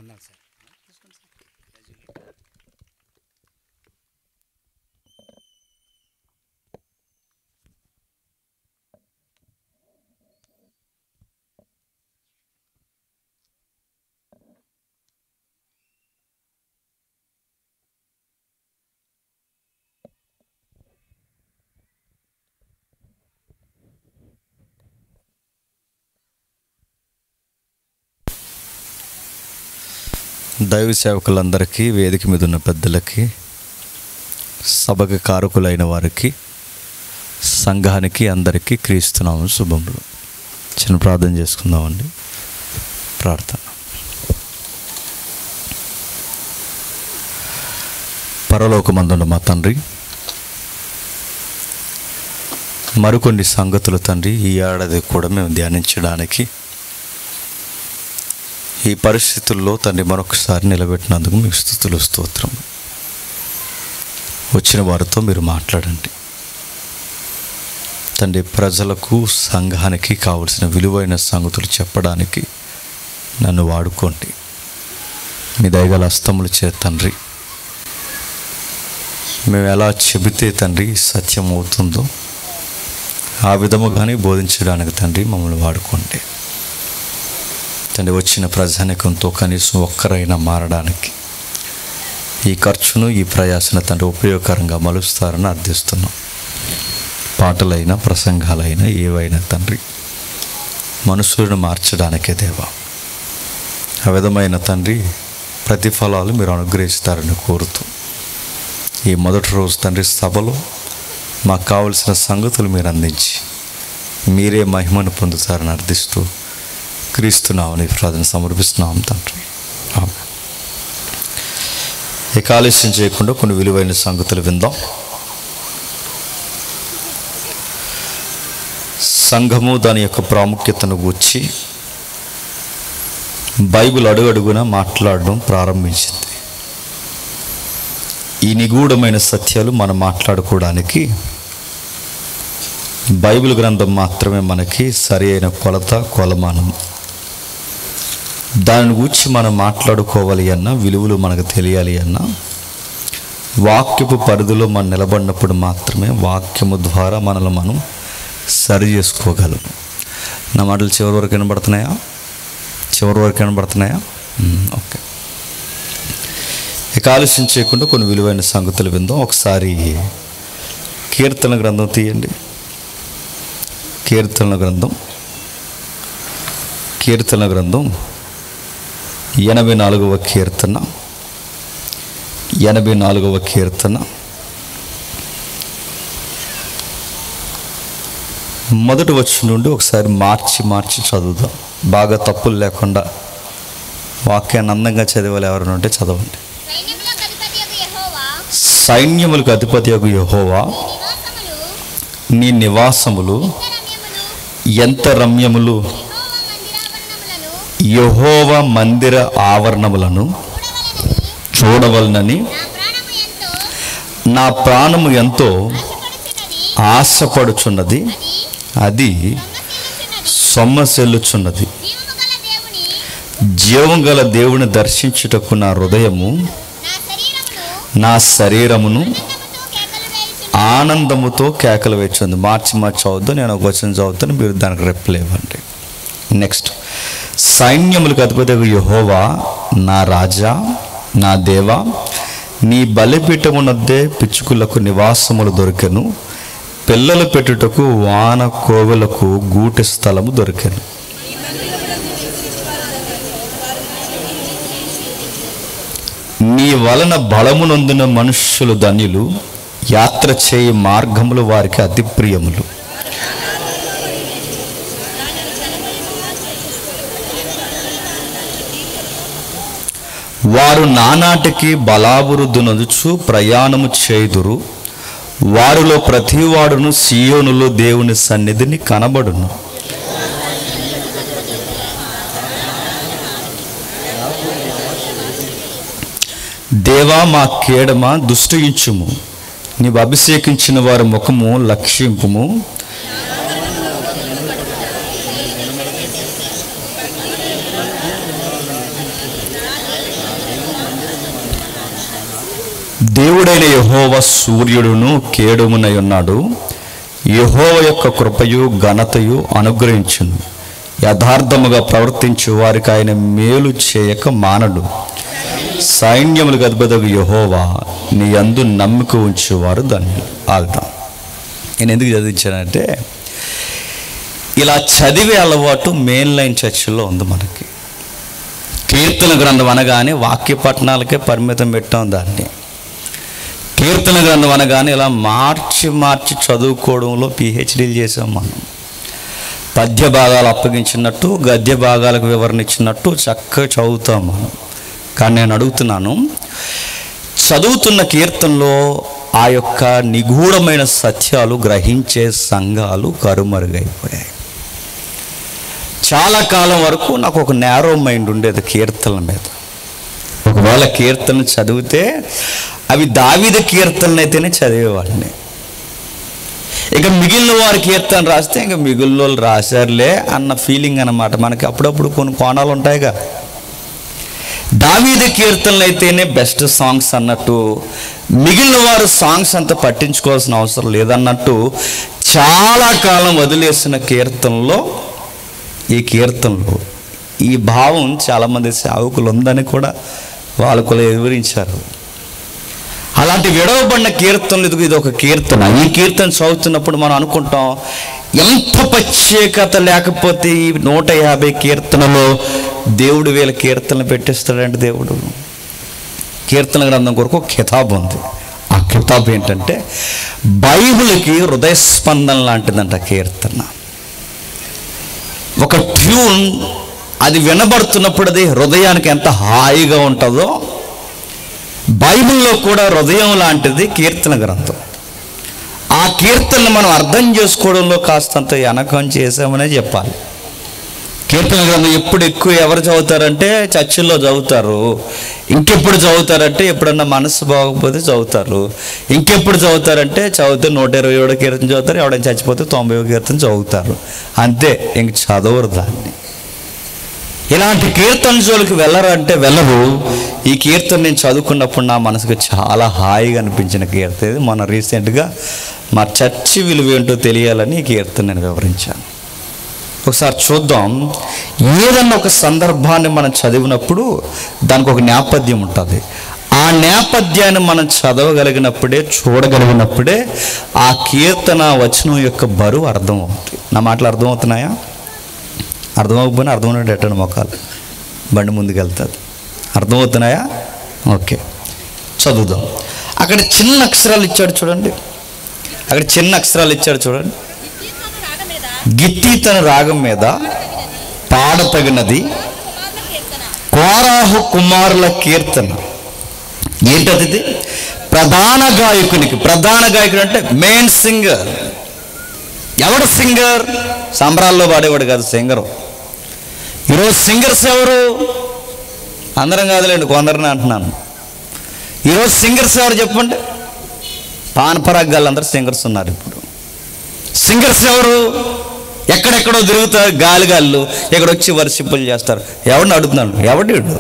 వందలు సార్ తీసుకోండి సార్ దైవ సేవకులందరికీ వేదిక మీద ఉన్న పెద్దలకి సభకు కారకులైన వారికి సంఘానికి అందరికీ క్రీస్తున్నాము శుభములు చిన్న ప్రార్థన చేసుకుందామండి ప్రార్థన పరలోకమందున్న మా తండ్రి మరికొన్ని సంగతులు తండ్రి ఈ ఏడాది కూడా మేము ధ్యానించడానికి ఈ పరిస్థితుల్లో తండ్రి మరొకసారి నిలబెట్టినందుకు మీకు స్థుతులు స్తోత్రం వచ్చిన వారితో మీరు మాట్లాడండి తండ్రి ప్రజలకు సంఘానికి కావలసిన విలువైన సంగతులు చెప్పడానికి నన్ను వాడుకోండి మీ దయగల అస్తములు చే తండ్రి మేము ఎలా చెబితే తండ్రి సత్యం అవుతుందో ఆ విధముగానే బోధించడానికి తండ్రి మమ్మల్ని వాడుకోండి తండ్రి వచ్చిన ప్రజానికంతో కనీసం ఒక్కరైనా మారడానికి ఈ ఖర్చును ఈ ప్రయాసను తండ్రి ఉపయోగకరంగా మలుస్తారని అర్థిస్తున్నాం పాటలైనా ప్రసంగాలైనా ఏవైనా తండ్రి మనుషులను మార్చడానికే దేవా ఆ విధమైన తండ్రి ప్రతిఫలాలు మీరు అనుగ్రహిస్తారని కోరుతూ ఈ మొదటి రోజు తండ్రి సభలో మాకు కావలసిన సంగతులు మీరు అందించి మీరే మహిమను పొందుతారని అర్థిస్తూ క్రీస్తున్నామని ప్రార్థన సమర్పిస్తున్నాం తండ్రి ఆమె ఇక ఆలస్యం చేయకుండా కొన్ని విలువైన సంగతులు విందాం సంఘము దాని యొక్క ప్రాముఖ్యతను గూర్చి బైబిల్ అడుగడుగున మాట్లాడడం ప్రారంభించింది ఈ నిగూఢమైన సత్యాలు మనం మాట్లాడుకోవడానికి బైబిల్ గ్రంథం మాత్రమే మనకి సరి అయిన కొలత కొలమానం దాని గురించి మనం మాట్లాడుకోవాలి అన్నా విలువలు మనకు తెలియాలి అన్నా వాక్యపు పరిధిలో మనం నిలబడినప్పుడు మాత్రమే వాక్యము ద్వారా మనల్ని మనం సరి చేసుకోగలం నా మాటలు చివరి వరకు వినబడుతున్నాయా చివరి వరకు వినబడుతున్నాయా మ్మ్, ఓకే ఇక ఆలస్యం చేయకుండా కొన్ని విలువైన సంగతులు విందాం ఒకసారి కీర్తన గ్రంథం తీయండి కీర్తన గ్రంథం కీర్తన గ్రంథం ఎనభై నాలుగవ కీర్తన ఎనభై నాలుగవ కీర్తన మొదటి వచ్చి నుండి ఒకసారి మార్చి మార్చి చదువుదాం బాగా తప్పులు లేకుండా వాక్యాన్ని అందంగా చదివాలి ఎవరైనా ఉంటే చదవండి సైన్యములకు అధిపతియగు యెహోవా సైన్యములకు అధిపతి యొక్క యహోవా నివాసములు నీ నివాసములు రమ్యములు ఎంత రమ్యములు యెహోవా మందిరాభరణములను యహోవ మందిర ఆవరణములను చూడవలెనని చూడవలనని నా ప్రాణము ఎంతో నా ప్రాణము ఎంతో ఆశపడుచున్నది ఆశపడుచున్నది అది అది సొమ్మసిల్లుచున్నది సొమ్మసెల్లుచున్నది జీవము జీవం గల దేవుని గల దేవుని దర్శించుటకు నా హృదయము నా శరీరమును నా శరీరమును ఆనందముతో కేకలు వేయుచున్నది. ఆనందముతో కేకలు వేచింది మార్చి మార్చి చదువుతూ నేను ఒక వచనం చదువుతాను మీరు దానికి రిప్లై ఇవ్వండి నెక్స్ట్ సైన్యములకు అధిపతి యహోవా నా రాజా నా దేవా నీ బలిపీఠమునద్దే పిచ్చుకులకు నివాసములు దొరికెను పిల్లలు పెట్టుటకు వాన కోవెలకు గూటి స్థలము దొరికెను నీ వలన బలమునొందిన మనుష్యులు ధన్యులు యాత్ర చేయి మార్గములు వారికి అతి ప్రియములు వారు నానాటికి బలాభివృద్ధి నదుచు ప్రయాణము చేయుదురు వారిలో ప్రతివాడును సియోనులో దేవుని సన్నిధిని కనబడును దేవా మా కేడమ దుష్టయించుము నీవు అభిషేకించిన వారి ముఖము లక్ష్యింపుము దేవుడైన యహోవ సూర్యుడును కేడుమునై ఉన్నాడు యహోవ యొక్క కృపయు ఘనతయు అనుగ్రహించును యథార్థముగా ప్రవర్తించు వారికి ఆయన మేలు చేయక మానడు సైన్యములకు అధిపతకు యహోవా నీ అందు నమ్మిక ఉంచేవారు ధన్యులు ఆగుతాం నేను ఎందుకు చదివించానంటే ఇలా చదివే అలవాటు మెయిన్ లైన్ చర్చిలో ఉంది మనకి కీర్తన గ్రంథం అనగానే వాక్య పట్టణాలకే పరిమితం పెట్టాం దాన్ని కీర్తన గ్రంథం అనగానే ఇలా మార్చి మార్చి చదువుకోవడంలో పిహెచ్డీలు చేసాం మనం పద్య భాగాలు అప్పగించినట్టు గద్య భాగాలకు వివరణ ఇచ్చినట్టు చక్కగా చదువుతాం మనం కానీ నేను అడుగుతున్నాను చదువుతున్న కీర్తనలో ఆ యొక్క నిగూఢమైన సత్యాలు గ్రహించే సంఘాలు కరుమరుగైపోయాయి చాలా కాలం వరకు నాకు ఒక నేరో మైండ్ ఉండేది కీర్తనల మీద ఒకవేళ కీర్తన చదివితే అవి దావిద కీర్తనలు అయితేనే చదివేవాడిని ఇక మిగిలిన వారి కీర్తన రాస్తే ఇంకా మిగిలిన వాళ్ళు రాశారులే అన్న ఫీలింగ్ అన్నమాట మనకి అప్పుడప్పుడు కొన్ని కోణాలు ఉంటాయిగా దావీద కీర్తనలు అయితేనే బెస్ట్ సాంగ్స్ అన్నట్టు మిగిలిన వారు సాంగ్స్ అంత పట్టించుకోవాల్సిన అవసరం లేదన్నట్టు చాలా కాలం వదిలేసిన కీర్తనలో ఈ కీర్తనలో ఈ భావం చాలామంది సేవకులు ఉందని కూడా వాళ్ళు కూడా వివరించారు అలాంటి విడవబడిన కీర్తనలు ఇదిగో ఇది ఒక కీర్తన ఈ కీర్తన చదువుతున్నప్పుడు మనం అనుకుంటాం ఎంత ప్రత్యేకత లేకపోతే ఈ నూట యాభై కీర్తనలో దేవుడు వీళ్ళ కీర్తనలు పెట్టిస్తాడంటే దేవుడు కీర్తన గ్రంథం కొరకు ఒక కితాబ్ ఉంది ఆ కితాబ్ ఏంటంటే బైబిల్కి హృదయ స్పందన లాంటిదంట కీర్తన ఒక ట్యూన్ అది వినబడుతున్నప్పుడు అది హృదయానికి ఎంత హాయిగా ఉంటుందో బైబిల్లో కూడా హృదయం లాంటిది కీర్తన గ్రంథం ఆ కీర్తనను మనం అర్థం చేసుకోవడంలో కాస్తంత వెనకం చేసామనే చెప్పాలి కీర్తన గ్రంథం ఎప్పుడు ఎక్కువ ఎవరు చదువుతారంటే చర్చిల్లో చదువుతారు ఇంకెప్పుడు చదువుతారంటే ఎప్పుడన్నా మనసు బాగోకపోతే చదువుతారు ఇంకెప్పుడు చదువుతారంటే చదివితే నూట ఇరవై ఏడు కీర్తన చదువుతారు ఎవడైనా చచ్చిపోతే తొంభై కీర్తన చదువుతారు అంతే ఇంక చదవరు దాన్ని ఇలాంటి కీర్తన జోలికి వెళ్ళరంటే వెళ్ళరు ఈ కీర్తన నేను చదువుకున్నప్పుడు నా మనసుకు చాలా హాయిగా అనిపించిన కీర్తన ఇది మొన్న రీసెంట్గా మా చర్చి విలువ ఏంటో తెలియాలని ఈ కీర్తన నేను వివరించాను ఒకసారి చూద్దాం ఏదన్నా ఒక సందర్భాన్ని మనం చదివినప్పుడు దానికి ఒక నేపథ్యం ఉంటుంది ఆ నేపథ్యాన్ని మనం చదవగలిగినప్పుడే చూడగలిగినప్పుడే ఆ కీర్తన వచనం యొక్క బరువు అర్థమవుతుంది నా మాటలు అర్థమవుతున్నాయా అర్థమవకపోయినా అర్థమైనట్టు ఎట్టండి మొక్కలు బండి ముందుకు వెళ్తుంది అర్థమవుతున్నాయా ఓకే చదువుదాం అక్కడ చిన్న అక్షరాలు ఇచ్చాడు చూడండి అక్కడ చిన్న అక్షరాలు ఇచ్చాడు చూడండి గిత్తి తన రాగం మీద పాడతగినది కోరాహు కుమారుల కీర్తన ఏంటది ఇది? ప్రధాన గాయకునికి ప్రధాన గాయకుడు అంటే మెయిన్ సింగర్ ఎవడు సింగర్ సంబరాల్లో పాడేవాడు కాదు సింగరు ఈరోజు సింగర్స్ ఎవరు అందరం కాదులేండి కొందరిని అంటున్నాను ఈరోజు సింగర్స్ ఎవరు చెప్పండి పానపరాగాళ్ళు అందరూ సింగర్స్ ఉన్నారు ఇప్పుడు సింగర్స్ ఎవరు ఎక్కడెక్కడో తిరుగుతారు గాలిగాళ్ళు ఇక్కడ వచ్చి వర్షిప్పులు చేస్తారు ఎవరిని అడుగుతున్నాను ఎవడు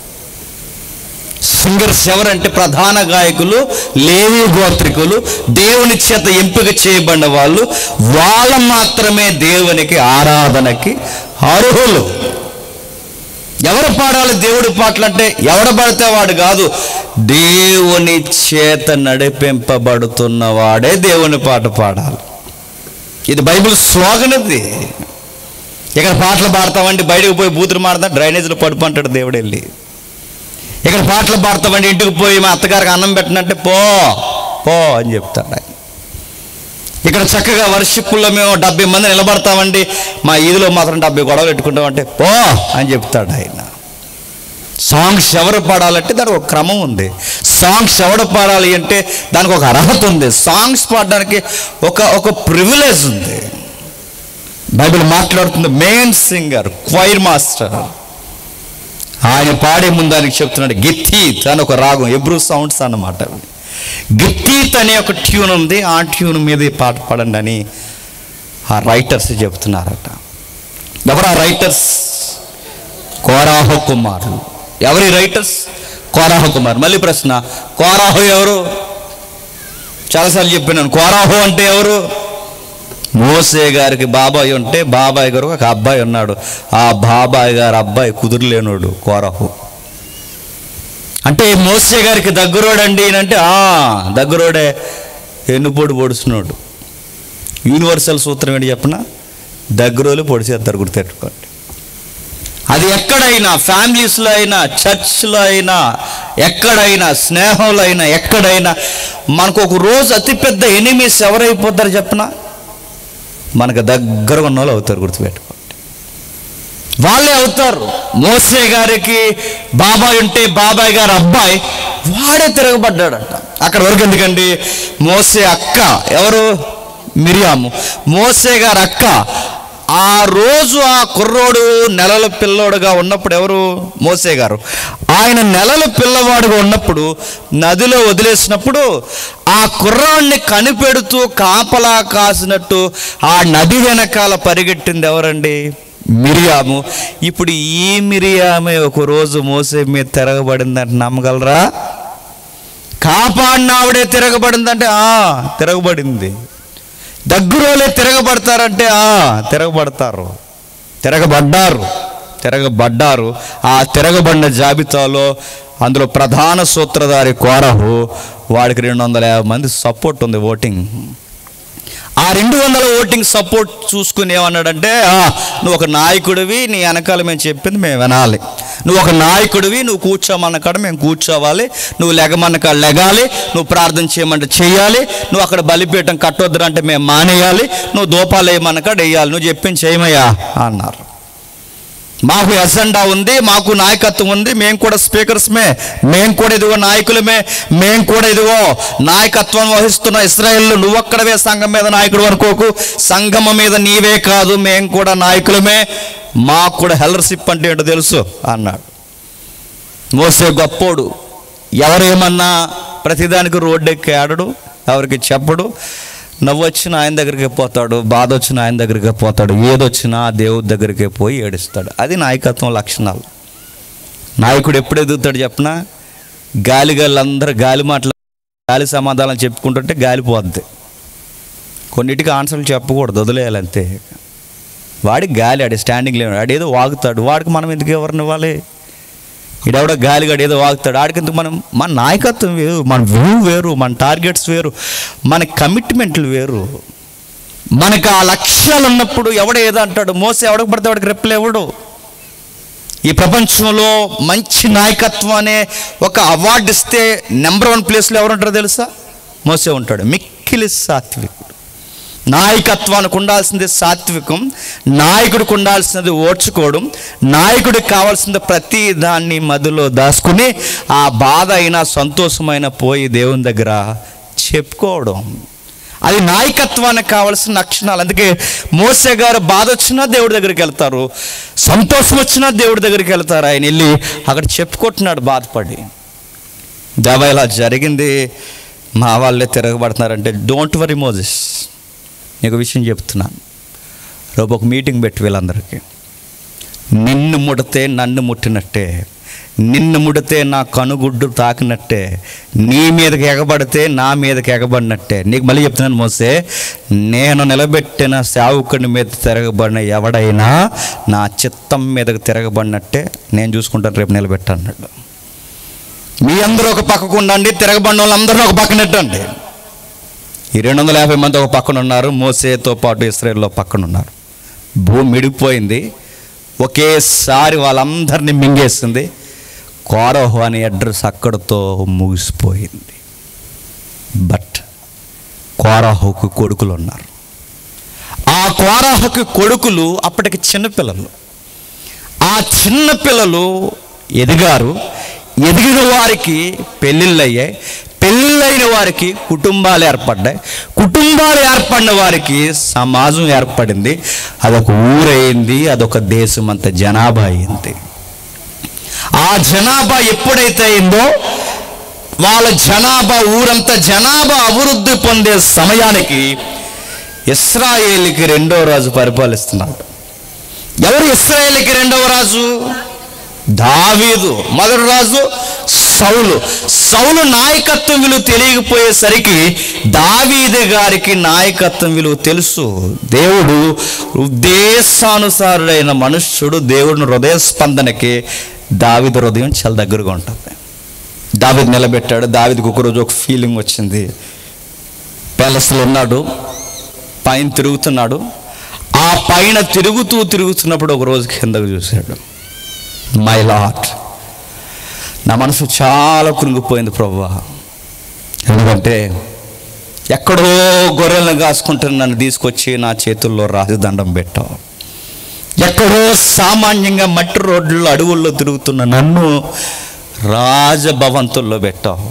సింగర్స్ ఎవరంటే ప్రధాన గాయకులు లేవి గోత్రికులు దేవుని చేత ఎంపిక చేయబడిన వాళ్ళు వాళ్ళ మాత్రమే దేవునికి ఆరాధనకి అర్హులు ఎవరు పాడాలి దేవుడి పాటలు అంటే ఎవడ పడితే వాడు కాదు దేవుని చేత నడిపింపబడుతున్న వాడే దేవుని పాట పాడాలి ఇది బైబిల్ స్లోగన్ ఇది ఇక్కడ పాటలు పాడతామండి బయటకు పోయి బూతులు మాడతా డ్రైనేజీలో పడుపు అంటాడు దేవుడు వెళ్ళి ఇక్కడ పాటలు పాడతామండి ఇంటికి పోయి మా అత్తగారికి అన్నం పెట్టనంటే పో పో అని చెప్తాడు ఆయన ఇక్కడ చక్కగా వర్షిప్పుల్లో మేము డెబ్బై మంది నిలబడతామండి మా ఈదిలో మాత్రం డెబ్బై గొడవలు పెట్టుకుంటామంటే పో అని చెప్తాడు ఆయన సాంగ్స్ ఎవరు పాడాలంటే దానికి ఒక క్రమం ఉంది సాంగ్స్ ఎవడు పాడాలి అంటే దానికి ఒక అర్హత ఉంది సాంగ్స్ పాడడానికి ఒక ఒక ప్రివిలేజ్ ఉంది బైబిల్ మాట్లాడుతుంది మెయిన్ సింగర్ క్వైర్ మాస్టర్ ఆయన పాడే ముందు ఆయనకి చెప్తున్నాడు గిత్తీత్ అని ఒక రాగం ఎబ్రూ సౌండ్స్ అన్నమాట అవి. గిత్తీత్ అనే ఒక ట్యూన్ ఉంది ఆ ట్యూన్ మీద ఈ పాట పాడండి అని ఆ రైటర్స్ చెప్తున్నారట ఎవరు ఆ రైటర్స్ కోరాహ కుమారులు ఎవరి రైటర్స్ కోరాహు కుమార్ మళ్ళీ ప్రశ్న కోరాహు ఎవరు చాలాసార్లు చెప్పినాను కోరాహు అంటే ఎవరు మోసే గారికి బాబాయ్ ఉంటే బాబాయ్ గారు ఒక అబ్బాయి ఉన్నాడు ఆ బాబాయ్ గారు అబ్బాయి కుదురులేనోడు కోరాహు అంటే మోసే గారికి దగ్గరోడండి అంటే ఆ దగ్గరోడే ఎన్నుపోటు పొడుస్తున్నాడు యూనివర్సల్ సూత్రం ఏంటి చెప్పిన దగ్గరోలు పొడిచేస్తారు గుర్తెట్టుకోండి అది ఎక్కడైనా ఫ్యామిలీస్లో అయినా చర్చ్లో అయినా ఎక్కడైనా స్నేహంలో అయినా ఎక్కడైనా మనకు ఒక రోజు అతిపెద్ద ఎనిమీస్ ఎవరైపోతారు చెప్పనా మనకు దగ్గర ఉన్న వాళ్ళు అవుతారు గుర్తుపెట్టుకోండి వాళ్ళే అవుతారు మోసే గారికి బాబాయ్ ఉంటే బాబాయ్ గారు అబ్బాయి వాడే తిరగబడ్డాడట అక్కడ వరకు ఎందుకండి మోసే అక్క ఎవరు మిరియాము మోసే గారు అక్క ఆ రోజు ఆ కుర్రోడు నెలల పిల్లోడుగా ఉన్నప్పుడు ఎవరు మోసే గారు ఆయన నెలల పిల్లవాడుగా ఉన్నప్పుడు నదిలో వదిలేసినప్పుడు ఆ కుర్రాడిని కనిపెడుతూ కాపలా కాసినట్టు ఆ నది వెనకాల పరిగెట్టింది ఎవరండి మిరియాము ఇప్పుడు ఈ మిరియామే ఒక రోజు మోసే మీద తిరగబడిందంటే నమ్మగలరా కాపాడిన ఆవిడే తిరగబడిందంటే ఆ తిరగబడింది దగ్గరోలే తిరగబడతారంటే ఆ తిరగబడతారు తిరగబడ్డారు తిరగబడ్డారు ఆ తిరగబడిన జాబితాలో అందులో ప్రధాన సూత్రధారి కోరహు వాడికి రెండు వందల యాభై మంది సపోర్ట్ ఉంది ఓటింగ్ ఆ రెండు వందల ఓటింగ్ సపోర్ట్ చూసుకుని ఏమన్నాడంటే "ఆ, నువ్వు ఒక నాయకుడివి నీ వెనకాల మేము చెప్పింది మేము వినాలి నువ్వు ఒక నాయకుడివి నువ్వు కూర్చోమన్న కాడ మేము కూర్చోవాలి నువ్వు లెగమన్న కాడ లెగాలి నువ్వు ప్రార్థన చేయమంటే చేయాలి నువ్వు అక్కడ బలిపీఠం కట్టొద్దురు అంటే మేము మానేయాలి నువ్వు దూపాలు వేయమన్న కాడ వేయాలి నువ్వు చెప్పింది చేయమయ్యా అన్నారు మాకు ఎజెండా ఉంది మాకు నాయకత్వం ఉంది మేము కూడా స్పీకర్స్మే మేము కూడా ఇదిగో నాయకులమే మేము కూడా ఇదిగో నాయకత్వం వహిస్తున్న ఇస్రాయేల్లో నువ్వొక్కడవే సంఘం మీద నాయకుడు అనుకోకు సంఘం మీద నీవే కాదు మేము కూడా నాయకులమే మాకు కూడా హెల్లర్షిప్ అంటే ఏంటో తెలుసు అన్నాడు మోసే గొప్పోడు ఎవరేమన్నా ప్రతిదానికి రోడ్డు ఎక్కి ఆడడు ఎవరికి చెప్పడు నవ్వు వచ్చిన ఆయన దగ్గరికి పోతాడు బాధ వచ్చిన ఆయన దగ్గరికి పోతాడు ఏదొచ్చినా దేవుడి దగ్గరికి పోయి ఏడుస్తాడు అది నాయకత్వం లక్షణాలు నాయకుడు ఎప్పుడు ఎదుగుతాడు చెప్పిన గాలి గాళ్ళందరూ గాలి మాటలు గాలి సమాధానం చెప్పుకుంటుంటే గాలి పోద్ది కొన్నిటికి ఆన్సర్లు చెప్పకూడదు వదిలేయాలి అంతే వాడికి గాలి ఆడి స్టాండింగ్ లేవు ఆడేదో వాగుతాడు వాడికి మనం ఎందుకు ఎవరిని ఇవ్వాలి ఇడెవడో గాలిగాడు ఏదో వాగుతాడు ఆడికెందుకు మనం మన నాయకత్వం వేరు మన వ్యూ వేరు మన టార్గెట్స్ వేరు మన కమిట్మెంట్లు వేరు మనకు ఆ లక్ష్యాలు ఉన్నప్పుడు ఎవడ ఏదో అంటాడు మోసే ఎవడకు పడితే వాడికి రెప్పలు ఎవడు ఈ ప్రపంచంలో మంచి నాయకత్వం అనే ఒక అవార్డు ఇస్తే నెంబర్ వన్ ప్లేస్లో ఎవరు ఉంటారో తెలుసా మోసే ఉంటాడు మిక్కిలి సాత్వికుడు నాయకత్వానికి ఉండాల్సింది సాత్వికం నాయకుడికి ఉండాల్సినది ఓర్చుకోవడం నాయకుడికి కావాల్సింది ప్రతి దాన్ని మధ్యలో దాచుకుని ఆ బాధ అయినా సంతోషమైన పోయి దేవుని దగ్గర చెప్పుకోవడం అది నాయకత్వానికి కావాల్సిన లక్షణాలు అందుకే మోసే గారు బాధ వచ్చినా దేవుడి దగ్గరికి వెళ్తారు సంతోషం వచ్చినా దేవుడి దగ్గరికి వెళ్తారు ఆయన వెళ్ళి అక్కడ చెప్పుకుంటున్నాడు బాధపడి దేవా ఇలా జరిగింది మా వాళ్ళే తిరగబడుతున్నారంటే డోంట్ వరీ మోజెస్ నీకు విషయం చెప్తున్నాను రేపు ఒక మీటింగ్ పెట్టి వీళ్ళందరికీ నిన్ను ముడితే నన్ను ముట్టినట్టే నిన్ను ముడితే నా కనుగుడ్డు తాకినట్టే నీ మీదకి ఎగబడితే నా మీదకి ఎగబడినట్టే నీకు మళ్ళీ చెప్తున్నాను మోసే నేను నిలబెట్టిన సేవకుని మీద తిరగబడిన ఎవడైనా నా చిత్తం మీదకి తిరగబడినట్టే నేను చూసుకుంటాను రేపు నిలబెట్టన్నాడు మీ అందరూ ఒక పక్కకు ఉండండి తిరగబడిన వాళ్ళందరూ ఒక పక్కన నెట్టండి ఈ రెండు వందల యాభై మంది ఒక పక్కన ఉన్నారు మోసేతో పాటు ఇస్రాయేల్లో పక్కన ఉన్నారు భూమి మిడిపోయింది ఒకేసారి వాళ్ళందరినీ మింగేసింది కోరహు అనే అడ్రస్ అక్కడితో ముగిసిపోయింది బట్ కోరాహుకు కొడుకులు ఉన్నారు ఆ కోరాహుకి కొడుకులు అప్పటికి చిన్నపిల్లలు ఆ చిన్న పిల్లలు ఎదిగారు ఎదిగిన వారికి పెళ్ళిళ్ళు అయ్యాయి పెళ్ళిళ్ళైన వారికి కుటుంబాలు ఏర్పడ్డాయి కుటుంబాలు ఏర్పడిన వారికి సమాజం ఏర్పడింది అదొక ఊరైంది అదొక దేశం అంత జనాభా అయింది ఆ జనాభా ఎప్పుడైతే అయిందో వాళ్ళ జనాభా ఊరంతా జనాభా అభివృద్ధి పొందే సమయానికి ఇస్రాయేల్కి రెండో రాజు పరిపాలిస్తున్నాడు ఎవరు ఇస్రాయేల్కి రెండవ రాజు దావీదు మొదటి రాజు సౌలు సౌలు నాయకత్వం విలువ తెలియకపోయేసరికి దావీదు గారికి నాయకత్వం విలువ తెలుసు దేవుడు ఉద్దేశానుసారుడైన మనుష్యుడు దేవుడిని హృదయ స్పందనకి దావిద హృదయం చాలా దగ్గరగా ఉంటుంది దావిది నిలబెట్టాడు దావిదికి ఒకరోజు ఒక ఫీలింగ్ వచ్చింది ప్యాలెస్లో ఉన్నాడు పైన తిరుగుతున్నాడు ఆ పైన తిరుగుతూ తిరుగుతున్నప్పుడు ఒక రోజు కిందకు చూశాడు మై లాట్ నా మనసు చాలా కృంగిపోయింది ప్రభు ఎందుకంటే ఎక్కడో గొర్రెలను కాసుకుంటున్న నన్ను తీసుకొచ్చి నా చేతుల్లో రాజదండం పెట్టావు ఎక్కడో సామాన్యంగా మట్టి రోడ్లలో అడవుల్లో తిరుగుతున్న నన్ను రాజభవంతుల్లో పెట్టావు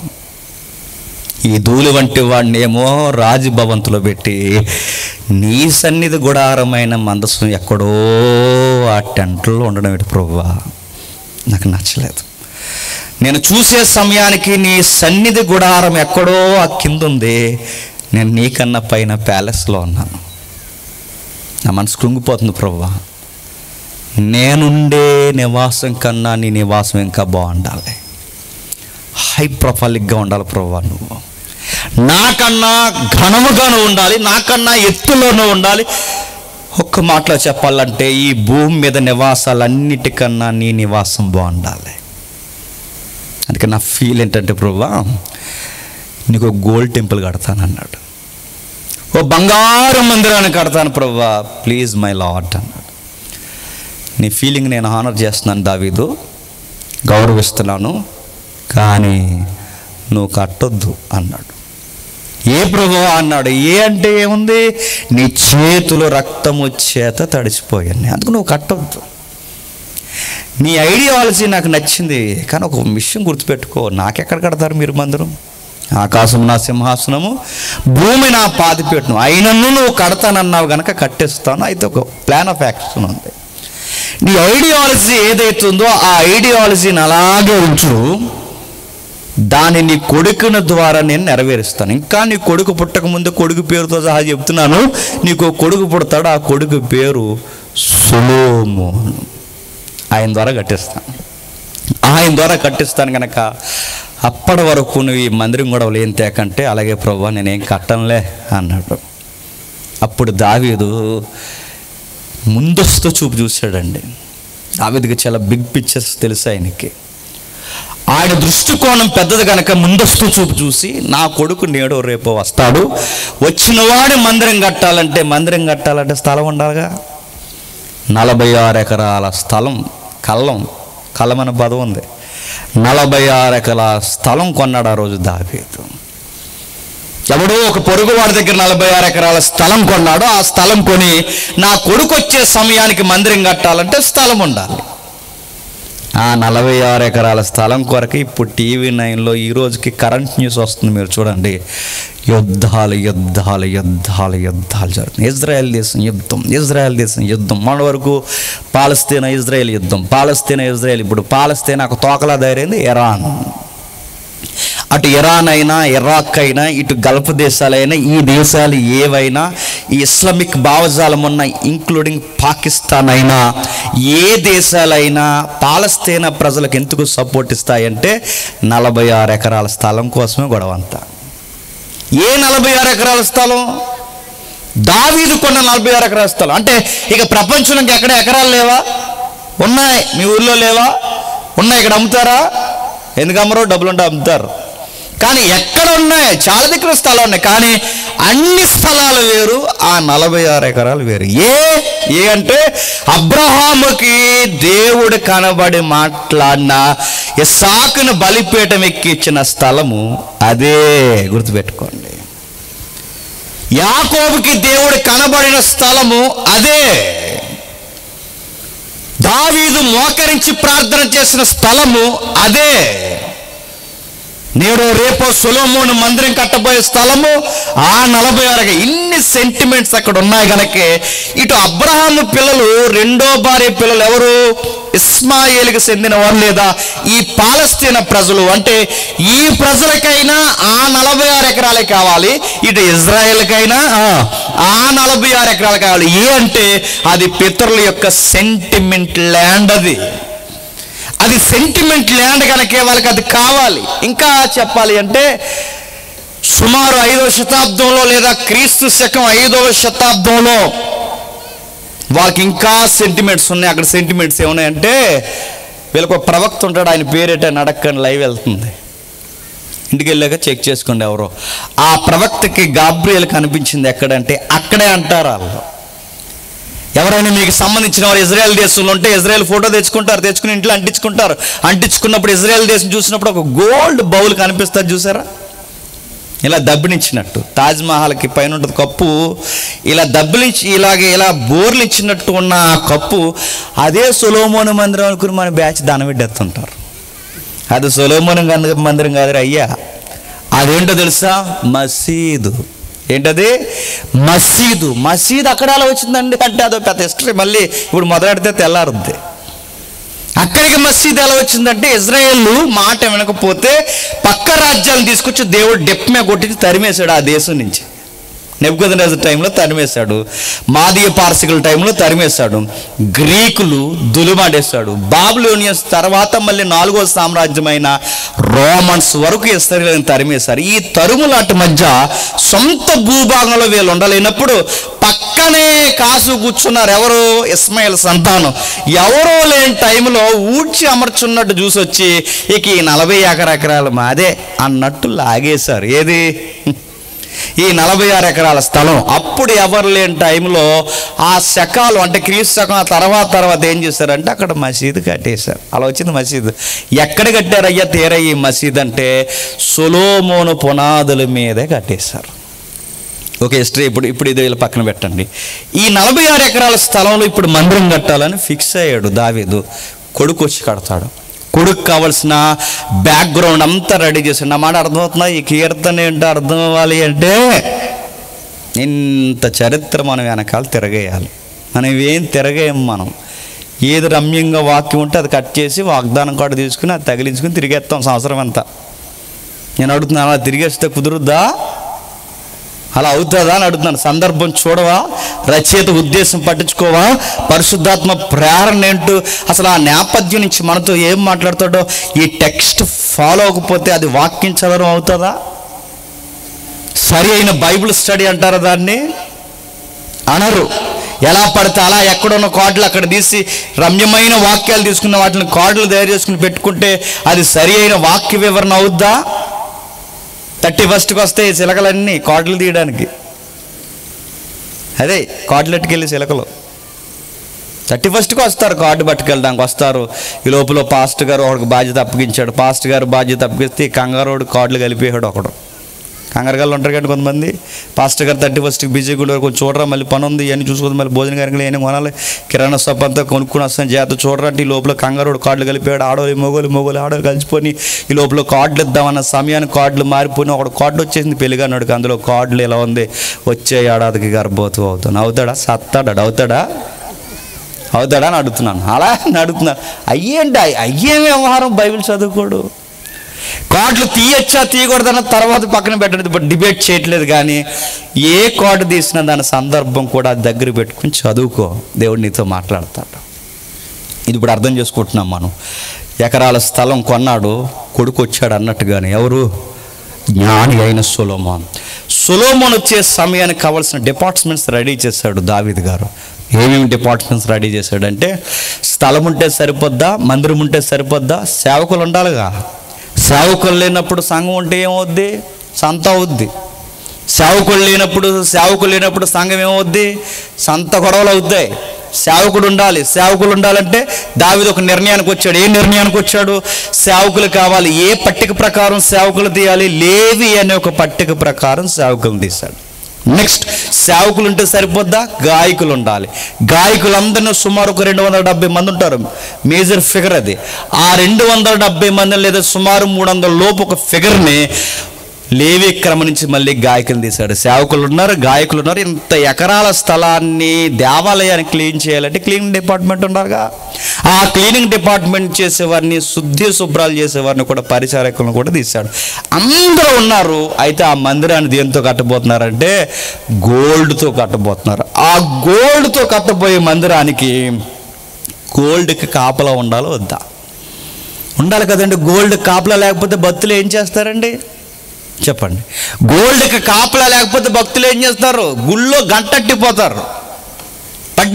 ఈ ధూళి వంటి వాడినేమో రాజభవంతులో పెట్టి నీ సన్నిధి గుడారమైన మందసం ఎక్కడో ఆ టెంట్లో ఉండడం ఏంటి ప్రభువా నాకు నచ్చలేదు నేను చూసే సమయానికి నీ సన్నిధి గుడారం ఎక్కడో ఆ కింద ఉంది నేను నీకన్నా పైన ప్యాలెస్లో ఉన్నాను నా మనసు కృంగిపోతుంది ప్రభువా నేనుండే నివాసం కన్నా నీ నివాసం ఇంకా బాగుండాలి హై ప్రొఫైలిక్గా ఉండాలి ప్రభు నువ్వు నాకన్నా ఘనముగాను ఉండాలి నాకన్నా ఎత్తులోనూ ఉండాలి ఒక్క మాటలో చెప్పాలంటే ఈ భూమి మీద నివాసాలన్నిటికన్నా నీ నివాసం బాగుండాలి అందుకే నా ఫీల్ ఏంటంటే ప్రభు నీకు ఒక గోల్డ్ టెంపుల్ కడతాను అన్నాడు ఓ బంగారు మందిరాన్ని కడతాను ప్రభు ప్లీజ్ మై లాట్ అన్నాడు నీ ఫీలింగ్ నేను హానర్ చేస్తున్నాను దావీదు గౌరవిస్తున్నాను కానీ నువ్వు కట్టొద్దు అన్నాడు ఏ ప్రభు అన్నాడు ఏ అంటే ఏముంది నీ చేతులు రక్తము చేత తడిసిపోయాను అందుకు నువ్వు కట్టొద్దు నీ ఐడియాలజీ నాకు నచ్చింది కానీ ఒక విషయం గుర్తుపెట్టుకో నాకెక్కడ కడతారు మీరు మందిరం ఆకాశం నా సింహాసనము భూమి నా పాతిపెట్టును అయినను నువ్వు కడతానన్నావు గనక కట్టేస్తాను అయితే ఒక ప్లాన్ ఆఫ్ యాక్షన్ ఉంది నీ ఐడియాలజీ ఏదైతుందో ఆ ఐడియాలజీని అలాగే ఉంచు దాన్ని నీ కొడుకున ద్వారా నేను నెరవేరుస్తాను ఇంకా నీ కొడుకు పుట్టక ముందు కొడుకు పేరుతో సహా చెప్తున్నాను నీకు ఓ కొడుకు పుడతాడు ఆ కొడుకు పేరు సులోమోను ఆయన ద్వారా కట్టిస్తాను ఆయన ద్వారా కట్టిస్తాను కనుక అప్పటి వరకు నువ్వు ఈ మందిరం కూడా ఏం తేకంటే అలాగే ప్రభు నేనేం కట్టనులే అన్నాడు అప్పుడు దావీదు ముందస్తు చూపు చూశాడండి దావీదుకి చాలా బిగ్ పిక్చర్స్ తెలుసు ఆయనకి ఆయన దృష్టికోణం పెద్దది కనుక ముందస్తు చూపు చూసి నా కొడుకు నేడో రేపో వస్తాడు వచ్చినవాడు మందిరం కట్టాలంటే మందిరం కట్టాలంటే స్థలం ఉండాలిగా నలభై ఆరు ఎకరాల స్థలం కళ్ళం కళ్ళం అనే పదం ఉంది నలభై ఆరు ఎకరాల స్థలం కొన్నాడు ఆ రోజు దావీదు ఎవడో ఒక పొరుగు వాడి దగ్గర నలభై ఆరు ఎకరాల స్థలం కొన్నాడు ఆ స్థలం కొని నా కొడుకు వచ్చే సమయానికి మందిరం కట్టాలంటే స్థలం ఉండాలి ఆ నలభై ఆరు ఎకరాల స్థలం కొరకు ఇప్పుడు టీవీ నైన్లో ఈ రోజుకి కరెంట్ న్యూస్ వస్తుంది మీరు చూడండి యుద్ధాలు యుద్ధాలు యుద్ధాలు యుద్ధాలు జరుగుతుంది ఇజ్రాయెల్ దేశం యుద్ధం ఇజ్రాయెల్ దేశం యుద్ధం మన వరకు పాలస్తీనా ఇజ్రాయెల్ యుద్ధం పాలస్తీనా ఇజ్రాయెల్ ఇప్పుడు పాలస్తీనా ఒక తోకలా తయారైంది ఇరాన్ అటు ఇరాన్ అయినా ఇరాక్ అయినా ఇటు గల్ఫ్ దేశాలైనా ఈ దేశాలు ఏవైనా ఈ ఇస్లామిక్ భావజాలం ఉన్న ఇంక్లూడింగ్ పాకిస్తాన్ అయినా ఏ దేశాలైనా పాలస్తీనా ప్రజలకు ఎందుకు సపోర్ట్ ఇస్తాయంటే నలభై ఆరు ఎకరాల స్థలం కోసమే గొడవ అంతా ఏ నలభై ఆరు ఎకరాల స్థలం దావీదు కొన్న నలభై ఆరు ఎకరాల స్థలం అంటే ఇక ప్రపంచంలోకి ఎక్కడ ఎకరాలు లేవా ఉన్నాయి మీ ఊర్లో లేవా ఉన్నాయి ఇక్కడ అమ్ముతారా ఎందుకు అమ్మరు డబ్బులు ఉంటే అమ్ముతారు కానీ ఎక్కడ ఉన్నాయి చాలా దగ్గర స్థలాలు ఉన్నాయి కానీ అన్ని స్థలాలు వేరు ఆ నలభై ఆరు ఎకరాలు వేరు ఏ ఏ అంటే అబ్రహాముకి దేవుడు కనబడి మాట్లాడిన ఇసాకును బలిపీఠం ఎక్కించిన స్థలము అదే గుర్తుపెట్టుకోండి యాకోబుకి దేవుడు కనబడిన స్థలము అదే దావీదు మోకరించి ప్రార్థన చేసిన స్థలము అదే నేడు రేపో సొలోమోను మందిరం కట్టబోయే స్థలము ఆ నలభై ఆరు ఇన్ని సెంటిమెంట్స్ అక్కడ ఉన్నాయి కనుకే ఇటు అబ్రహాము పిల్లలు రెండో భార్య పిల్లలు ఎవరు ఇస్మాయిల్కి చెందిన వారు లేదా ఈ పాలస్తీన ప్రజలు అంటే ఈ ప్రజలకైనా ఆ నలభై ఆరు ఎకరాలే కావాలి ఇటు ఇజ్రాయెల్కైనా ఆ, ఆ నలభై ఆరు ఎకరాలు కావాలి ఏ అంటే అది పితరుల యొక్క సెంటిమెంట్ ల్యాండ్ అది అది సెంటిమెంట్ ల్యాండ్ కనుకే వాళ్ళకి అది కావాలి ఇంకా చెప్పాలి అంటే సుమారు ఐదవ శతాబ్దంలో లేదా క్రీస్తు శకం ఐదవ శతాబ్దంలో వాళ్ళకి ఇంకా సెంటిమెంట్స్ ఉన్నాయి అక్కడ సెంటిమెంట్స్ ఏమున్నాయంటే వీళ్ళకి ఒక ప్రవక్త ఉంటాడు ఆయన పేరేట నడక్కని లైవ్ వెళ్తుంది ఇంటికి వెళ్ళాక చెక్ చేసుకోండి ఎవరో ఆ ప్రవక్తకి గాబ్రియల్ కనిపించింది ఎక్కడంటే అక్కడే అంటారు వాళ్ళు ఎవరైనా మీకు సంబంధించిన వారు ఇజ్రాయెల్ దేశంలో ఉంటే ఇజ్రాయెల్ ఫోటో తెచ్చుకుంటారు తెచ్చుకుని ఇంట్లో అంటించుకుంటారు అంటించుకున్నప్పుడు ఇజ్రాయెల్ దేశం చూసినప్పుడు ఒక గోల్డ్ బౌల్ కనిపిస్తుంది చూసారా ఇలా దబ్బినిచ్చినట్టు తాజ్ మహల్కి పైన ఉంటుంది కప్పు ఇలా దబ్బిలించి ఇలాగే ఇలా బోర్లు ఇచ్చినట్టు ఉన్న ఆ కప్పు అదే సొలోమోను మందిరం అనుకుని మన బ్యాచ్ దానం పెట్టేస్తుంటారు అది సొలోమోను గంధ- మందిరం కాదు అయ్యా అదేంటో తెలుసా మసీదు ఏంటది మసీదు మసీదు అక్కడ అలా వచ్చిందండి అంటే అదో పెద్ద హిస్టరీ మళ్ళీ ఇప్పుడు మొదలెడితే తెల్లారుద్ది అక్కడికి మసీద్ ఎలా వచ్చిందంటే ఇజ్రాయేల్ మాట వినకపోతే పక్క రాజ్యాలను తీసుకొచ్చి దేవుడు డెప్మే కొట్టి తరిమేశాడు ఆ దేశం నుంచి నెప్పుకొదిన టైంలో తరిమేశాడు మాదీయ పార్సికల టైంలో తరిమేశాడు గ్రీకులు దులుమాడేశాడు బాబులోనియన్స్ తర్వాత మళ్ళీ నాలుగో సామ్రాజ్యమైన రోమన్స్ వరకు ఇస్రాయేల్ని తరిమేశారు ఈ తరుములాట మధ్య సొంత భూభాగంలో వీళ్ళు ఉండలేనప్పుడు పక్కనే కాసు కూర్చున్నారు ఎవరు ఇస్మాయిల్ సంతానం ఎవరో లేని టైంలో ఊడ్చి అమర్చున్నట్టు చూసి వచ్చి ఇక ఈ నలభై ఎకరెకరాలు మాదే అన్నట్టు లాగేశారు ఏది ఈ నలభై ఆరు ఎకరాల స్థలం అప్పుడు ఎవరు లేని టైంలో ఆ శకాలు అంటే క్రీస్తు శకం ఆ తర్వాత తర్వాత ఏం చేశారంటే అక్కడ మసీదు కట్టేశారు అలా వచ్చింది మసీదు ఎక్కడ కట్టారయ్యా తీర ఈ మసీద్ అంటే సొలోమోను పునాదుల మీదే కట్టేశారు ఓకే హిస్టరీ ఇప్పుడు ఇప్పుడు ఇది వీళ్ళ పక్కన పెట్టండి ఈ నలభై ఆరు ఎకరాల స్థలంలో ఇప్పుడు మందిరం కట్టాలని ఫిక్స్ అయ్యాడు దావీదు కొడుకు వచ్చి కడతాడు కొడుకు కావాల్సిన బ్యాక్గ్రౌండ్ అంతా రెడీ చేశాడు నా మాట అర్థమవుతుందా ఈ కీర్తన ఏంటో అర్థం అవ్వాలి అంటే ఇంత చరిత్ర మనం వెనకాల తిరగేయాలి మనం ఏం తిరగేయం మనం ఏది రమ్యంగా వాక్యం ఉంటే అది కట్ చేసి వాగ్దానం కార్డు తీసుకుని అది తగిలించుకుని తిరిగేస్తాం సంవత్సరం అంతా నేను అడుగుతున్నాను అలా తిరిగేస్తే కుదురుద్దా అలా అవుతుందా అని అడుగుతున్నాను సందర్భం చూడవా రచయిత ఉద్దేశం పట్టించుకోవా పరిశుద్ధాత్మ ప్రేరణ ఏంటో అసలు ఆ నేపథ్యం నుంచి మనతో ఏం మాట్లాడతాడో ఈ టెక్స్ట్ ఫాలో అవ్వకపోతే అది వాక్యం చదవడం అవుతుందా సరి అయిన బైబిల్ స్టడీ అంటారా దాన్ని అనరు ఎలా పడితే అలా ఎక్కడున్న కార్డులు అక్కడ తీసి రమ్యమైన వాక్యాలు తీసుకున్న వాటిని కార్డులు తయారు చేసుకుని పెట్టుకుంటే అది సరి అయిన వాక్య వివరణ అవుద్దా థర్టీ ఫస్ట్కి వస్తాయి చిలకలన్నీ కార్డులు తీయడానికి అదే కార్డులెట్టుకు వెళ్ళి చిలకలు థర్టీ ఫస్ట్కి వస్తారు కార్డు పట్టుకెళ్ళడానికి వస్తారు ఈ లోపల పాస్ట్ గారు ఒకడికి బాధ్యత అప్పగించాడు పాస్ట్ గారు బాధ్యత అప్పగిస్తే ఈ కంగారోడు కార్డులు కలిపేసాడు ఒకడు కంగారు గల్లు ఉంటారు కానీ కొంతమంది పాస్టర్ గారు థర్టీ ఫస్ట్కి బిజీ కూడా కొంచెం చూడరా మళ్ళీ పని ఉంది ఇవన్నీ చూసుకోదు మళ్ళీ భోజన కార్యక్రమాలు ఏమైనా కొనాలి కిరాణా షాప్ అంతా కొనుక్కుని వస్తాను చేత చూడరా అంటే ఈ లోపల కంగారోడు కార్డులు కలిపాడు ఆడోళ్ళు మొగోలు మొగోలు ఆడోళ్ళు కలిసిపోయి ఈ లోపల కార్డులు ఇద్దామన్న సమయానికి కార్డులు మారిపోయి ఒకడు కార్డు వచ్చేసింది పెళ్ళిగానాడుకి అందులో కార్డులు ఎలా ఉంది వచ్చే ఏడాదికి గర్భవతం అవుతాను అవుతాడా సత్తాడా అవుతాడా అవుతాడా అని అడుగుతున్నాను అలా అని అడుగుతున్నాను అయ్యేంటి అయ్యేం వ్యవహారం బైబిల్ చదువుకోడు కార్డులు తీయచ్చా తీయకూడదన్న తర్వాత పక్కన పెట్టండి ఇప్పుడు డిబేట్ చేయట్లేదు కానీ ఏ కార్డు తీసినా దాని సందర్భం కూడా దగ్గర పెట్టుకుని చదువుకో దేవుడు నీతో మాట్లాడతాడు ఇది ఇప్పుడు అర్థం చేసుకుంటున్నాం మనం ఎకరాల స్థలం కొన్నాడు కొడుకు వచ్చాడు అన్నట్టుగానే ఎవరు జ్ఞాని అయిన సొలోమోన్ సొలోమోన్ వచ్చే సమయానికి కావాల్సిన డిపార్ట్మెంట్స్ రెడీ చేశాడు దావీద్ గారు ఏమేమి డిపార్ట్మెంట్స్ రెడీ చేశాడంటే స్థలం ఉంటే సరిపోద్దా మందిరం ఉంటే సరిపోద్దా సేవకులు ఉండాలిగా సేవకులు లేనప్పుడు సంఘం ఉంటే ఏమవుద్ది సంత అవుద్ది సేవకులు లేనప్పుడు సేవకులు లేనప్పుడు సంఘం ఏమవుద్ది సంత గొడవలు అవుతాయి సేవకుడు ఉండాలి సేవకులు ఉండాలంటే దావిది ఒక నిర్ణయానికి వచ్చాడు ఏ నిర్ణయానికి వచ్చాడు సేవకులు కావాలి ఏ పట్టిక ప్రకారం సేవకులు తీయాలి లేవి అనే ఒక పట్టిక ప్రకారం సేవకులు తీశాడు నెక్స్ట్ సేవకులు ఉంటే సరిపోద్దా గాయకులు ఉండాలి గాయకులందరినీ సుమారు ఒక రెండు వందల డెబ్బై మంది ఉంటారు మేజర్ ఫిగర్ అది ఆ రెండు వందల డెబ్బై మంది లేదా సుమారు మూడు వందల లోపు ఒక ఫిగర్ని లేవి క్రమం నుంచి మళ్ళీ గాయకులు తీశాడు సేవకులు ఉన్నారు గాయకులు ఉన్నారు ఇంత ఎకరాల స్థలాన్ని దేవాలయాన్ని క్లీన్ చేయాలంటే క్లీనింగ్ డిపార్ట్మెంట్ ఉన్నారుగా ఆ క్లీనింగ్ డిపార్ట్మెంట్ చేసేవారిని శుద్ధి శుభ్రాలు చేసేవారిని కూడా పరిచారకులను కూడా తీశాడు అందరూ ఉన్నారు అయితే ఆ మందిరాన్ని దేంతో కట్టబోతున్నారంటే గోల్డ్తో కట్టబోతున్నారు ఆ గోల్డ్తో కట్టబోయే మందిరానికి గోల్డ్కి కాపలా ఉండాలో వద్దా ఉండాలి కదండి గోల్డ్ కాపలా లేకపోతే భక్తులు ఏం చేస్తారండి చెప్పండి గోల్డ్కి కాపలా లేకపోతే భక్తులు ఏం చేస్తారు గుళ్ళో గంటట్టిపోతారు పట్టి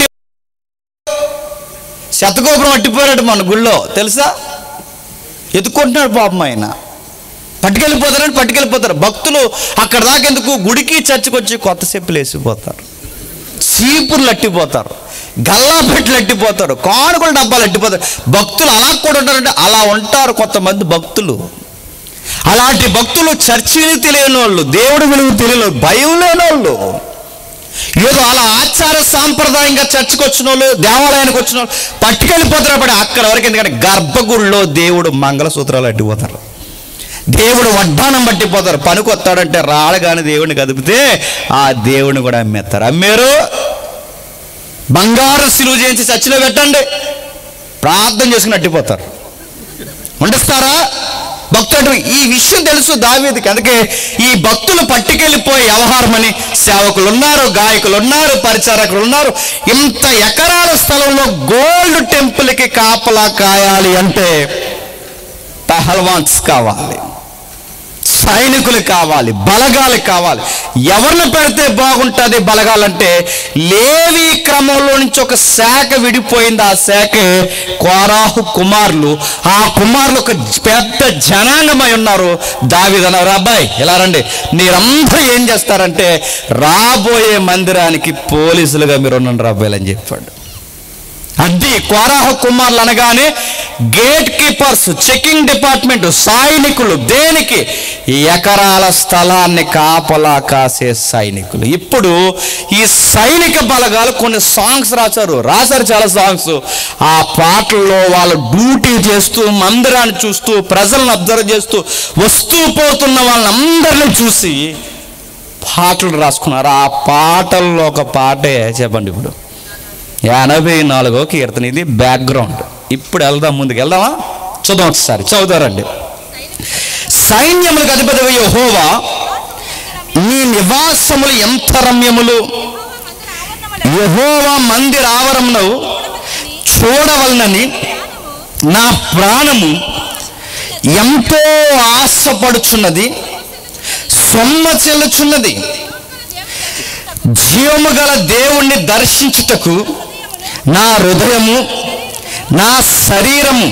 శతగోపురం అట్టిపోయాడు మన గుళ్ళో తెలుసా ఎత్తుకుంటున్నాడు పాపం ఆయన పట్టుకెళ్ళిపోతారని పట్టుకెళ్ళిపోతారు భక్తులు అక్కడ దాకా ఎందుకు గుడికి చర్చికి వచ్చి కొత్త చెప్పులు వేసిపోతారు చీపుర్లు అట్టిపోతారు గల్లా పెట్లు అట్టిపోతారు కానుకల డబ్బాలు అట్టిపోతారు భక్తులు అలా కూడా ఉంటారంటే అలా ఉంటారు కొంతమంది భక్తులు అలాంటి భక్తులు చర్చిని తెలియని వాళ్ళు దేవుడి విలువ తెలియని వాళ్ళు భయం లేని వాళ్ళు ఏదో అలా ఆచార సాంప్రదాయంగా చర్చికి వచ్చిన వాళ్ళు దేవాలయానికి వచ్చిన వాళ్ళు పట్టుకెళ్ళిపోతారు పడి అక్కడ వరకు ఎందుకంటే గర్భగుడిలో దేవుడు మంగళసూత్రాలు అడ్డిపోతారు దేవుడు వడ్డానం పట్టిపోతారు పనికొస్తాడంటే రాళ్ళగాని దేవుడిని కదిపితే ఆ దేవుడిని కూడా అమ్మేస్తారు అమ్మారు బంగారు సిలువు చేయించి చర్చిలో పెట్టండి ప్రార్థన చేసుకుని అట్టిపోతారు వండిస్తారా భక్తుడు ఈ విషయం తెలుసు దావీదికి అందుకే ఈ భక్తులు పట్టుకెళ్ళిపోయే వ్యవహారం అని సేవకులు ఉన్నారు గాయకులు ఉన్నారు పరిచారకులు ఉన్నారు ఇంత ఎకరాల స్థలంలో గోల్డ్ టెంపుల్కి కాపలా కాయాలి అంటే పహల్వాన్స్ కావాలి సైనికులు కావాలి బలగాలు కావాలి ఎవరిని పెడితే బాగుంటుంది బలగాలంటే లేవి క్రమంలో నుంచి ఒక శాఖ విడిపోయింది ఆ శాఖే కోరాహు కుమారులు ఆ కుమారులు ఒక పెద్ద జనాంగమై ఉన్నారు దావిదన్నారు అబ్బాయి ఇలా రండి మీరందరూ ఏం చేస్తారంటే రాబోయే మందిరానికి పోలీసులుగా మీరు ఉండండి రాబోయే అని చెప్పాడు అది కోరాహ కుమార్లు అనగానే గేట్ కీపర్స్ చెకింగ్ డిపార్ట్మెంట్ సైనికులు దేనికి ఈ ఎకరాల స్థలాన్ని కాపలా కాసే సైనికులు ఇప్పుడు ఈ సైనిక బలగాలు కొన్ని సాంగ్స్ రాశారు రాశారు చాలా సాంగ్స్ ఆ పాటల్లో వాళ్ళు డ్యూటీ చేస్తూ మందిరాన్ని చూస్తూ ప్రజలను అబ్జర్వ్ చేస్తూ వస్తూ పోతున్న వాళ్ళందరినీ చూసి పాటలు రాసుకున్నారు ఆ పాటల్లో ఒక పాటే చెప్పండి ఇప్పుడు ఎనభై నాలుగో కీర్తన ఇది బ్యాక్గ్రౌండ్ ఇప్పుడు వెళ్దాం ముందుకు వెళ్దామా చూద్దాం ఒకసారి చదువుతారండి సైన్యములకు అధిపతి యెహోవా నీ నివాసములు ఎంత రమ్యములు యెహోవా మందిర ఆవరమును చూడవలనని నా ప్రాణము ఎంతో ఆశపడుచున్నది సొమ్మ చెల్లుచున్నది జీవము గల దేవుణ్ణి దర్శించుటకు నా హృదయము నా శరీరము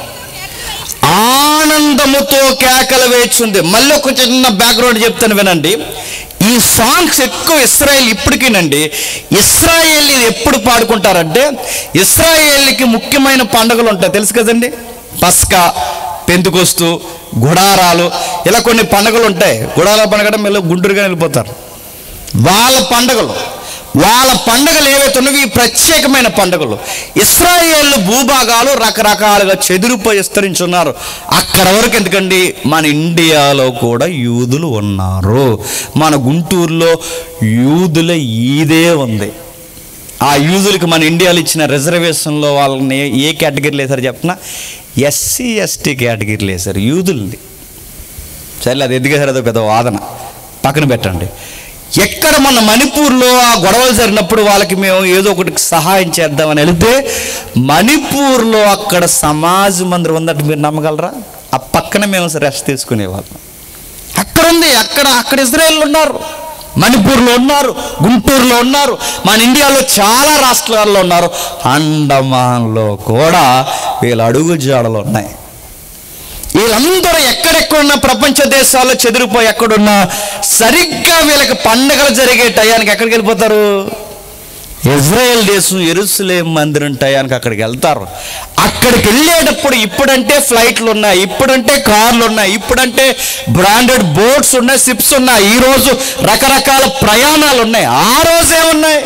ఆనందముతో కేకలు వేచుంది మళ్ళీ ఒక చిన్న బ్యాక్గ్రౌండ్ చెప్తాను వినండి ఈ సాంగ్స్ ఎక్కువ ఇస్రాయేల్ ఇప్పటికీనండి ఇస్రాయేల్ ఎప్పుడు పాడుకుంటారంటే ఇస్రాయేల్కి ముఖ్యమైన పండుగలు ఉంటాయి తెలుసు కదండి పస్కా పెంతుకొస్తూ గుడారాలు ఇలా కొన్ని పండుగలు ఉంటాయి గుడారాల పండుగ మళ్ళీ గుంటూరుగా వెళ్ళిపోతారు వాళ్ళ పండుగలు వాళ్ళ పండుగలు ఏవైతే ఉన్నాయో ఇవి ప్రత్యేకమైన పండుగలు ఇస్రాయేల్ భూభాగాలు రకరకాలుగా చెదిరిపోయి విస్తరించున్నారు అక్కడ వరకు ఎందుకండి మన ఇండియాలో కూడా యూదులు ఉన్నారు మన గుంటూరులో యూదుల ఈదే ఉంది ఆ యూదులకి మన ఇండియాలో ఇచ్చిన రిజర్వేషన్లో వాళ్ళని ఏ కేటగిరీలు వేశారు చెప్పిన ఎస్సీ ఎస్టీ కేటగిరీలు వేశారు యూదుల్ని సరే అది ఎదిగేసారు అదో పెద్ద వాదన పక్కన పెట్టండి ఎక్కడ మన మణిపూర్లో ఆ గొడవలు జరిగినప్పుడు వాళ్ళకి మేము ఏదో ఒకటి సహాయం చేద్దామని వెళితే మణిపూర్లో అక్కడ సమాజ్ మందిరం ఉందంటే మీరు నమ్మగలరా ఆ పక్కన మేము రెస్ట్ తీసుకునేవాళ్ళం అక్కడ ఉంది అక్కడ అక్కడ ఇజ్రాయెల్ ఉన్నారు మణిపూర్లో ఉన్నారు గుంటూరులో ఉన్నారు మన ఇండియాలో చాలా రాష్ట్రాల్లో ఉన్నారు అండమాన్లో కూడా వీళ్ళ అడుగు జాడలు ఉన్నాయి వీళ్ళందరూ ఎక్కడెక్కడున్న ప్రపంచ దేశాల్లో చెదిరిపోయి ఎక్కడున్నా సరిగ్గా వీళ్ళకి పండగలు జరిగే టయానికి ఎక్కడికి వెళ్ళిపోతారు ఇజ్రాయెల్ దేశం ఎరుసలేం మందిరం టయానికి అక్కడికి వెళ్తారు అక్కడికి వెళ్ళేటప్పుడు ఇప్పుడంటే ఫ్లైట్లు ఉన్నాయి ఇప్పుడంటే కార్లు ఉన్నాయి ఇప్పుడంటే బ్రాండెడ్ బోట్స్ ఉన్నాయి షిప్స్ ఉన్నాయి ఈ రోజు రకరకాల ప్రయాణాలు ఉన్నాయి ఆ రోజే ఉన్నాయి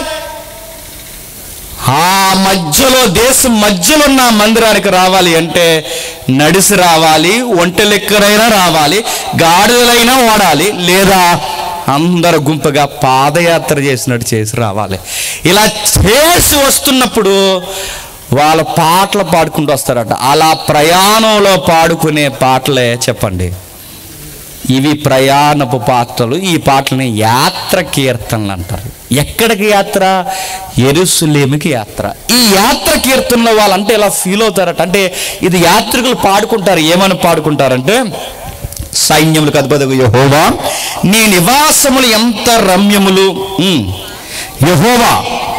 ఆ మధ్యలో దేశం మధ్యలో ఉన్న మందిరానికి రావాలి అంటే నడిసి రావాలి ఒంటెలెక్కరైనా రావాలి గాడిదలైనా ఓడాలి లేదా అందరు గుంపుగా పాదయాత్ర చేసినట్టు చేసి రావాలి ఇలా చేసి వస్తున్నప్పుడు వాళ్ళ పాటలు పాడుకుంటూ వస్తారట అలా ప్రయాణంలో పాడుకునే పాటలే చెప్పండి ఇవి ప్రయాణపు పాటలు ఈ పాటలని యాత్ర కీర్తనలు అంటారు ఎక్కడికి యాత్ర ఎరుసలేమికి యాత్ర ఈ యాత్ర కీర్తనలో వాళ్ళంటే ఇలా ఫీల్ అవుతారట అంటే ఇది యాత్రికులు పాడుకుంటారు ఏమని పాడుకుంటారంటే సైన్యములకు అధిపతి యహోవా నీ నివాసములు ఎంత రమ్యములు ఉమ్. యెహోవా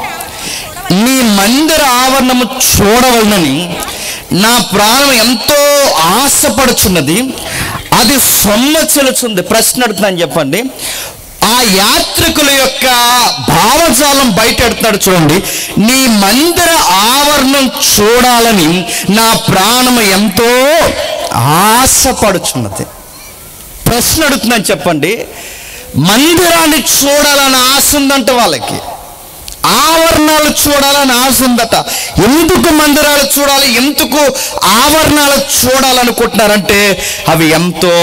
నీ మందిర ఆవరణము చూడవలనని నా ప్రాణం ఎంతో ఆశపడుచున్నది అది సొమ్మ చెలుచుంది ప్రశ్న అడుగుతున్నాను చెప్పండి ఆ యాత్రికుల యొక్క భావజాలం బయట ఎడుతున్నాడు చూడండి నీ మందిర ఆవరణం చూడాలని నా ప్రాణం ఎంతో ఆశపడుచున్నది ప్రశ్న అడుగుతున్నాను చెప్పండి మందిరాన్ని చూడాలని ఆశ ఉందంట వాళ్ళకి ఆవరణాలు చూడాలని ఆశ ఉందట ఎందుకు మందిరాలు చూడాలి ఎందుకు ఆవరణాలు చూడాలనుకుంటున్నారంటే అవి ఎంతో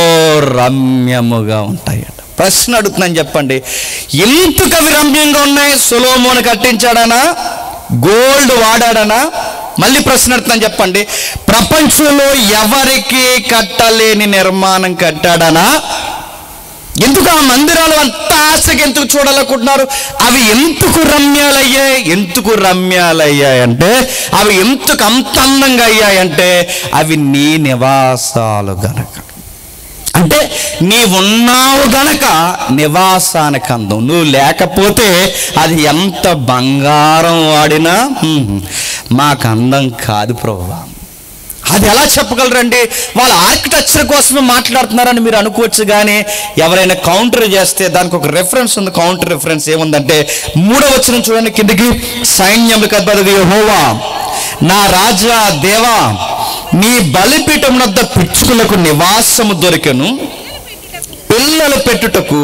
రమ్యముగా ఉంటాయట ప్రశ్న అడుగుతున్నాను చెప్పండి ఎందుకు అవి రమ్యంగా ఉన్నాయి సులోమోను కట్టించాడనా గోల్డ్ వాడాడనా మళ్ళీ ప్రశ్న అడుగుతున్నాను చెప్పండి ప్రపంచంలో ఎవరికి కట్టలేని నిర్మాణం కట్టాడనా ఎందుకు ఆ మందిరాలు అంత ఆశగా ఎందుకు చూడాలనుకుంటున్నారు అవి ఎందుకు రమ్యాలయ్యాయి ఎందుకు రమ్యాలయ్యాయి అంటే అవి ఎందుకు అంత అందంగా అయ్యాయంటే అవి నీ నివాసాలు గనక అంటే నీవున్నావు గనక నివాసానికి అందం నువ్వు లేకపోతే అది ఎంత బంగారం వాడినా హ్మ్, మాకు అందం కాదు ప్రభు అది ఎలా చెప్పగలరండి వాళ్ళ ఆర్కిటెక్చర్ కోసమే మాట్లాడుతున్నారని మీరు అనుకోవచ్చు కానీ ఎవరైనా కౌంటర్ చేస్తే దానికి ఒక రెఫరెన్స్ ఉంది కౌంటర్ రెఫరెన్స్ ఏముందంటే మూడవ వచనం చూడండి కిందకి సైన్యములకు అధిపతి యెహోవా నా రాజా దేవా నీ బలిపీఠం వద్ద పిచ్చుకులకు నివాసము దొరికెను పిల్లలు పెట్టుటకు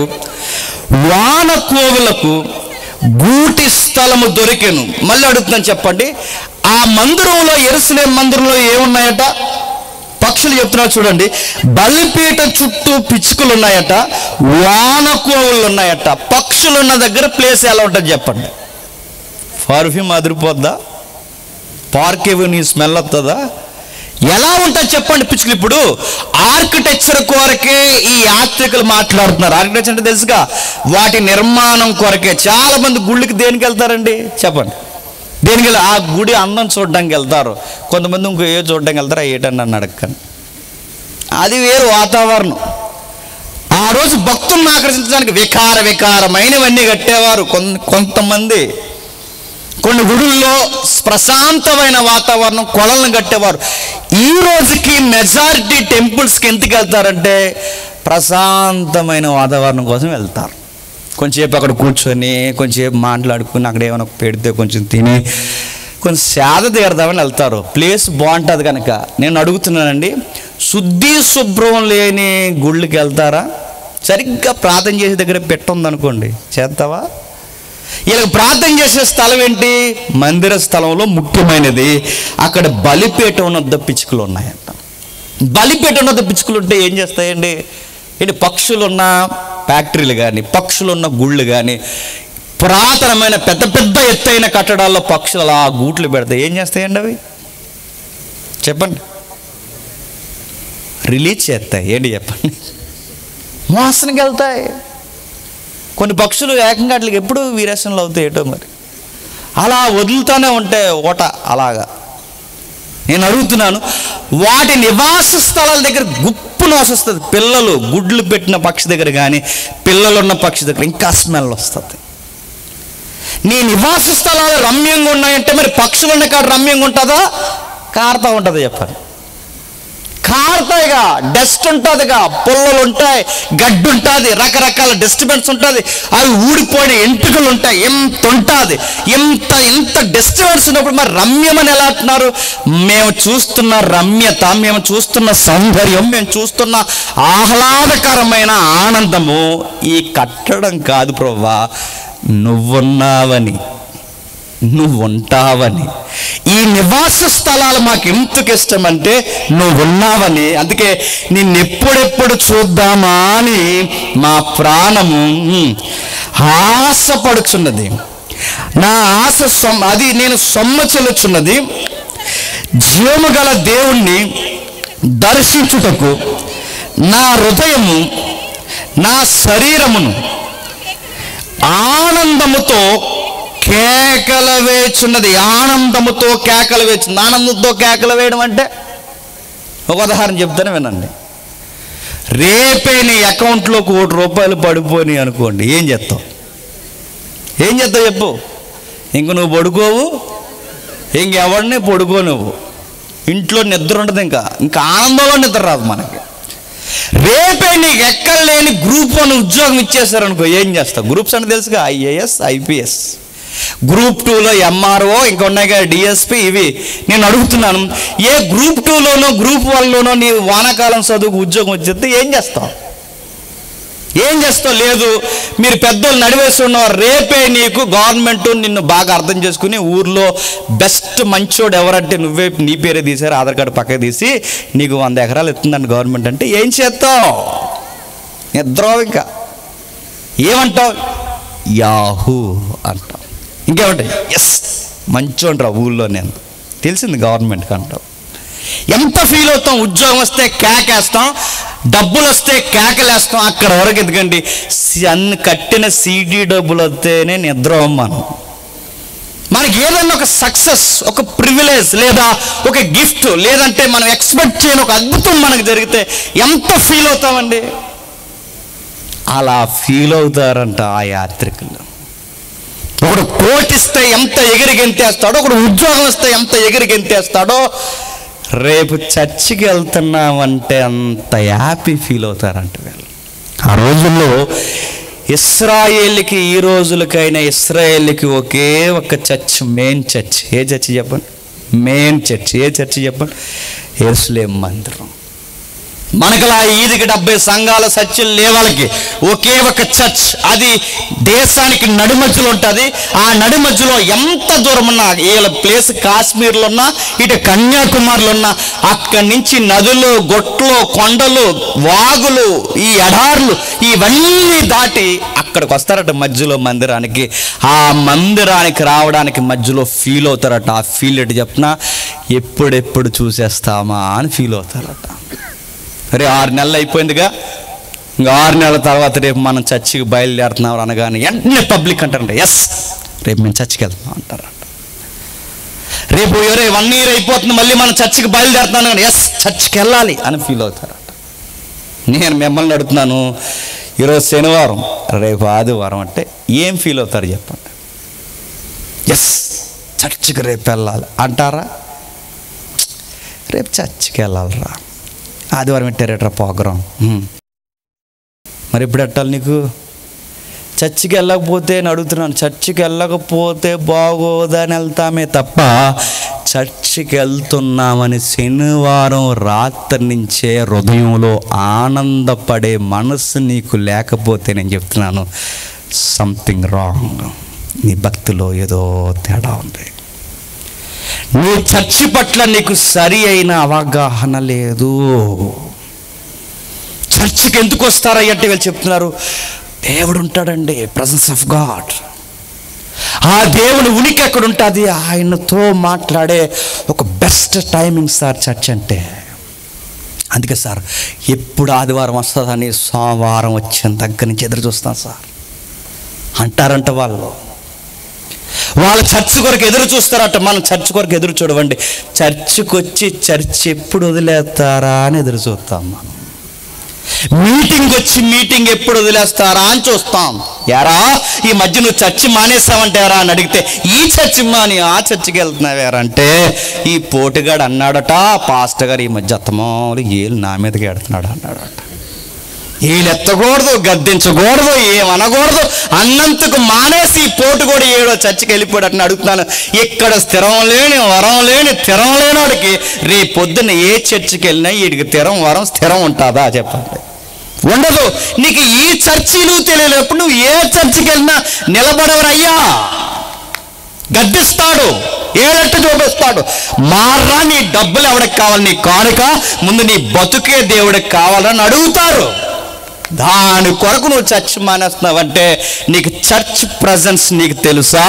వాన కోవులకు గూటి స్థలము దొరికెను మళ్ళీ అడుగుతున్నాను చెప్పండి ఆ మందిరంలో ఎరుసలేం మందిరంలో ఏమున్నాయట పక్షులు చెప్తున్నారు చూడండి బలిపీట చుట్టూ పిచ్చుకలు ఉన్నాయట వాన కోవులు ఉన్నాయట పక్షులు ఉన్న దగ్గర ప్లేస్ ఎలా ఉంటుంది చెప్పండి పర్ఫ్యూమ్ అదిరిపోద్దా పార్క్ నీ స్మెల్ వస్తుందా ఎలా ఉంటుంది చెప్పండి పిచ్చుకలు ఇప్పుడు ఆర్కిటెక్చర్ కొరకే ఈ యాత్రికులు మాట్లాడుతున్నారు ఆర్కిటెక్చర్ అంటే తెలుసుగా వాటి నిర్మాణం కొరకే చాలా మంది గుళ్ళకి దేనికి వెళ్తారండి చెప్పండి దేనికి వెళ్ళి ఆ గుడి అందం చూడడానికి వెళ్తారు కొంతమంది ఇంకో ఏ చూడడానికి వెళ్తారు ఆ ఏటని నన్ను అడగండి అది వేరు వాతావరణం ఆ రోజు భక్తులను ఆకర్షించడానికి వికార వికారమైనవన్నీ కట్టేవారు కొన్- కొంతమంది కొన్ని గుడుల్లో ప్రశాంతమైన వాతావరణం కొలలను కట్టేవారు ఈ రోజుకి మెజారిటీ టెంపుల్స్కి ఎందుకు వెళ్తారంటే ప్రశాంతమైన వాతావరణం కోసం వెళ్తారు కొంచెంసేపు అక్కడ కూర్చొని కొంచెంసేపు మాట్లాడుకుని అక్కడ ఏమైనా పెడితే కొంచెం తిని కొంచెం సేద తీరదామని వెళ్తారు ప్లేస్ బాగుంటుంది కనుక నేను అడుగుతున్నానండి శుద్ధి శుభ్రం లేని గుళ్ళకి వెళ్తారా సరిగ్గా ప్రార్థన చేసే దగ్గర పెట్టుందనుకోండి చేస్తావా వీళ్ళకి ప్రార్థన చేసే స్థలం ఏంటి మందిర స్థలంలో ముఖ్యమైనది అక్కడ బలిపీఠం వద్ద పిచ్చుకలు ఉన్నాయంట బలిపీఠం వద్ద పిచ్చుకలు ఉంటే ఏం చేస్తాయండి ఏంటి పక్షులున్న ఫ్యాక్టరీలు కానీ పక్షులున్న గుళ్ళు కానీ పురాతనమైన పెద్ద పెద్ద ఎత్తైన కట్టడాల్లో పక్షులు అలా గూట్లు పెడతాయి ఏం చేస్తాయండి అవి చెప్పండి రిలీజ్ చేస్తాయి ఏంటి చెప్పండి మోసనికి వెళ్తాయి కొన్ని పక్షులు ఏకంగా వాటికి ఎప్పుడు వీరేషన్లు అవుతాయి ఏటో మరి అలా వదులుతూనే ఉంటాయి ఓట అలాగా నేను అడుగుతున్నాను వాటి నివాస స్థలాల దగ్గర గుప్పున వస్తుంది పిల్లలు గుడ్లు పెట్టిన పక్షి దగ్గర కానీ పిల్లలు ఉన్న పక్షి దగ్గర ఇంకా స్మెల్ వస్తుంది నీ నివాస స్థలాలు రమ్యంగా ఉన్నాయంటే మరి పక్షులు ఉన్న కాడ రమ్యంగా ఉంటుందా కారుతా ఉంటుంది చెప్పండి కారుతాయిగా డస్ట్ ఉంటుందిగా పుల్లలు ఉంటాయి గడ్డి ఉంటుంది రకరకాల డిస్టర్బెన్స్ ఉంటుంది అవి ఊడిపోయిన ఎంటుకలు ఉంటాయి ఎంత ఉంటుంది ఎంత ఎంత డిస్టర్బెన్స్ ఉన్నప్పుడు మరి రమ్యమని ఎలా అంటున్నారు మేము చూస్తున్న రమ్యత మేము చూస్తున్న సౌందర్యం మేము చూస్తున్న ఆహ్లాదకరమైన ఆనందము ఈ కట్టడం కాదు ప్రవ్వా నువ్వున్నావని నువ్వు ఉంటావని ఈ నివాస స్థలాలు మాకు ఎందుకు ఇష్టం అంటే నువ్వు ఉన్నావని అందుకే నిన్నెప్పుడెప్పుడు చూద్దామా అని మా ప్రాణము ఉమ్, ఆశపడుచున్నది నా ఆశ సొమ్ అది నేను సొమ్మ చెల్లుచున్నది జీవము గల దేవుణ్ణి దర్శించుటకు నా హృదయము నా శరీరమును ఆనందముతో కేకల వేచున్నది ఆనందముతో కేకల వేచుంది ఆనందంతో కేకల వేయడం అంటే ఒక ఉదాహరణ చెప్తాను వినండి రేపే నీ అకౌంట్లో కోటి రూపాయలు పడిపోయినాయి అనుకోండి ఏం చేస్తావు ఏం చేస్తావు చెప్పు ఇంక నువ్వు పడుకోవు ఇంకెవడిని పడుకో నువ్వు ఇంట్లో నిద్ర ఉండదు ఇంకా ఇంకా ఆనందంలో నిద్ర రాదు మనకి రేపే నీకు ఎక్కడ లేని గ్రూప్ వన్ ఉద్యోగం ఇచ్చేసారనుకో ఏం చేస్తావు గ్రూప్స్ అంటే తెలుసుగా ఐఏఎస్ ఐపీఎస్ గ్రూప్ టూలో ఎంఆర్ఓ ఇంకా ఉన్నాయి కదా డిఎస్పి ఇవి నేను అడుగుతున్నాను ఏ గ్రూప్ టూలోనో గ్రూప్ వన్లోనో నీ వానాకాలం చదువుకు ఉద్యోగం వచ్చేస్తే ఏం చేస్తావు ఏం చేస్తావు లేదు మీరు పెద్దోళ్ళు నడివేస్తున్నారు రేపే నీకు గవర్నమెంట్ నిన్ను బాగా అర్థం చేసుకుని ఊర్లో బెస్ట్ మంచోడు ఎవరంటే నువ్వే నీ పేరే తీసారు ఆధార్ కార్డు పక్కకి తీసి నీకు వంద ఎకరాలు ఇస్తుందండి గవర్నమెంట్ అంటే ఏం చేస్తావు నిద్రవు ఇంకా ఏమంటావు యాహూ అంటావు ఇంకేమంటావు ఎస్ మంచోండ్రా ఊళ్ళో నేను తెలిసింది గవర్నమెంట్కి అంటావు ఎంత ఫీల్ అవుతాం ఉద్యోగం వస్తే కేకేస్తాం డబ్బులు వస్తే కేకలేస్తాం అక్కడ వరకు ఎందుకండి సి- అన్ని కట్టిన సీడీ డబ్బులు వస్తేనే నిద్ర మనం మనకి ఏదైనా ఒక సక్సెస్ ఒక ప్రివిలేజ్ లేదా ఒక గిఫ్ట్ లేదంటే మనం ఎక్స్పెక్ట్ చేయని ఒక అద్భుతం మనకు జరిగితే ఎంత ఫీల్ అవుతామండి అలా ఫీల్ అవుతారంట ఆ యాత్రికులు ఒకడు కోటిస్తే ఎంత ఎగిరి గెంతేస్తాడో ఒకడు ఉద్యోగం ఇస్తే ఎంత ఎగిరి గెంతేస్తాడో రేపు చర్చికి వెళ్తున్నామంటే అంత హ్యాపీ ఫీల్ అవుతారంట వీళ్ళు ఆ రోజుల్లో ఇస్రాయేల్కి ఈ రోజులకైనా ఇస్రాయేల్కి ఒకే ఒక చర్చ్ మెయిన్ చర్చ్ ఏ చర్చ్ చెప్పండి మెయిన్ చర్చ్ ఏ చర్చ్ చెప్పండి ఎరుసలేం మందిరం మనకలా ఈదికి డెబ్బై సంఘాల సత్యం లేవాళ్ళకి ఒకే ఒక చర్చ్ అది దేశానికి నడిమధ్యలో ఉంటుంది ఆ నడిమధ్యలో ఎంత దూరం ఉన్నా వీళ్ళ ప్లేస్ కాశ్మీర్లో ఉన్నా ఇటు కన్యాకుమారిలో ఉన్నా అక్కడి నుంచి నదులు గొట్లు కొండలు వాగులు ఈ ఎడార్లు ఇవన్నీ దాటి అక్కడికి వస్తారట మధ్యలో మందిరానికి ఆ మందిరానికి రావడానికి మధ్యలో ఫీల్ అవుతారట ఆ ఫీల్ ఎటు చెప్పిన ఎప్పుడెప్పుడు చూసేస్తామా అని ఫీల్ అవుతారట అరే ఆరు నెలలు అయిపోయిందిగా ఇంకా ఆరు నెలల తర్వాత రేపు మనం చర్చికి బయలుదేరుతున్నాం అనగానే వెంటనే పబ్లిక్ అంటారంట ఎస్ రేపు మేము చర్చికి వెళ్తున్నాం అంటారంట రేపు ఎవరే వన్ ఇయర్ అయిపోతుంది మళ్ళీ మనం చర్చికి బయలుదేరుతున్నాం కానీ ఎస్ చర్చికి వెళ్ళాలి అని ఫీల్ అవుతారట నేను మిమ్మల్ని అడుగుతున్నాను ఈరోజు శనివారం రేపు ఆదివారం అంటే ఏం ఫీల్ అవుతారు చెప్పండి ఎస్ చర్చికి రేపు వెళ్ళాలి అంటారా రేపు చర్చికి వెళ్ళాలిరా ఆదివారం పెట్టారట్రా ప్రోగ్రాం హ్మ్. మరి ఎప్పుడు పెట్టాలి నీకు చర్చికి వెళ్ళకపోతే నేను అడుగుతున్నాను చర్చికి వెళ్ళకపోతే బాగోదని వెళ్తామే తప్ప చర్చికి వెళ్తున్నామని శనివారం రాత్రి నుంచే హృదయంలో ఆనందపడే మనసు నీకు లేకపోతే నేను చెప్తున్నాను సంథింగ్ రాంగ్ నీ భక్తిలో ఏదో తేడా ఉంది నీ చర్చి పట్ల నీకు సరి అయిన అవగాహన లేదు చర్చికి ఎందుకు వస్తారయ్యంటే వీళ్ళు చెప్తున్నారు దేవుడు ఉంటాడండి ప్రజెన్స్ ఆఫ్ గాడ్ ఆ దేవుని ఉనికి ఎక్కడ ఉంటుంది ఆయనతో మాట్లాడే ఒక బెస్ట్ టైమింగ్ సార్ చర్చ్ అంటే అందుకే సార్ ఎప్పుడు ఆదివారం వస్తుందని సోమవారం వచ్చిన దగ్గర నుంచి ఎదురు చూస్తాం సార్ అంటారంట వాళ్ళు వాళ్ళ చర్చ్ కొరకు ఎదురు చూస్తారట మనం చర్చ్ కొరకు ఎదురు చూడవండి చర్చికి వచ్చి చర్చ్ ఎప్పుడు వదిలేస్తారా అని ఎదురు చూస్తాం మనం మీటింగ్ వచ్చి మీటింగ్ ఎప్పుడు వదిలేస్తారా అని చూస్తాం యారా ఈ మధ్య నువ్వు చర్చి మానేస్తావంటే యారా అని అడిగితే ఈ చర్చి మాని ఆ చర్చికి వెళ్తున్నావేరా అంటే ఈ పోటుగాడు అన్నాడట పాస్టర్ గారు ఈ మధ్య అత్తమాలు ఏళ్ళు నా మీదకి ఎడుతున్నాడు అన్నాడట వీళ్ళు ఎత్తకూడదు గద్దించకూడదు ఏమనకూడదు అన్నంతకు మానేసి ఈ పోటు కూడా ఏడో చర్చికి వెళ్ళిపోయాడని అడుగుతున్నాను ఇక్కడ స్థిరం లేని వరం లేని స్థిరం లేనివాడికి రేపు పొద్దున్న ఏ చర్చికి వెళ్ళినా వీడికి స్థిరం వరం స్థిరం ఉంటుందా చెప్పండి ఉండదు నీకు ఈ చర్చిలు తెలియనప్పుడు నువ్వు ఏ చర్చికి వెళ్ళినా నిలబడవరయ్యా గద్దిస్తాడు ఏడట్టు చూపిస్తాడు మారా నీ డబ్బులు ఎవడికి కావాలి నీ కానుక ముందు నీ బతుకే దేవుడికి కావాలని అడుగుతారు దాని కొరకు నువ్వు చర్చ్ మానేస్తున్నావంటే నీకు చర్చ్ ప్రజెన్స్ నీకు తెలుసా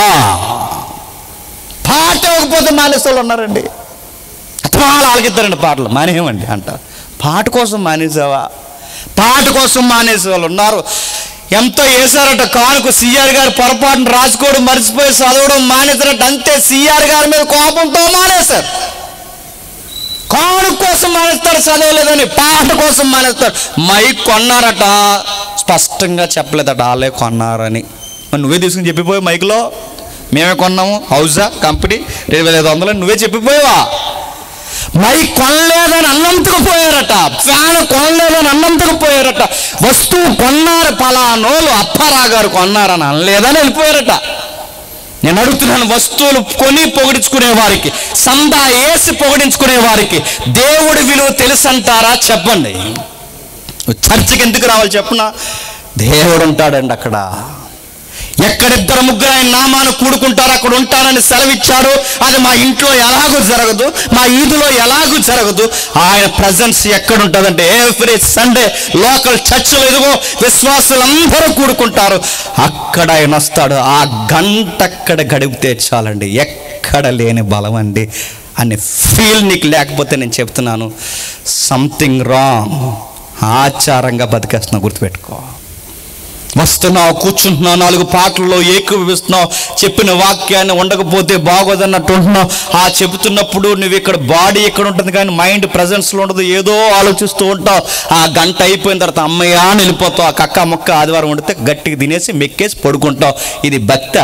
పాట ఇవ్వకపోతే మానేసే వాళ్ళు ఉన్నారండి అతమాలు ఆలకిద్దారండి పాటలు మానేయమండి అంటారు పాట కోసం మానేసావా పాట కోసం మానేసే వాళ్ళు ఉన్నారు ఎంతో వేశారట కానుక సిఆర్ గారు పొరపాటున రాసుకోవడం మర్చిపోయి చదవడం మానేశారట అంతే సిఆర్ గారి మీద కోపంతో మానేశారు కాను కోసం మానేస్తారు చదవలేదని పాట కోసం మానేస్తారు మైక్ కొన్నారట స్పష్టంగా చెప్పలేదట వాళ్ళే కొన్నారని మరి నువ్వే తీసుకుని చెప్పిపోయావు మైక్లో మేమే కొన్నాము హౌజా కంపెనీ రెండు వేల ఐదు వందలు నువ్వే చెప్పిపోయావా మైక్ కొనలేదని అన్నంతకు పోయారట ఫ్యాన్ కొనలేదని అన్నంతకు పోయారట వస్తువు కొన్నారు పలానోలు అప్పారా గారు కొన్నారని అనలేదని వెళ్ళిపోయారట నేను అడుగుతున్నాను వస్తువులు కొని పొగిడించుకునే వారికి సందా వేసి పొగిడించుకునే వారికి దేవుడి విలువ తెలుసంటారా చెప్పండి చర్చికి ఎందుకు రావాలి చెప్పున దేవుడు ఉంటాడండి అక్కడ ఎక్కడిద్దరు ముగ్గురు ఆయన నామాను కూడుకుంటారు అక్కడ ఉంటానని సెలవిచ్చాడు అది మా ఇంట్లో ఎలాగూ జరగదు మా ఈదులో ఎలాగూ జరగదు ఆయన ప్రజెన్స్ ఎక్కడ ఉంటుందంటే ఎవ్రీ సండే లోకల్ చర్చిలో ఎదుగో విశ్వాసులందరూ కూడుకుంటారు అక్కడ ఆయన వస్తాడు ఆ గంట అక్కడ గడిపితే చాలండి ఎక్కడ లేని బలం అండి అనే ఫీల్ నీకు లేకపోతే నేను చెప్తున్నాను సంథింగ్ రాంగ్ ఆచారంగా బతికేస్తున్నా గుర్తుపెట్టుకో వస్తున్నావు కూర్చుంటున్నావు నాలుగు పాటల్లో ఏకీభవిస్తున్నావు చెప్పిన వాక్యాన్ని ఉండకపోతే బాగోదన్నట్టు ఉంటున్నావు ఆ చెబుతున్నప్పుడు నువ్వు ఇక్కడ బాడీ ఇక్కడ ఉంటుంది కానీ మైండ్ ప్రజెన్స్లో ఉండదు ఏదో ఆలోచిస్తూ ఉంటావు ఆ గంట అయిపోయిన తర్వాత అమ్మయ్య అని వెళ్ళిపోతావు ఆ కక్క మొక్క ఆదివారం వండితే గట్టిగా తినేసి మెక్కేసి పడుకుంటావు ఇది భక్త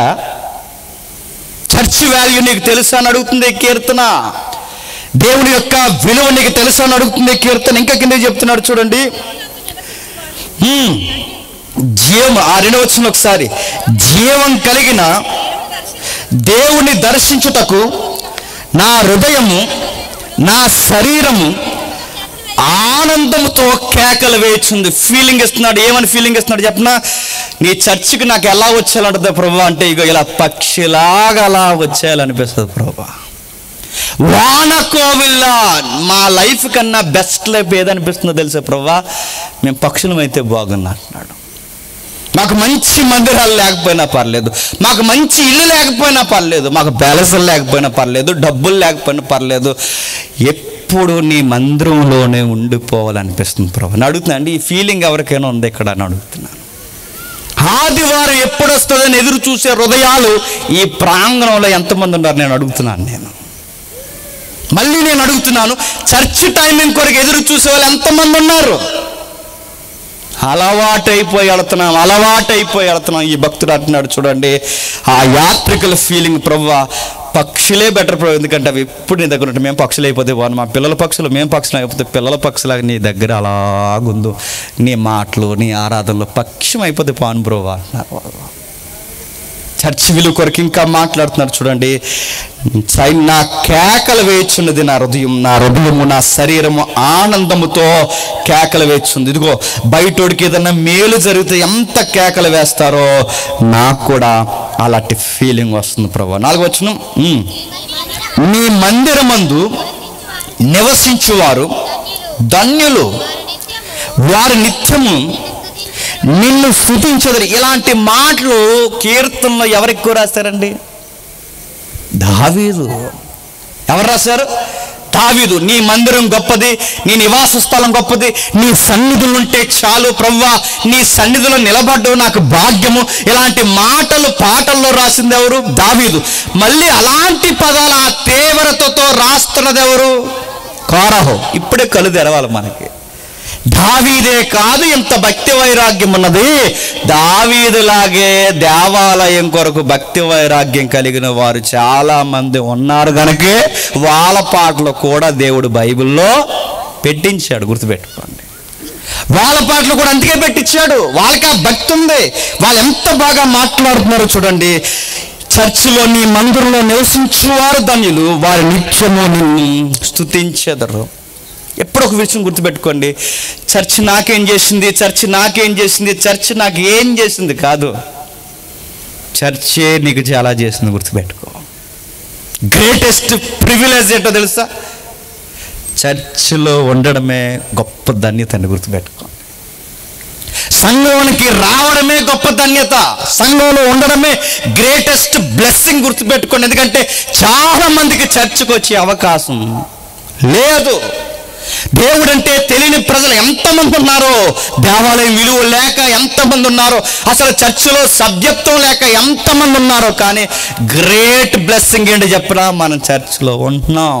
చర్చ్ వాల్యూ నీకు తెలుసా అని అడుగుతుంది ఈ కీర్తన దేవుని యొక్క విలువ నీకు తెలుసా అని అడుగుతుంది ఈ కీర్తన ఇంకా కింద చెప్తున్నాడు చూడండి హ్మ్. జీవం ఆ రెండవ వచ్చిన ఒకసారి జీవం కలిగిన దేవుని దర్శించుటకు నా హృదయము నా శరీరము ఆనందంతో కేకలు వేయుచుంది ఫీలింగ్ ఇస్తున్నాడు ఏమని ఫీలింగ్ ఇస్తున్నాడు చెప్పనా నీ చర్చికి నాకు ఎలా వచ్చేయాలంటుంది ప్రభు అంటే ఇగో ఇలా పక్షిలాగా అలా వచ్చేయాలనిపిస్తుంది ప్రభు వాన కోవిల్లా మా లైఫ్ కన్నా బెస్ట్ లైఫ్ ఏదనిపిస్తుందో తెలుసా ప్రభా మేము పక్షులం అయితే బాగున్నా అంటున్నాడు మాకు మంచి మందిరాలు లేకపోయినా పర్లేదు మాకు మంచి ఇల్లు లేకపోయినా పర్లేదు మాకు బ్యాలెన్సులు లేకపోయినా పర్లేదు డబ్బులు లేకపోయినా పర్లేదు ఎప్పుడు నీ మందిరంలోనే ఉండిపోవాలనిపిస్తుంది ప్రభు నేను అడుగుతున్నా అండి ఈ ఫీలింగ్ ఎవరికైనా ఉంది ఇక్కడ అని అడుగుతున్నాను ఆదివారం ఎప్పుడు వస్తుందని ఎదురు చూసే హృదయాలు ఈ ప్రాంగణంలో ఎంతమంది ఉన్నారు నేను అడుగుతున్నాను నేను మళ్ళీ నేను అడుగుతున్నాను చర్చ్ టైమింగ్ కొరకు ఎదురు చూసే వాళ్ళు ఎంతమంది ఉన్నారు అలవాటైపోయి వెళుతున్నాం అలవాటైపోయి వెళుతున్నాం ఈ భక్తుడు అంటున్నాడు చూడండి ఆ యాత్రికుల ఫీలింగ్ ప్రవ్వ పక్షులే బెటర్ ప్రభు ఎందుకంటే అవి ఎప్పుడు నీ దగ్గర ఉంటే మేము పక్షులు అయిపోతే బాగున్నాం మా పిల్లల పక్షులు మేము పక్షులు అయిపోతే పిల్లల పక్షులాగా నీ దగ్గర అలాగుందు నీ మాటలు నీ ఆరాధనలు పక్షం అయిపోతే పాను బ్రోవా అంటున్నారు వాళ్ళు. చర్చ్ విలువ కొరకు ఇంకా మాట్లాడుతున్నారు చూడండి సై- నా కేకలు వేచున్నది నా హృదయం నా హృదయము నా శరీరము ఆనందముతో కేకలు వేచుంది ఇదిగో బయటోడికి ఏదన్నా మేలు జరిగితే ఎంత కేకలు వేస్తారో నాకు కూడా అలాంటి ఫీలింగ్ వస్తుంది ప్రభు నాలుగు వచ్చిన మీ మందిరమందు నివసించువారు ధన్యులు వారు నిత్యము నిన్ను స్థుతించదని ఇలాంటి మాటలు కీర్తనలో ఎవరికి ఎక్కువ రాశారండి దావీదు ఎవరు రాశారు దావీదు నీ మందిరం గొప్పది నీ నివాస స్థలం గొప్పది నీ సన్నిధులు ఉంటే చాలు ప్రవ్వా నీ సన్నిధిలో నిలబడ్డం నాకు భాగ్యము ఇలాంటి మాటలు పాటల్లో రాసింది ఎవరు దావీదు మళ్ళీ అలాంటి పదాలు ఆ తీవ్రతతో రాస్తున్నది ఎవరు కోరహో ఇప్పుడే కళ్ళు తెరవాలి మనకి దావీదే కాదు ఇంత భక్తి వైరాగ్యం ఉన్నది దావీదులాగే దేవాలయం కొరకు భక్తి వైరాగ్యం కలిగిన వారు చాలా మంది ఉన్నారు కనుకే వాళ్ళ పాటలు కూడా దేవుడు బైబిల్లో పెట్టించాడు గుర్తుపెట్టుకోండి వాళ్ళ పాటలు కూడా అందుకే పెట్టించాడు వాళ్ళకి ఆ భక్తి ఉంది వాళ్ళు ఎంత బాగా మాట్లాడుతున్నారో చూడండి చర్చిలో నీ మందిరంలో నివసించువారు ధన్యులు వారి నిత్యము నిన్ను స్తుతించెదరు ఎప్పుడు ఒక విషయం గుర్తుపెట్టుకోండి చర్చ్ నాకేం చేసింది చర్చ్ నాకేం చేసింది చర్చ్ నాకు ఏం చేసింది కాదు చర్చే నీకు చాలా చేసింది గుర్తుపెట్టుకో గ్రేటెస్ట్ ప్రివిలేజ్ ఏంటో తెలుసా చర్చిలో ఉండడమే గొప్ప ధన్యత అని గుర్తుపెట్టుకో సంఘంకి రావడమే గొప్ప ధన్యత సంఘంలో ఉండడమే గ్రేటెస్ట్ బ్లెస్సింగ్ గుర్తుపెట్టుకోండి ఎందుకంటే చాలా మందికి చర్చికి వచ్చే అవకాశం లేదు దేవుడు అంటే తెలియని ప్రజలు ఎంతమంది ఉన్నారో దేవాలయం విలువ లేక ఎంతమంది ఉన్నారో అసలు చర్చిలో సభ్యత్వం లేక ఎంతమంది ఉన్నారో కానీ గ్రేట్ బ్లెస్సింగ్ ఏంటి చెప్పరా మనం చర్చిలో ఉంటున్నాం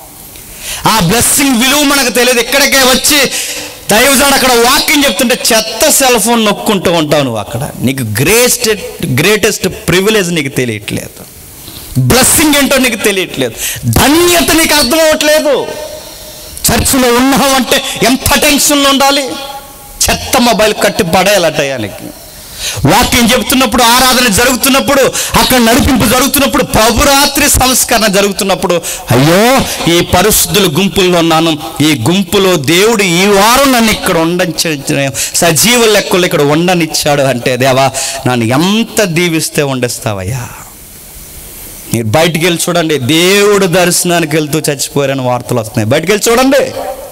ఆ బ్లెస్సింగ్ విలువ మనకు తెలియదు ఇక్కడికే వచ్చి దైవజాడు అక్కడ వాకింగ్ చెప్తుంటే చెత్త సెల్ ఫోన్ నొక్కుంటూ ఉంటావు నువ్వు అక్కడ నీకు గ్రేటెస్ట్ గ్రేటెస్ట్ ప్రివిలేజ్ నీకు తెలియట్లేదు బ్లెస్సింగ్ ఏంటో నీకు తెలియట్లేదు ధన్యత నీకు అర్థం అవ్వట్లేదు చర్చిలో ఉన్నావు అంటే ఎంత టెన్షన్లో ఉండాలి చెత్త మొబైల్ కట్టి పడేయాల టయానికి వాక్యం చెబుతున్నప్పుడు ఆరాధన జరుగుతున్నప్పుడు అక్కడ నడిపింపు జరుగుతున్నప్పుడు ప్రభురాత్రి సంస్కరణ జరుగుతున్నప్పుడు అయ్యో ఈ పరిశుద్ధుల గుంపుల్లో ఉన్నాను ఈ గుంపులో దేవుడు ఈ వారం నన్ను ఇక్కడ ఉండంచ సజీవ లెక్కలు ఇక్కడ ఉండనిచ్చాడు అంటే దేవా నన్ను ఎంత దీవిస్తే ఉండేస్తావయ్యా మీరు బయటికి వెళ్ళి చూడండి దేవుడు దర్శనానికి వెళ్తూ చచ్చిపోయారని వార్తలు వస్తున్నాయి బయటికి వెళ్ళి చూడండి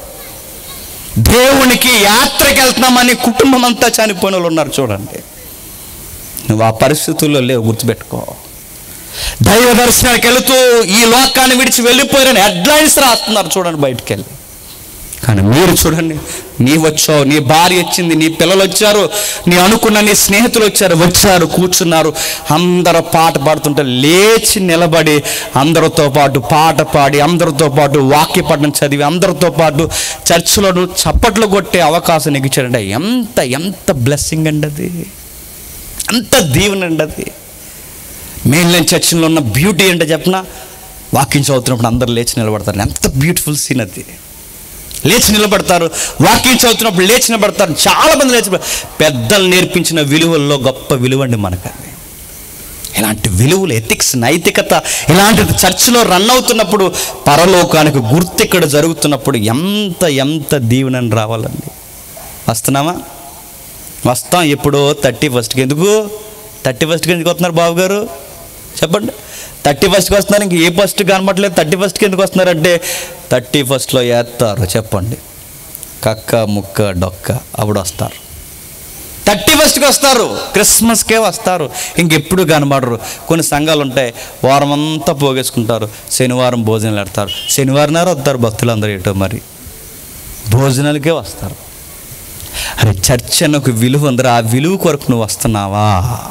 దేవునికి యాత్రకి వెళ్తున్నామని కుటుంబం అంతా చనిపోయిన వాళ్ళు ఉన్నారు చూడండి నువ్వు ఆ పరిస్థితుల్లో లేవు గుర్తుపెట్టుకో దైవ దర్శనానికి వెళుతూ ఈ లోకాన్ని విడిచి వెళ్ళిపోయారని హెడ్లైన్స్ రాస్తున్నారు చూడండి బయటికి వెళ్ళి కానీ మీరు చూడండి నీ వచ్చావు నీ భార్య వచ్చింది నీ పిల్లలు వచ్చారు నీ అనుకున్న నీ స్నేహితులు వచ్చారు వచ్చారు కూర్చున్నారు అందరూ పాట పాడుతుంటే లేచి నిలబడి అందరితో పాటు పాట పాడి అందరితో పాటు వాక్య పఠనం చదివి అందరితో పాటు చర్చిలో నువ్వు చప్పట్లు కొట్టే అవకాశం నీకు ఇచ్చారంటే ఎంత ఎంత బ్లెస్సింగ్ అండి అది ఎంత దీవెన అండి అది మెయిన్లైన్ చర్చిలో ఉన్న బ్యూటీ అంటే చెప్పిన వాకింగ్ చదువుతున్నప్పుడు అందరూ లేచి నిలబడతారు ఎంత బ్యూటిఫుల్ సీన్ అది లేచి నిలబడతారు వాకింగ్ చదువుతున్నప్పుడు లేచి నిలబడతారు చాలా మంది లేచి నిలబడతారు. పెద్దలు నేర్పించిన విలువల్లో గొప్ప విలువ అండి మనకది ఇలాంటి విలువలు ఎథిక్స్ నైతికత ఇలాంటిది చర్చిలో రన్ అవుతున్నప్పుడు పరలోకానికి గుర్తు ఇక్కడ జరుగుతున్నప్పుడు ఎంత ఎంత దీవెనని రావాలండి వస్తున్నామా వస్తాం ఎప్పుడో థర్టీ ఫస్ట్కి ఎందుకు థర్టీ ఫస్ట్కి ఎందుకు వస్తున్నారు బాబు గారు చెప్పండి థర్టీ ఫస్ట్కి వస్తున్నారు ఇంక ఏ ఫస్ట్ కనబడలేదు థర్టీ ఫస్ట్కి ఎందుకు వస్తున్నారంటే థర్టీ ఫస్ట్లో వేస్తారు చెప్పండి కక్క ముక్క డొక్క అప్పుడు వస్తారు థర్టీ ఫస్ట్కి వస్తారు క్రిస్మస్కే వస్తారు ఇంకెప్పుడు కనబడరు కొన్ని సంఘాలు ఉంటాయి వారం అంతా పోగేసుకుంటారు శనివారం భోజనాలు పెడతారు శనివారం నారు వస్తారు భక్తులు అందరూ ఏటో మరి భోజనాలకే వస్తారు అరే చర్చ్ అని ఒక విలువ ఉందిరా ఆ విలువ కొరకు నువ్వు వస్తున్నావా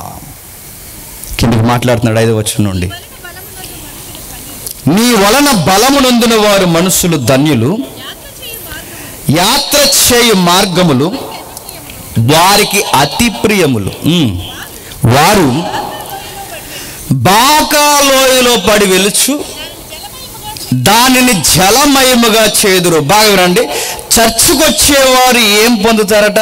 కిందకి మాట్లాడుతున్నాడు ఐదు వచ్చిన నుండి నీ వలన బలము నొందిన వారు మనుషులు ధన్యులు యాత్ర చేయు మార్గములు వారికి అతి ప్రియములు ఉమ్. వారు బాకాలోయలో పడి వెలుచు దానిని జలమయముగా చేదురు బాగా వినండి చర్చికి వచ్చేవారు ఏం పొందుతారట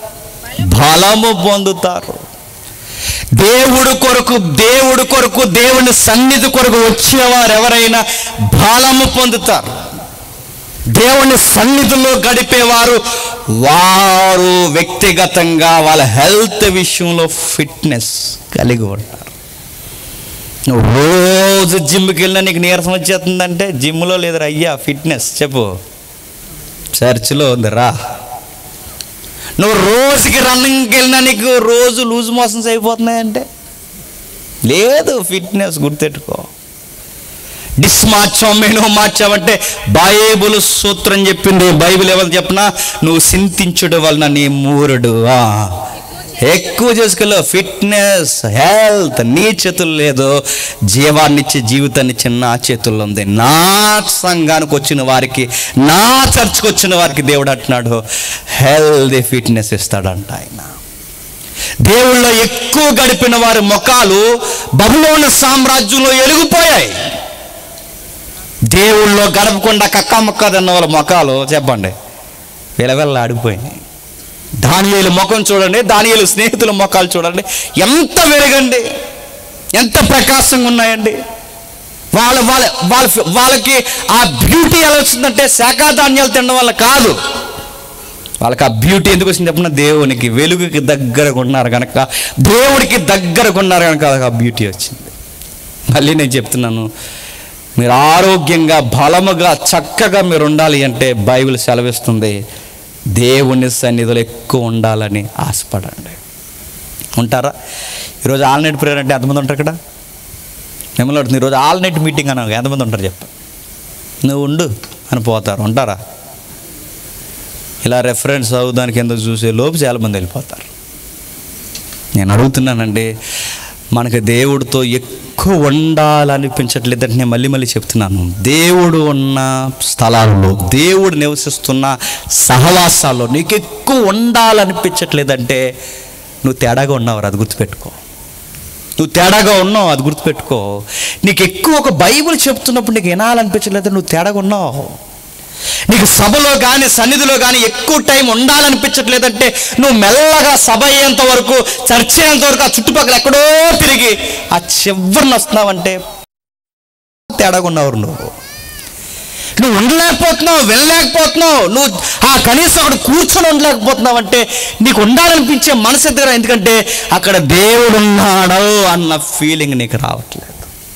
బలము పొందుతారు దేవుడు కొరకు దేవుడు కొరకు దేవుని సన్నిధి కొరకు వచ్చేవారు ఎవరైనా బలము పొందుతారు దేవుని సన్నిధిలో గడిపేవారు వారు వ్యక్తిగతంగా వాళ్ళ హెల్త్ విషయంలో ఫిట్నెస్ కలిగి ఉంటారు నువ్వు రోజు జిమ్కి వెళ్ళినా నీకు నీరసం వచ్చేస్తుందంటే జిమ్లో లేదురా అయ్యా ఫిట్నెస్ చెప్పు చర్చిలో ఉంది రా నువ్వు రోజుకి రన్నింగ్కి వెళ్ళినా నీకు రోజు లూజ్ మోషన్స్ అయిపోతున్నాయంటే లేదు ఫిట్నెస్ గుర్తెట్టుకో డిస్ మార్చాం మెనూ మార్చామంటే బైబుల్ సూత్రం చెప్పింది బైబిల్ ఎవరు చెప్పినా నువ్వు చింతించుడు వలన నీ మూరుడు ఆ. ఎక్కువ చేసుకెళ్ళు ఫిట్నెస్ హెల్త్ నీ చేతులు లేదు జీవాన్నిచ్చే జీవితాన్ని ఇచ్చే నా చేతుల్లో ఉంది నా సంఘానికి వచ్చిన వారికి నా చర్చ్కి వచ్చిన వారికి దేవుడు అంటున్నాడు హెల్తీ ఫిట్నెస్ ఇస్తాడంట ఆయన దేవుళ్ళో ఎక్కువ గడిపిన వారి ముఖాలు బబులోని సామ్రాజ్యంలో ఎలిగిపోయాయి దేవుళ్ళో గడపకుండా కక్కముక్క తిన్న వాళ్ళ ముఖాలు చెప్పండి విలవెల్ల ఆడిపోయినాయి దానియేలు ముఖం చూడండి దానియేలు స్నేహితుల ముఖాలు చూడండి ఎంత వెలుగండి ఎంత ప్రకాశంగా ఉన్నాయండి వాళ్ళ వాళ్ళ వాళ్ళ వాళ్ళకి ఆ బ్యూటీ ఎలా వచ్చిందంటే శాఖాధాన్యాలు తినడం వల్ల కాదు వాళ్ళకి ఆ బ్యూటీ ఎందుకు వచ్చింది చెప్పిన దేవునికి వెలుగుకి దగ్గరగా ఉన్నారు కనుక దేవుడికి దగ్గరగా ఉన్నారు కనుక వాళ్ళకి ఆ బ్యూటీ వచ్చింది మళ్ళీ నేను చెప్తున్నాను మీరు ఆరోగ్యంగా బలముగా చక్కగా మీరు ఉండాలి అంటే బైబిల్ సెలవిస్తుంది దేవుని సన్నిధిలో ఎక్కువ ఉండాలని ఆశపడండి ఉంటారా ఈరోజు ఆల్ నైట్ ప్రేయర్ అంటే ఎంతమంది ఉంటారు ఇక్కడ మిమ్మల్ని అడుగుతుంది ఈరోజు ఆల్ నైట్ మీటింగ్ అని ఎంతమంది ఉంటారు చెప్ప నువ్వు ఉండు అని పోతారు ఉంటారా ఇలా రెఫరెన్స్ అవుదానికి ఎందుకు చూసే లోపు చాలామంది వెళ్ళిపోతారు నేను అడుగుతున్నానండి మనకి దేవుడితో ఎక్కువ ఉండాలనిపించట్లేదంటే నేను మళ్ళీ మళ్ళీ చెప్తున్నాను దేవుడు ఉన్న స్థలాల్లో దేవుడు నివసిస్తున్న సహవాసాల్లో నీకు ఎక్కువ ఉండాలనిపించట్లేదంటే నువ్వు తేడాగా ఉన్నావు అది గుర్తుపెట్టుకో నువ్వు తేడాగా ఉన్నావు అది గుర్తుపెట్టుకో నీకు ఎక్కువ ఒక బైబిల్ చెప్తున్నప్పుడు నీకు వినాలనిపించలేదు నువ్వు తేడాగా ఉన్నావు నీకు సభలో కానీ సన్నిధిలో కానీ ఎక్కువ టైం ఉండాలనిపించట్లేదంటే నువ్వు మెల్లగా సభ అయ్యేంత వరకు చర్చ అయ్యేంత వరకు ఆ చుట్టుపక్కల ఎక్కడో తిరిగి ఆ చివరిని వస్తున్నావంటే తేడాగా ఉన్నావు నువ్వు నువ్వు ఉండలేకపోతున్నావు వెళ్ళలేకపోతున్నావు నువ్వు ఆ కనీసం అక్కడ కూర్చొని ఉండలేకపోతున్నావు అంటే నీకు ఉండాలనిపించే మనసు దగ్గర ఎందుకంటే అక్కడ దేవుడు ఉన్నాడు అన్న ఫీలింగ్ నీకు రావట్లేదు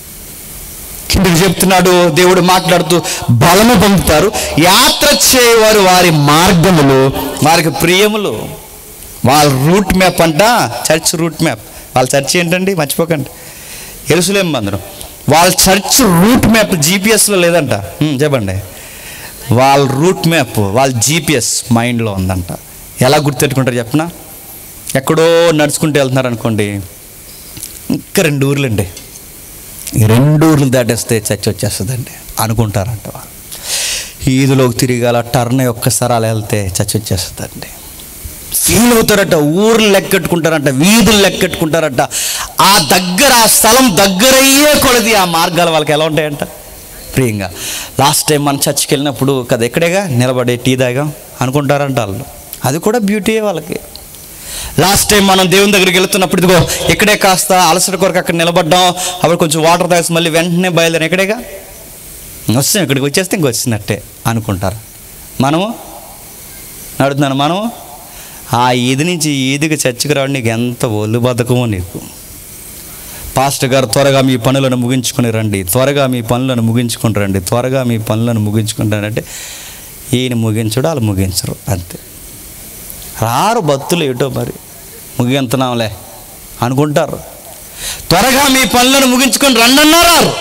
కిందకి చెప్తున్నాడు దేవుడు మాట్లాడుతూ బలము పొందుతారు యాత్ర చేయవారు వారి మార్గములు వారికి ప్రియములు వాళ్ళ రూట్ మ్యాప్ అంట చర్చ్ రూట్ మ్యాప్ వాళ్ళ చర్చ్ ఏంటండి మర్చిపోకండి ఎరుసలేం మందిరం వాళ్ళ చర్చ్ రూట్ మ్యాప్ జీపీఎస్లో లేదంట హ్మ్, చెప్పండి వాళ్ళ రూట్ మ్యాప్ వాళ్ళ జీపీఎస్ మైండ్లో ఉందంట ఎలా గుర్తెట్టుకుంటారు చెప్పనా ఎక్కడో నడుచుకుంటూ వెళ్తున్నారు అనుకోండి ఇంకా రెండు ఊర్లండి ఈ రెండు ఊర్లు దాటేస్తే చర్చ వచ్చేస్తుందండి అనుకుంటారంట వాళ్ళు ఈదులోకి తిరిగాల టర్న్ ఒక్కసారి అలా వెళ్తే చర్చ వచ్చేస్తుందండి ఫీల్ అవుతారట ఊర్లు లెక్కెట్టుకుంటారంట వీధులు లెక్కెట్టుకుంటారట ఆ దగ్గర ఆ స్థలం దగ్గరయ్యే కొలది ఆ మార్గాలు వాళ్ళకి ఎలా ఉంటాయంట ప్రియంగా లాస్ట్ టైం మన చర్చికి వెళ్ళినప్పుడు కదా ఎక్కడేగా నిలబడే టీ తాగాం అనుకుంటారంట వాళ్ళు అది కూడా బ్యూటీయే వాళ్ళకి లాస్ట్ టైం మనం దేవుని దగ్గరికి వెళ్తున్నప్పుడు ఇదిగో ఇక్కడే కాస్త అలసట కొరకు అక్కడ నిలబడ్డాం అప్పుడు కొంచెం వాటర్ తాగేసి మళ్ళీ వెంటనే బయలుదేరి ఎక్కడేగా వస్తాం ఇక్కడికి వచ్చేస్తే ఇంక వచ్చినట్టే అనుకుంటారు మనము నడుతున్నాను మనము ఆ ఈది నుంచి ఈ ఈదికి చర్చికి రావడం నీకు ఎంత ఒళ్ళు బద్ధకమో నీకు పాస్టర్ గారు త్వరగా మీ పనులను ముగించుకొని రండి త్వరగా మీ పనులను ముగించుకొని రండి త్వరగా మీ పనులను ముగించుకొని రండి అంటే ఈయన ముగించడు వాళ్ళు ముగించరు అంతే రారు భక్తులు ఏటో మరి ముగించున్నాంలే అనుకుంటారు త్వరగా మీ పనులను ముగించుకొని రండి అన్నారు రారు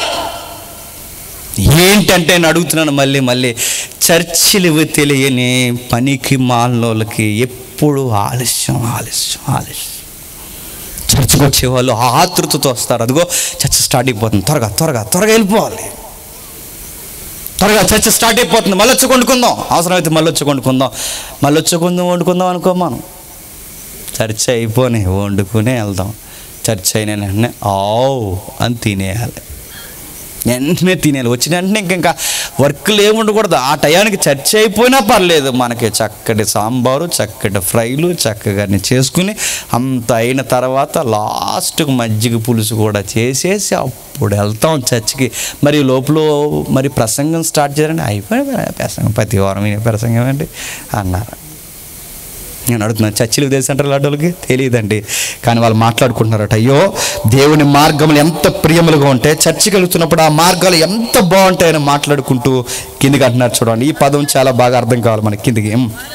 ఏంటంటే నేను అడుగుతున్నాను మళ్ళీ మళ్ళీ చర్చిలు ఇవి తెలియని పనికి మాలినోళ్ళకి ఎప్పుడు ఆలస్యం ఆలస్యం ఆలస్యం చర్చికి వచ్చేవాళ్ళు ఆతృతతో వస్తారు అదిగో చర్చ్ స్టార్ట్ అయిపోతుంది త్వరగా త్వరగా త్వరగా వెళ్ళిపోవాలి త్వరగా చర్చ స్టార్ట్ అయిపోతుంది మళ్ళీ వచ్చి వండుకుందాం అవసరమైతే మళ్ళీ వచ్చి వండుకుందాం మళ్ళీ వచ్చి కొందాం వండుకుందాం అనుకో మనం చర్చ అయిపోయి వండుకునే వెళ్దాం చర్చ అయిన వెంటనే ఆవ్ అని తినేయాలి వెంటనే తినేయాలి వచ్చిన వెంటనే ఇంక ఇంకా వర్క్లు ఏమి ఉండకూడదు ఆ టయానికి చర్చ అయిపోయినా పర్లేదు మనకి చక్కటి సాంబారు చక్కటి ఫ్రైలు చక్కగా అన్ని చేసుకుని అంత అయిన తర్వాత లాస్ట్కి మజ్జిగ పులుసు కూడా చేసేసి అప్పుడు వెళ్తాం చర్చికి మరి లోపల మరి ప్రసంగం స్టార్ట్ చేయాలండి అయిపోయి ప్రసంగం ప్రతి వారం వినే ప్రసంగం అండి అన్నారు నేను అడుగుతున్నాను చర్చిలకు తెలుసు అంటారు లాంటి తెలియదండి కానీ వాళ్ళు మాట్లాడుకుంటున్నారట అయ్యో దేవుని మార్గములు ఎంత ప్రియములుగా ఉంటే చర్చికి వెళ్తున్నప్పుడు ఆ మార్గాలు ఎంత బాగుంటాయని మాట్లాడుకుంటూ కిందికి అంటున్నారు చూడండి ఈ పదం చాలా బాగా అర్థం కావాలి మనకి కిందికి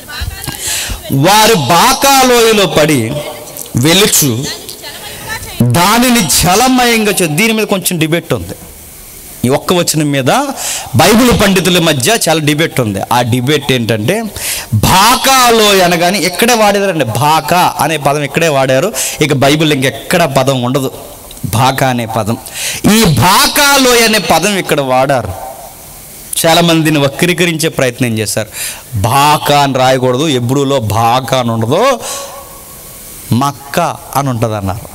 వారు బాకాలోయలో పడి వెలుచు దానిని జలమయంగా చే- దీని మీద కొంచెం డిబేట్ ఉంది ఈ ఒక్క వచనం మీద బైబిల్ పండితుల మధ్య చాలా డిబేట్ ఉంది ఆ డిబేట్ ఏంటంటే భాకాలో అనగానే ఎక్కడే వాడారండి భాకా అనే పదం ఇక్కడే వాడారు ఇక బైబిల్ ఇంకెక్కడ పదం ఉండదు భాకా అనే పదం ఈ భాకాలోయ అనే పదం ఇక్కడ వాడారు చాలా మంది దీన్ని వక్రీకరించే ప్రయత్నం చేశారు భాకా అని రాయకూడదు ఎబ్రూలో భాకా అని ఉండదు మక్క అని ఉంటుంది అన్నారు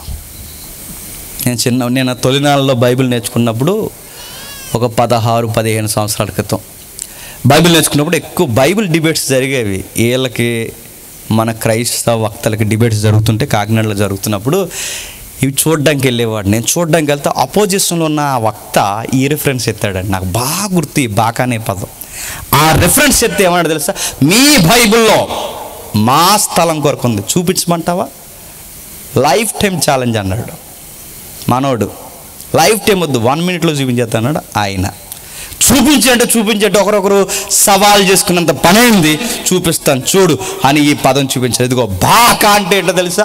నేను చిన్న నేను తొలినాళ్ళలో బైబిల్ నేర్చుకున్నప్పుడు ఒక పదహారు పదిహేను సంవత్సరాల క్రితం బైబిల్ నేర్చుకున్నప్పుడు ఎక్కువ బైబిల్ డిబేట్స్ జరిగేవి వీళ్ళకి మన క్రైస్తవ వక్తలకి డిబేట్స్ జరుగుతుంటే కాకినాడలో జరుగుతున్నప్పుడు ఇవి చూడడానికి వెళ్ళేవాడు నేను చూడడానికి వెళ్తే అపోజిషన్లో ఉన్న ఆ వక్త ఈ రిఫరెన్స్ ఎత్తాడండి నాకు బాగా గుర్తు ఈ బాకా అనే పదం ఆ రిఫరెన్స్ ఎత్తే ఏమన్నా తెలుసా మీ బైబిల్లో మా స్థలం కొరకు ఉంది చూపించమంటావా లైఫ్ టైం ఛాలెంజ్ అన్నాడు మనోడు లైఫ్ టైం వద్దు వన్ మినిట్లో చూపించేస్తాడు ఆయన చూపించి అంటే చూపించి అంటే ఒకరొకరు సవాల్ చేసుకున్నంత పని అయింది చూపిస్తాను చూడు అని ఈ పదం చూపించాడు ఇదిగో బాక అంటే ఏంటో తెలుసా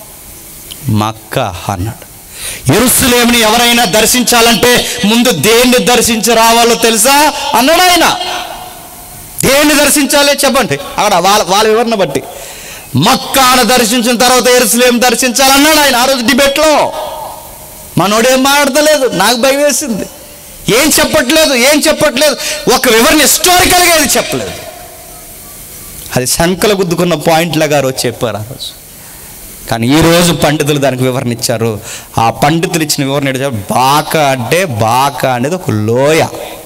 మక్క అన్నాడు ఎరుసలేమిని ఎవరైనా దర్శించాలంటే ముందు దేన్ని దర్శించి రావాలో తెలుసా అన్నాడు ఆయన దేన్ని దర్శించాలి చెప్పండి అక్కడ వాళ్ళ వాళ్ళ వివరణ బట్టి మక్కాను దర్శించిన తర్వాత ఎరుసలేం దర్శించాలన్నాడు ఆయన ఆ రోజు డిబేట్లో మనోడేం మాట్లాడతలేదు నాకు భయం వేసింది ఏం చెప్పట్లేదు ఏం చెప్పట్లేదు ఒక వివరణ హిస్టారికల్గా ఏది చెప్పలేదు అది సంకల గుద్దుకున్న పాయింట్ల గారు చెప్పారు ఆ రోజు కానీ ఈ రోజు పండితులు దానికి వివరణ ఇచ్చారు ఆ పండితులు ఇచ్చిన వివరణ ఏంటంటే బాక అంటే బాక అనేది ఒక లోయ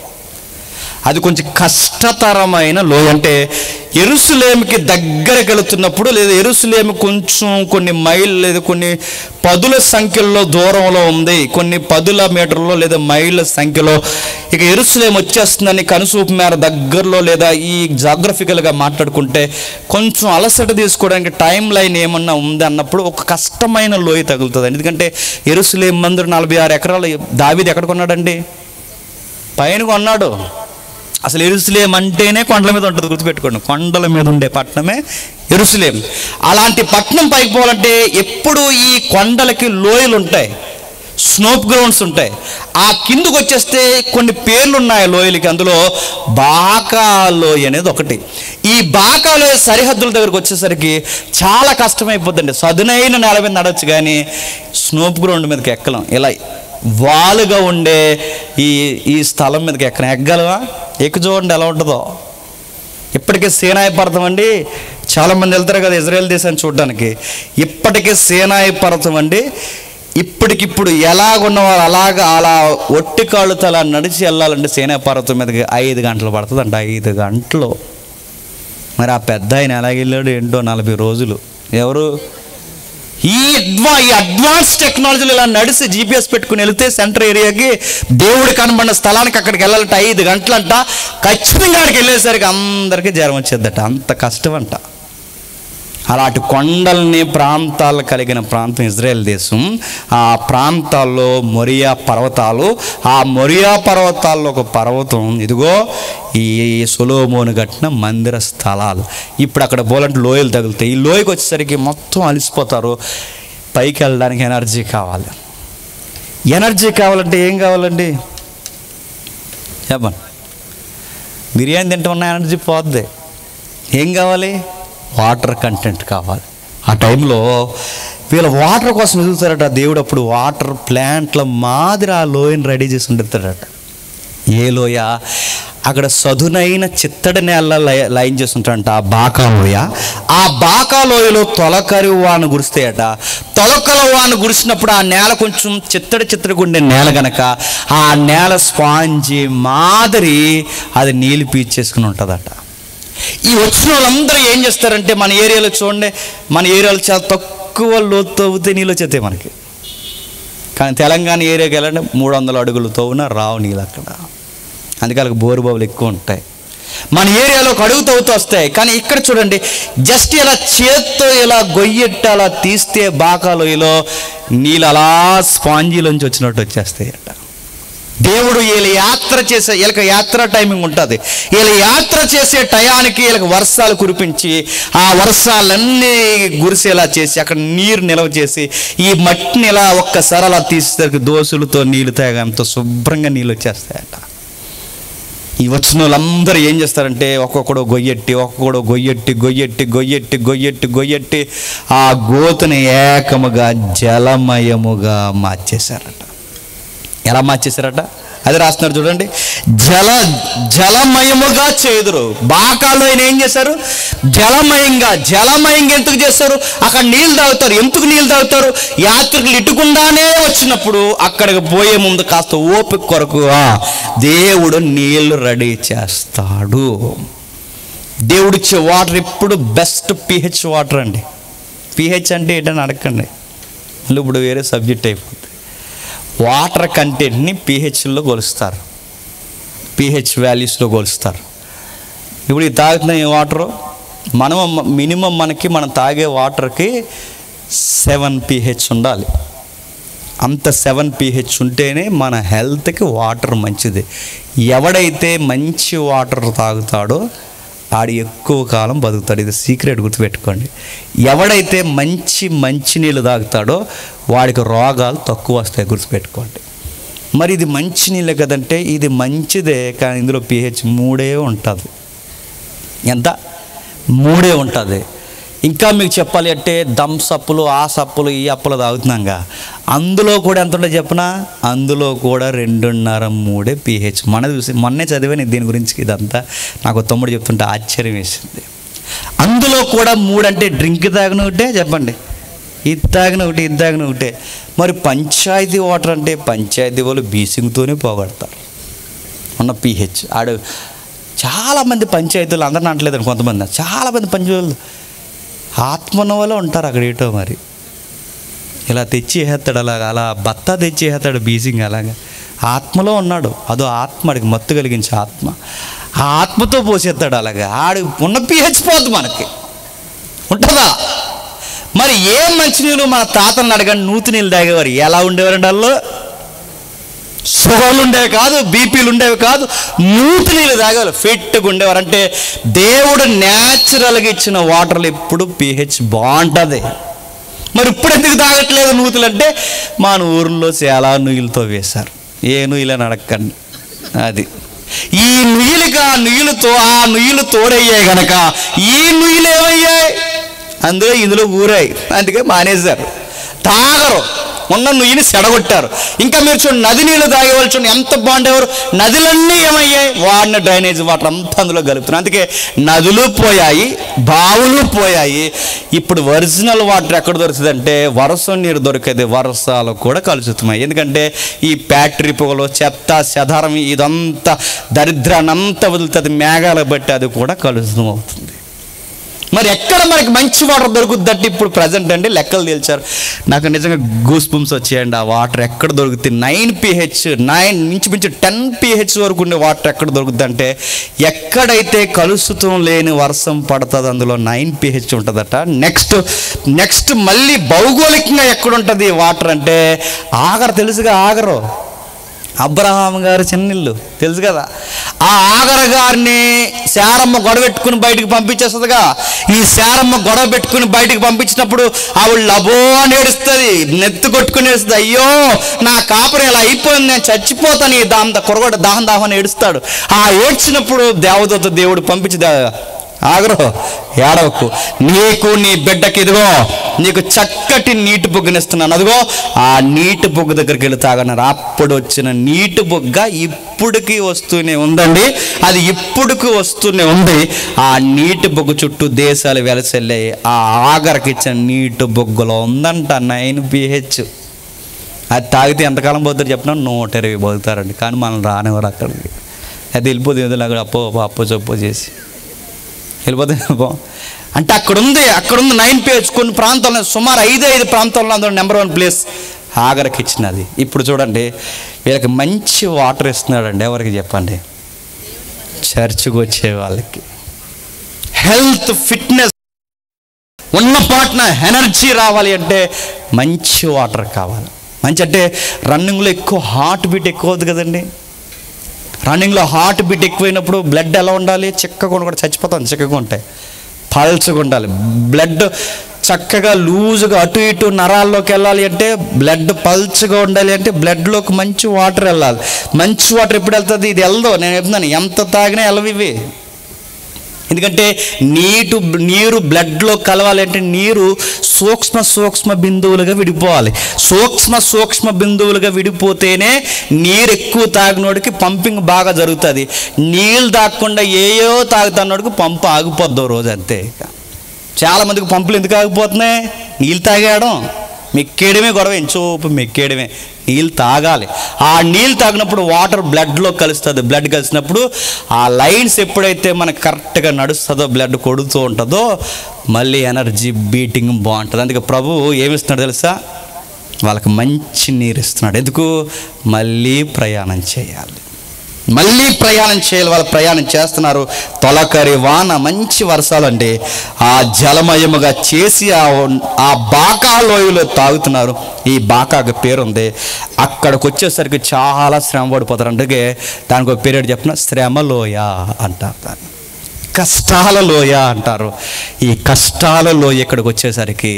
అది కొంచెం కష్టతరమైన లోయ అంటే ఎరుసలేమికి దగ్గరకు వెళుతున్నప్పుడు లేదా ఎరుసలేమి కొంచెం కొన్ని మైళ్ళు లేదా కొన్ని పదుల సంఖ్యలో దూరంలో ఉంది కొన్ని పదుల మీటర్లో లేదా మైళ్ళ సంఖ్యలో ఇక ఎరుసలేం వచ్చేస్తుందని కనుసూపు మేర దగ్గరలో లేదా ఈ జాగ్రఫికల్గా మాట్లాడుకుంటే కొంచెం అలసట తీసుకోవడానికి టైం లైన్ ఏమన్నా ఉంది అన్నప్పుడు ఒక కష్టమైన లోయ తగులుతుంది ఎందుకంటే ఎరుసలేం మందిరం నలభై ఆరు ఎకరాలు దావీది ఎక్కడ కొన్నాడండి పైన కొన్నాడు అసలు ఎరుసలేం అంటేనే కొండల మీద ఉంటుంది గుర్తుపెట్టుకోండి కొండల మీద ఉండే పట్టణమే ఎరుసలేం అలాంటి పట్టణం పైకి పోవాలంటే ఎప్పుడు ఈ కొండలకి లోయలు ఉంటాయి స్నోప్ గ్రౌండ్స్ ఉంటాయి ఆ కిందకు వచ్చేస్తే కొన్ని పేర్లు ఉన్నాయి ఆ లోయలకి అందులో బాకా లోయ అనేది ఒకటి ఈ బాకా లోయ సరిహద్దుల దగ్గరకు వచ్చేసరికి చాలా కష్టమైపోద్దండి సదునైన నేల మీద నడవచ్చు కానీ స్నోప్ గ్రౌండ్ మీదకి ఎక్కలేం ఇలా వాలుగా ఉండే ఈ ఈ స్థలం మీదకి ఎక్కడ ఎక్కగలవా ఎక్కు చూడండి ఎలా ఉంటుందో ఇప్పటికే సేనాయి పర్వతం అండి చాలామంది వెళ్తారు కదా ఇజ్రాయెల్ దేశాన్ని చూడడానికి ఇప్పటికే సేనాయి పర్వతం అండి ఇప్పటికిప్పుడు ఎలాగున్నవారు అలాగ అలా ఒట్టి కాళ్ళతో అలా నడిచి వెళ్ళాలంటే సేనాయి పర్వతం మీదకి ఐదు గంటలు పడుతుంది అంట ఐదు గంటలు మరి ఆ పెద్ద ఆయన ఎలాగ వెళ్ళాడు ఏంటో నలభై రోజులు ఎవరు ఈ అడ్వా ఈ అడ్వాన్స్ టెక్నాలజీలు ఇలా నడిచి జీపీఎస్ పెట్టుకుని వెళ్తే సెంటర్ ఏరియాకి దేవుడు కనబడిన స్థలానికి అక్కడికి వెళ్ళాలంటే ఐదు గంటలంట ఖచ్చితంగా అక్కడికి వెళ్ళేసరికి అందరికీ జ్వరం వచ్చేద్దట అంత కష్టం అంట అలాంటి కొండల్ని ప్రాంతాలు కలిగిన ప్రాంతం ఇజ్రాయెల్ దేశం ఆ ప్రాంతాల్లో మొరియా పర్వతాలు ఆ మొరియా పర్వతాల్లో ఒక పర్వతం ఇదిగో ఈ సొలోమోను కట్టిన మందిర స్థలాలు ఇప్పుడు అక్కడ పోలంటే లోయలు తగులుతాయి ఈ లోయకి వచ్చేసరికి మొత్తం అలసిపోతారు పైకి వెళ్ళడానికి ఎనర్జీ కావాలి ఎనర్జీ కావాలంటే ఏం కావాలండి చెప్పండి బిర్యానీ తింటున్న ఎనర్జీ పోద్ది ఏం కావాలి వాటర్ కంటెంట్ కావాలి ఆ టైంలో వీళ్ళ వాటర్ కోసం ఎదుగుతారట దేవుడు అప్పుడు వాటర్ ప్లాంట్ల మాదిరి ఆ లోయని రెడీ చేసి ఉండుతాడట ఏ లోయ అక్కడ సదునైన చిత్తడి నేల లయ- లైన్ చేస్తుంటాడంట ఆ బాకా లోయ ఆ బాకా లోయలో తొలకరి వాన కురుస్తాయట తొలకల వాన కురిసినప్పుడు ఆ నేల కొంచెం చిత్తడి చిత్తడిగా ఉండే నేల గనక ఆ నేల స్పాంజి మాదిరి అది నీళ్ళు పీల్చేసుకుని ఉంటుందట ఈ వచ్చిన వాళ్ళందరూ ఏం చేస్తారంటే మన ఏరియాలో చూడండి మన ఏరియాలో చాలా తక్కువ లోతు తవ్వితే నీళ్ళు వచ్చేస్తాయి మనకి కానీ తెలంగాణ ఏరియాకి వెళ్ళండి మూడు వందల అడుగులు తవ్వున రావు నీళ్ళు అక్కడ అందుకే వాళ్ళకి బోరు బావులు ఎక్కువ ఉంటాయి మన ఏరియాలో ఒక అడుగు తవ్వుతూ వస్తాయి కానీ ఇక్కడ చూడండి జస్ట్ ఇలా చేత్తో ఇలా గొయ్యెట్టి అలా తీస్తే బాకాలోయలో నీళ్ళు అలా స్పాంజీలోంచి వచ్చినట్టు వచ్చేస్తాయి అట దేవుడు వీళ్ళ యాత్ర చేసే వీళ్ళకి యాత్ర టైమింగ్ ఉంటుంది వీళ్ళ యాత్ర చేసే టయానికి వీళ్ళకి వర్షాలు కురిపించి ఆ వర్షాలన్నీ గురిసేలా చేసి అక్కడ నీరు నిల్వ చేసి ఈ మట్టిని ఇలా ఒక్కసారి అలా తీసేసరికి దోసులతో నీళ్ళు తాగంతో శుభ్రంగా నీళ్ళు వచ్చేస్తాయట ఈ వచ్చిన వాళ్ళందరూ ఏం చేస్తారంటే ఒక్కొక్కడు గొయ్యెట్టి ఒక్కొక్కడు గొయ్యెట్టి గొయ్యెట్టి గొయ్యెట్టి గొయ్యెట్టి గొయ్యెట్టి ఆ గోతుని ఏకముగా జలమయముగా మార్చేశారట ఎలా మార్చేశారట అది రాస్తున్నారు చూడండి జల జలమయముగా చేదురు బాకాలో ఆయన ఏం చేశారు జలమయంగా జలమయంగా ఎందుకు చేస్తారు అక్కడ నీళ్ళు తాగుతారు ఎందుకు నీళ్ళు తాగుతారు యాత్రికులు ఇటుకుండానే వచ్చినప్పుడు అక్కడికి పోయే ముందు కాస్త ఓపిక కొరకు ఆ, దేవుడు నీళ్లు రెడీ చేస్తాడు దేవుడిచ్చే వాటర్ ఎప్పుడు బెస్ట్ పిహెచ్ వాటర్ అండి పిహెచ్ అంటే ఏంటని అడగండి మళ్ళీ ఇప్పుడు వేరే సబ్జెక్ట్ అయిపోతుంది వాటర్ కంటెంట్ని పిహెచ్లో కొలుస్తారు పిహెచ్ వాల్యూస్లో కొలుస్తారు ఇప్పుడు ఈ తాగుతున్న ఈ వాటరు మనం మినిమం మనకి మనం తాగే వాటర్కి సెవెన్ పిహెచ్ ఉండాలి అంత సెవెన్ పిహెచ్ ఉంటేనే మన హెల్త్కి వాటర్ మంచిది ఎవడైతే మంచి వాటర్ తాగుతాడో ఆడు ఎక్కువ కాలం బతుకుతాడు ఇది సీక్రెట్ గుర్తుపెట్టుకోండి ఎవడైతే మంచి మంచి నీళ్ళు తాగుతాడో వాడికి రోగాలు తక్కువ వస్తాయి గుర్తుపెట్టుకోండి మరి ఇది మంచి నీళ్ళే కదంటే ఇది మంచిదే కానీ ఇందులో పిహెచ్ మూడే ఉంటుంది ఎంత మూడే ఉంటుంది ఇంకా మీకు చెప్పాలి అంటే దమ్ సప్పులు ఆ సప్పులు ఈ అప్పులు తాగుతున్నాగా అందులో కూడా ఎంత ఉంటుంది చెప్పనా అందులో కూడా రెండున్నర మూడే పిహెచ్ మన చూసి మొన్నే చదివాను దీని గురించి ఇదంతా నాకు తమ్ముడు చెప్తుంటే ఆశ్చర్యం వేసింది అందులో కూడా మూడు అంటే డ్రింక్ తాగిన ఒకటే చెప్పండి ఇది తాగిన ఒకటి ఇది తాగిన ఒకటే మరి పంచాయతీ వాటర్ అంటే పంచాయతీ వాళ్ళు బీసింగ్తోనే పోగొడతారు ఉన్న పిహెచ్ ఆడు చాలామంది పంచాయతీలు అందరిని అంటలేదండి కొంతమంది చాలామంది పంచాయతీలు ఆత్మ ఉన్న వాళ్ళు ఉంటారు అక్కడ ఏటో మరి ఇలా తెచ్చి వేస్తాడు అలాగా అలా బత్త తెచ్చి వేస్తాడు బీసింగ్ అలాగా ఆత్మలో ఉన్నాడు అదో ఆత్మ ఆడికి మత్తు కలిగించే ఆత్మ ఆ ఆత్మతో పోసేస్తాడు అలాగా ఆడు ఉన్న పిహెచ్ పోద్దు మనకి ఉంటుందా మరి ఏ మంచినీళ్ళు మన తాతలను అడగండి నూతి నీళ్ళు తాగేవారు ఎలా ఉండేవారండి వాళ్ళు షుగర్లు ఉండేవి కాదు బీపీలు ఉండేవి కాదు నూతి నీళ్ళు తాగేవారు ఫిట్గా ఉండేవారు అంటే దేవుడు న్యాచురల్గా ఇచ్చిన వాటర్లు ఎప్పుడు పిహెచ్ బాగుంటుంది మరి ఇప్పుడు ఎందుకు తాగట్లేదు నూతులు అంటే మన ఊర్లో చాలా నుయ్యలతో వేశారు ఏ నుయ్యలని అడగండి అది ఈ నుయ్యలుగా ఆ నుయ్యలతో ఆ నుయ్యలు తోడయ్యాయి గనక ఈ నుయ్యలు ఏమయ్యాయి అందులో ఇందులో ఊరాయి అందుకే మానేశారు తాగరు ఉన్న నుయ్యిని సెడగొట్టారు ఇంకా మీరు చూడండి నది నీళ్ళు తాగేవాళ్ళు చూడండి ఎంత బాగుండేవారు నదులన్నీ ఏమయ్యాయి వాడిన డ్రైనేజ్ వాటర్ అంతా అందులో కలుపుతున్నారు అందుకే నదులు పోయాయి బావులు పోయాయి ఇప్పుడు ఒరిజినల్ వాటర్ ఎక్కడ దొరుకుతుందంటే వర్షం నీరు దొరికేది వర్షాలు కూడా కలుషితమై ఎందుకంటే ఈ ఫ్యాక్టరీ పొగలు చెత్త చెదారం ఇదంతా దరిద్రాన్ని అంతా వదులుతుంది మేఘాలు బట్టి అది కూడా కలుషితం అవుతుంది మరి ఎక్కడ మనకి మంచి వాటర్ దొరుకుద్దంటే ఇప్పుడు ప్రజెంట్ అండి లెక్కలు తేల్చారు నాకు నిజంగా గూస్ పంప్స్ వచ్చాయండి ఆ వాటర్ ఎక్కడ దొరుకుతుంది నైన్ పిహెచ్ నైన్ మించుమించు టెన్ పిహెచ్ వరకు ఉండే వాటర్ ఎక్కడ దొరుకుద్ది అంటే ఎక్కడైతే కలుషితం లేని వర్షం పడుతుంది అందులో నైన్ పిహెచ్ ఉంటుందట నెక్స్ట్ నెక్స్ట్ మళ్ళీ భౌగోళికంగా ఎక్కడ ఉంటుంది వాటర్ అంటే ఆగరు తెలుసుగా ఆగరు అబ్రహాం గారి చిన్నిల్లు తెలుసు కదా ఆ ఆగర గారిని శారమ్మ గొడవ పెట్టుకుని బయటికి పంపించేస్తుందిగా ఈ శారమ్మ గొడవ పెట్టుకుని బయటికి పంపించినప్పుడు ఆవిడ లబో అని ఏడుస్తుంది నెత్తి కొట్టుకుని ఏడుస్తుంది అయ్యో నా కాపురం ఇలా అయిపోయింది నేను చచ్చిపోతాను ఈ దాహం కొరగొడ దాహం దాహం అని ఏడుస్తాడు ఆ ఏడ్చినప్పుడు దేవదత్త దేవుడు పంపించి దే- ఆగరు ఏడవకు నీకు నీ బిడ్డకి ఇదిగో నీకు చక్కటి నీటి బొగ్గనిస్తున్నాను అదిగో ఆ నీటి బొగ్గు దగ్గరికి వెళ్ళి తాగన్నారు అప్పుడు వచ్చిన నీటి బొగ్గ ఇప్పుడుకి వస్తూనే ఉందండి అది ఇప్పుడుకి వస్తూనే ఉంది ఆ నీటి బొగ్గు చుట్టూ దేశాలు వెలసెళ్ళాయి ఆ ఆగరికి ఇచ్చిన నీటి బొగ్గులో ఉందంట నైన్ పిహెచ్ అది తాగితే ఎంతకాలం పోతారు చెప్పినా నూట ఇరవై పోతారండి కానీ మనం రానివ్వరు అక్కడికి అది వెళ్ళిపోతుంది ఏదో అక్కడ అప్పో అప్పో చప్పో చేసి వెళ్ళిపోతే పో. అంటే అక్కడ ఉంది అక్కడ ఉంది నైన్ పేజ్ కొన్ని ప్రాంతాల్లో సుమారు ఐదు ఐదు ప్రాంతాల్లో అందులో నెంబర్ వన్ ప్లేస్ ఆగరకి ఇచ్చినది ఇప్పుడు చూడండి వీళ్ళకి మంచి వాటర్ ఇస్తున్నాడండి ఎవరికి చెప్పండి చర్చికి వచ్చే వాళ్ళకి హెల్త్ ఫిట్నెస్ ఉన్న పాటన ఎనర్జీ రావాలి అంటే మంచి వాటర్ కావాలి మంచి అంటే రన్నింగ్లో ఎక్కువ హార్ట్ బీట్ ఎక్కువ అవుతుంది కదండి రన్నింగ్లో హార్ట్ బీట్ ఎక్కువైనప్పుడు బ్లడ్ ఎలా ఉండాలి చిక్కగా కూడా చచ్చిపోతాం చిక్కగా ఉంటాయి పల్చగా ఉండాలి బ్లడ్ చక్కగా లూజుగా అటు ఇటు నరాల్లోకి వెళ్ళాలి అంటే బ్లడ్ పల్చగా ఉండాలి అంటే బ్లడ్లోకి మంచి వాటర్ వెళ్ళాలి మంచి వాటర్ ఎప్పుడు వెళ్తుంది ఇది వెళ్దో నేను చెప్తున్నాను ఎంత తాగినా వెళ్ళవు ఇవి ఎందుకంటే నీటు నీరు బ్లడ్లో కలవాలి అంటే నీరు సూక్ష్మ సూక్ష్మ బిందువులుగా విడిపోవాలి సూక్ష్మ సూక్ష్మ బిందువులుగా విడిపోతేనే నీరు ఎక్కువ తాగినోడికి పంపింగ్ బాగా జరుగుతుంది నీళ్ళు తాగకుండా ఏయో తాగుతున్నోడికి పంపు ఆగిపోద్ది ఓ రోజు అంతే ఇక చాలామందికి పంపులు ఎందుకు ఆగిపోతున్నాయి నీళ్ళు తాగాడం మెక్కేయడమే గొడవ ఎంచోపు మెక్కేయడమే నీళ్ళు తాగాలి ఆ నీళ్ళు తాగినప్పుడు వాటర్ బ్లడ్లో కలుస్తుంది బ్లడ్ కలిసినప్పుడు ఆ లైన్స్ ఎప్పుడైతే మనకు కరెక్ట్గా నడుస్తుందో బ్లడ్ కొడుతూ ఉంటుందో మళ్ళీ ఎనర్జీ బీటింగ్ బాగుంటుంది అందుకే ప్రభు ఏమిస్తున్నాడు తెలుసా వాళ్ళకి మంచి నీరు ఇస్తున్నాడు ఎందుకు మళ్ళీ ప్రయాణం చేయాలి మళ్ళీ ప్రయాణం చేయాలి వాళ్ళు ప్రయాణం చేస్తున్నారు తొలకరి వాన మంచి వర్షాలండి ఆ జలమయముగా చేసి ఆ ఆ బాకా లోయలో తాగుతున్నారు ఈ బాకాకి పేరుంది అక్కడికి వచ్చేసరికి చాలా శ్రమ పడిపోతారు అందుకే దానికి ఒక పీరియడ్ చెప్పిన శ్రమలోయ అంటారు దాన్ని కష్టాల లోయ అంటారు ఈ కష్టాల లోయ ఇక్కడికి వచ్చేసరికి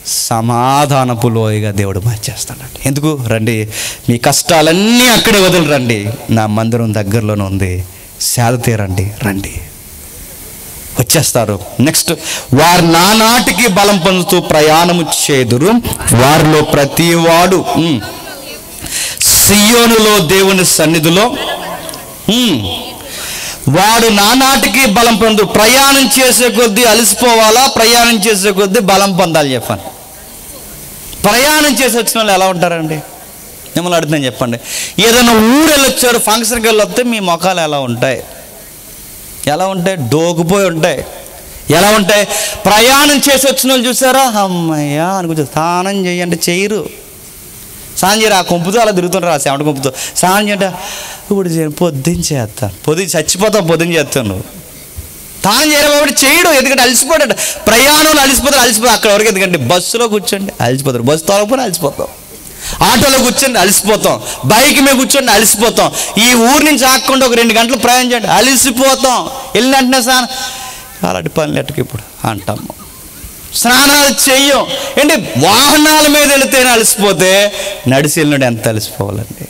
సమాధానపు లోయగా దేవుడు మార్చేస్తాడండి ఎందుకు రండి మీ కష్టాలన్నీ అక్కడే వదిలి రండి నా మందిరం దగ్గరలోనే ఉంది సేద తీరండి రండి వచ్చేస్తారు నెక్స్ట్ వారు నానాటికి బలం పొందుతూ ప్రయాణము చేదురు వారిలో ప్రతి వాడు ఉమ్, సియోనులో దేవుని సన్నిధిలో ఉమ్, వాడు నానాటికి బలం పొందు ప్రయాణం చేసే కొద్దీ అలసిపోవాలా ప్రయాణం చేసే కొద్దీ బలం పొందాలి చెప్పండి ప్రయాణం చేసి వచ్చిన వాళ్ళు ఎలా ఉంటారండి మిమ్మల్ని అడుగుతాను చెప్పండి ఏదైనా ఊరు వెళ్ళొచ్చారు ఫంక్షన్కి వెళ్ళొస్తే మీ ముఖాలు ఎలా ఉంటాయి ఎలా ఉంటాయి డోకుపోయి ఉంటాయి ఎలా ఉంటాయి ప్రయాణం చేసి వచ్చిన వాళ్ళు చూసారా అమ్మయ్యా అనుకుంటా స్నానం చేయండి చేయరు స్నానం చేయరు ఆ కొంపుతో అలా తిరుగుతుంటారు ఆ సెవెంట కొంపుతో స్నానం చేయండి ఇప్పుడు చేయను పొద్దున్న చేస్తాను పొద్దున్న చచ్చిపోతావు పొద్దున్న చేస్తాను నువ్వు స్నానం చేయడం కాబట్టి చేయడు ఎందుకంటే అలసిపోతాడు ప్రయాణంలో అలసిపోతారు అలసిపోతారు అక్కడ వరకు ఎందుకంటే బస్సులో కూర్చోండి అలసిపోతారు బస్సు తొలగపోయినా అలసిపోతాం ఆటోలో కూర్చోండి అలసిపోతాం బైక్ మీద కూర్చోండి అలసిపోతాం ఈ ఊరు నుంచి ఆకుండా ఒక రెండు గంటలు ప్రయాణం చేయండి అలసిపోతాం వెళ్ళిన వెంటనే స్నానం అలాంటి పనులు ఎట్టకి ఇప్పుడు అంటాము స్నానాలు చెయ్యం ఏంటి వాహనాల మీద వెళితేనే అలసిపోతే నడిచి వెళ్ళినాడు ఎంత అలసిపోవాలండి